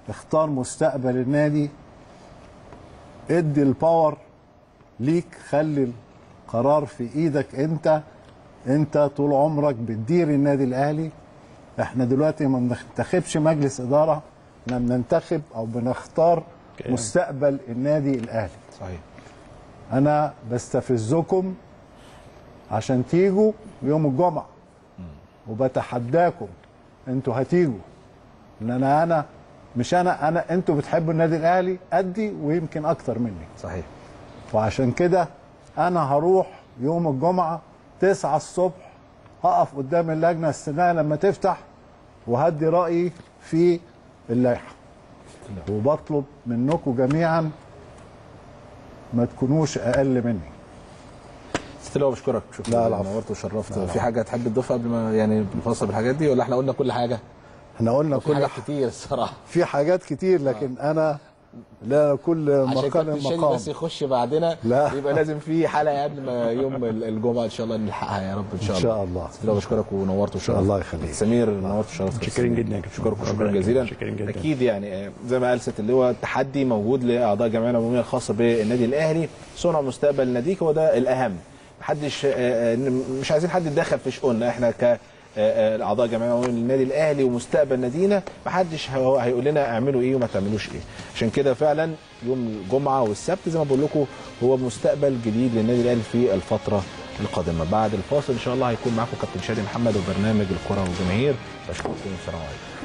اختار مستقبل النادي ادي الباور ليك خلي القرار في ايدك انت انت طول عمرك بتدير النادي الاهلي احنا دلوقتي ما بننتخبش مجلس اداره احنا بننتخب او بنختار مستقبل النادي الاهلي صحيح انا بستفزكم عشان تيجوا يوم الجمعه وبتحداكم انتوا هتيجوا ان انا انا مش انا انا انتوا بتحبوا النادي الاهلي قدي ويمكن اكتر مني صحيح وعشان كده انا هروح يوم الجمعه 9 الصبح هقف قدام اللجنه السنيه لما تفتح وهدي رايي في اللائحه وبطلب منكم جميعا ما تكونوش اقل مني ست لو بشكرك شكرا لا، لا العفو. نورت وشرفت لا، في حاجه تحب تضيفها قبل ما يعني نفصل بالحاجات دي ولا احنا قلنا كل حاجه احنا قلنا في كل حاجات ح- كتير الصراحه في حاجات كتير لكن انا لا كل عشان مقام كابتن شادي مقام بس يخش بعدنا لا. يبقى لازم في حلقه قبل ما يوم ال- الجمعه ان شاء الله نلحقها يا رب ان شاء إن الله شاء الله. لا بشكرك ونورت وشرفت الله يخليك. سمير نورت وشرفت متشكرين جدا يا كابتن. اشكرك ربنا شكرا يكرمك. جزيلا متشكرين جدا. اكيد يعني آه، زي ما قال ست اللي هو التحدي موجود لاعضاء الجمعيه العموميه الخاصه بالنادي الاهلي صنع مستقبل ناديك هو ده الاهم محدش آه، آه، مش عايزين حد يتدخل في شؤوننا احنا ك آه، آه، اعضاء جمعيه عموميه للنادي الاهلي ومستقبل نادينا محدش هو- هيقول لنا اعملوا ايه وما تعملوش ايه عشان كده فعلا يوم الجمعه والسبت زي ما بقول لكم هو مستقبل جديد للنادي الاهلي في الفتره القادمه بعد الفاصل ان شاء الله هيكون معاكم كابتن شادي محمد وبرنامج الكره والجماهير بشكركم السلام عليكم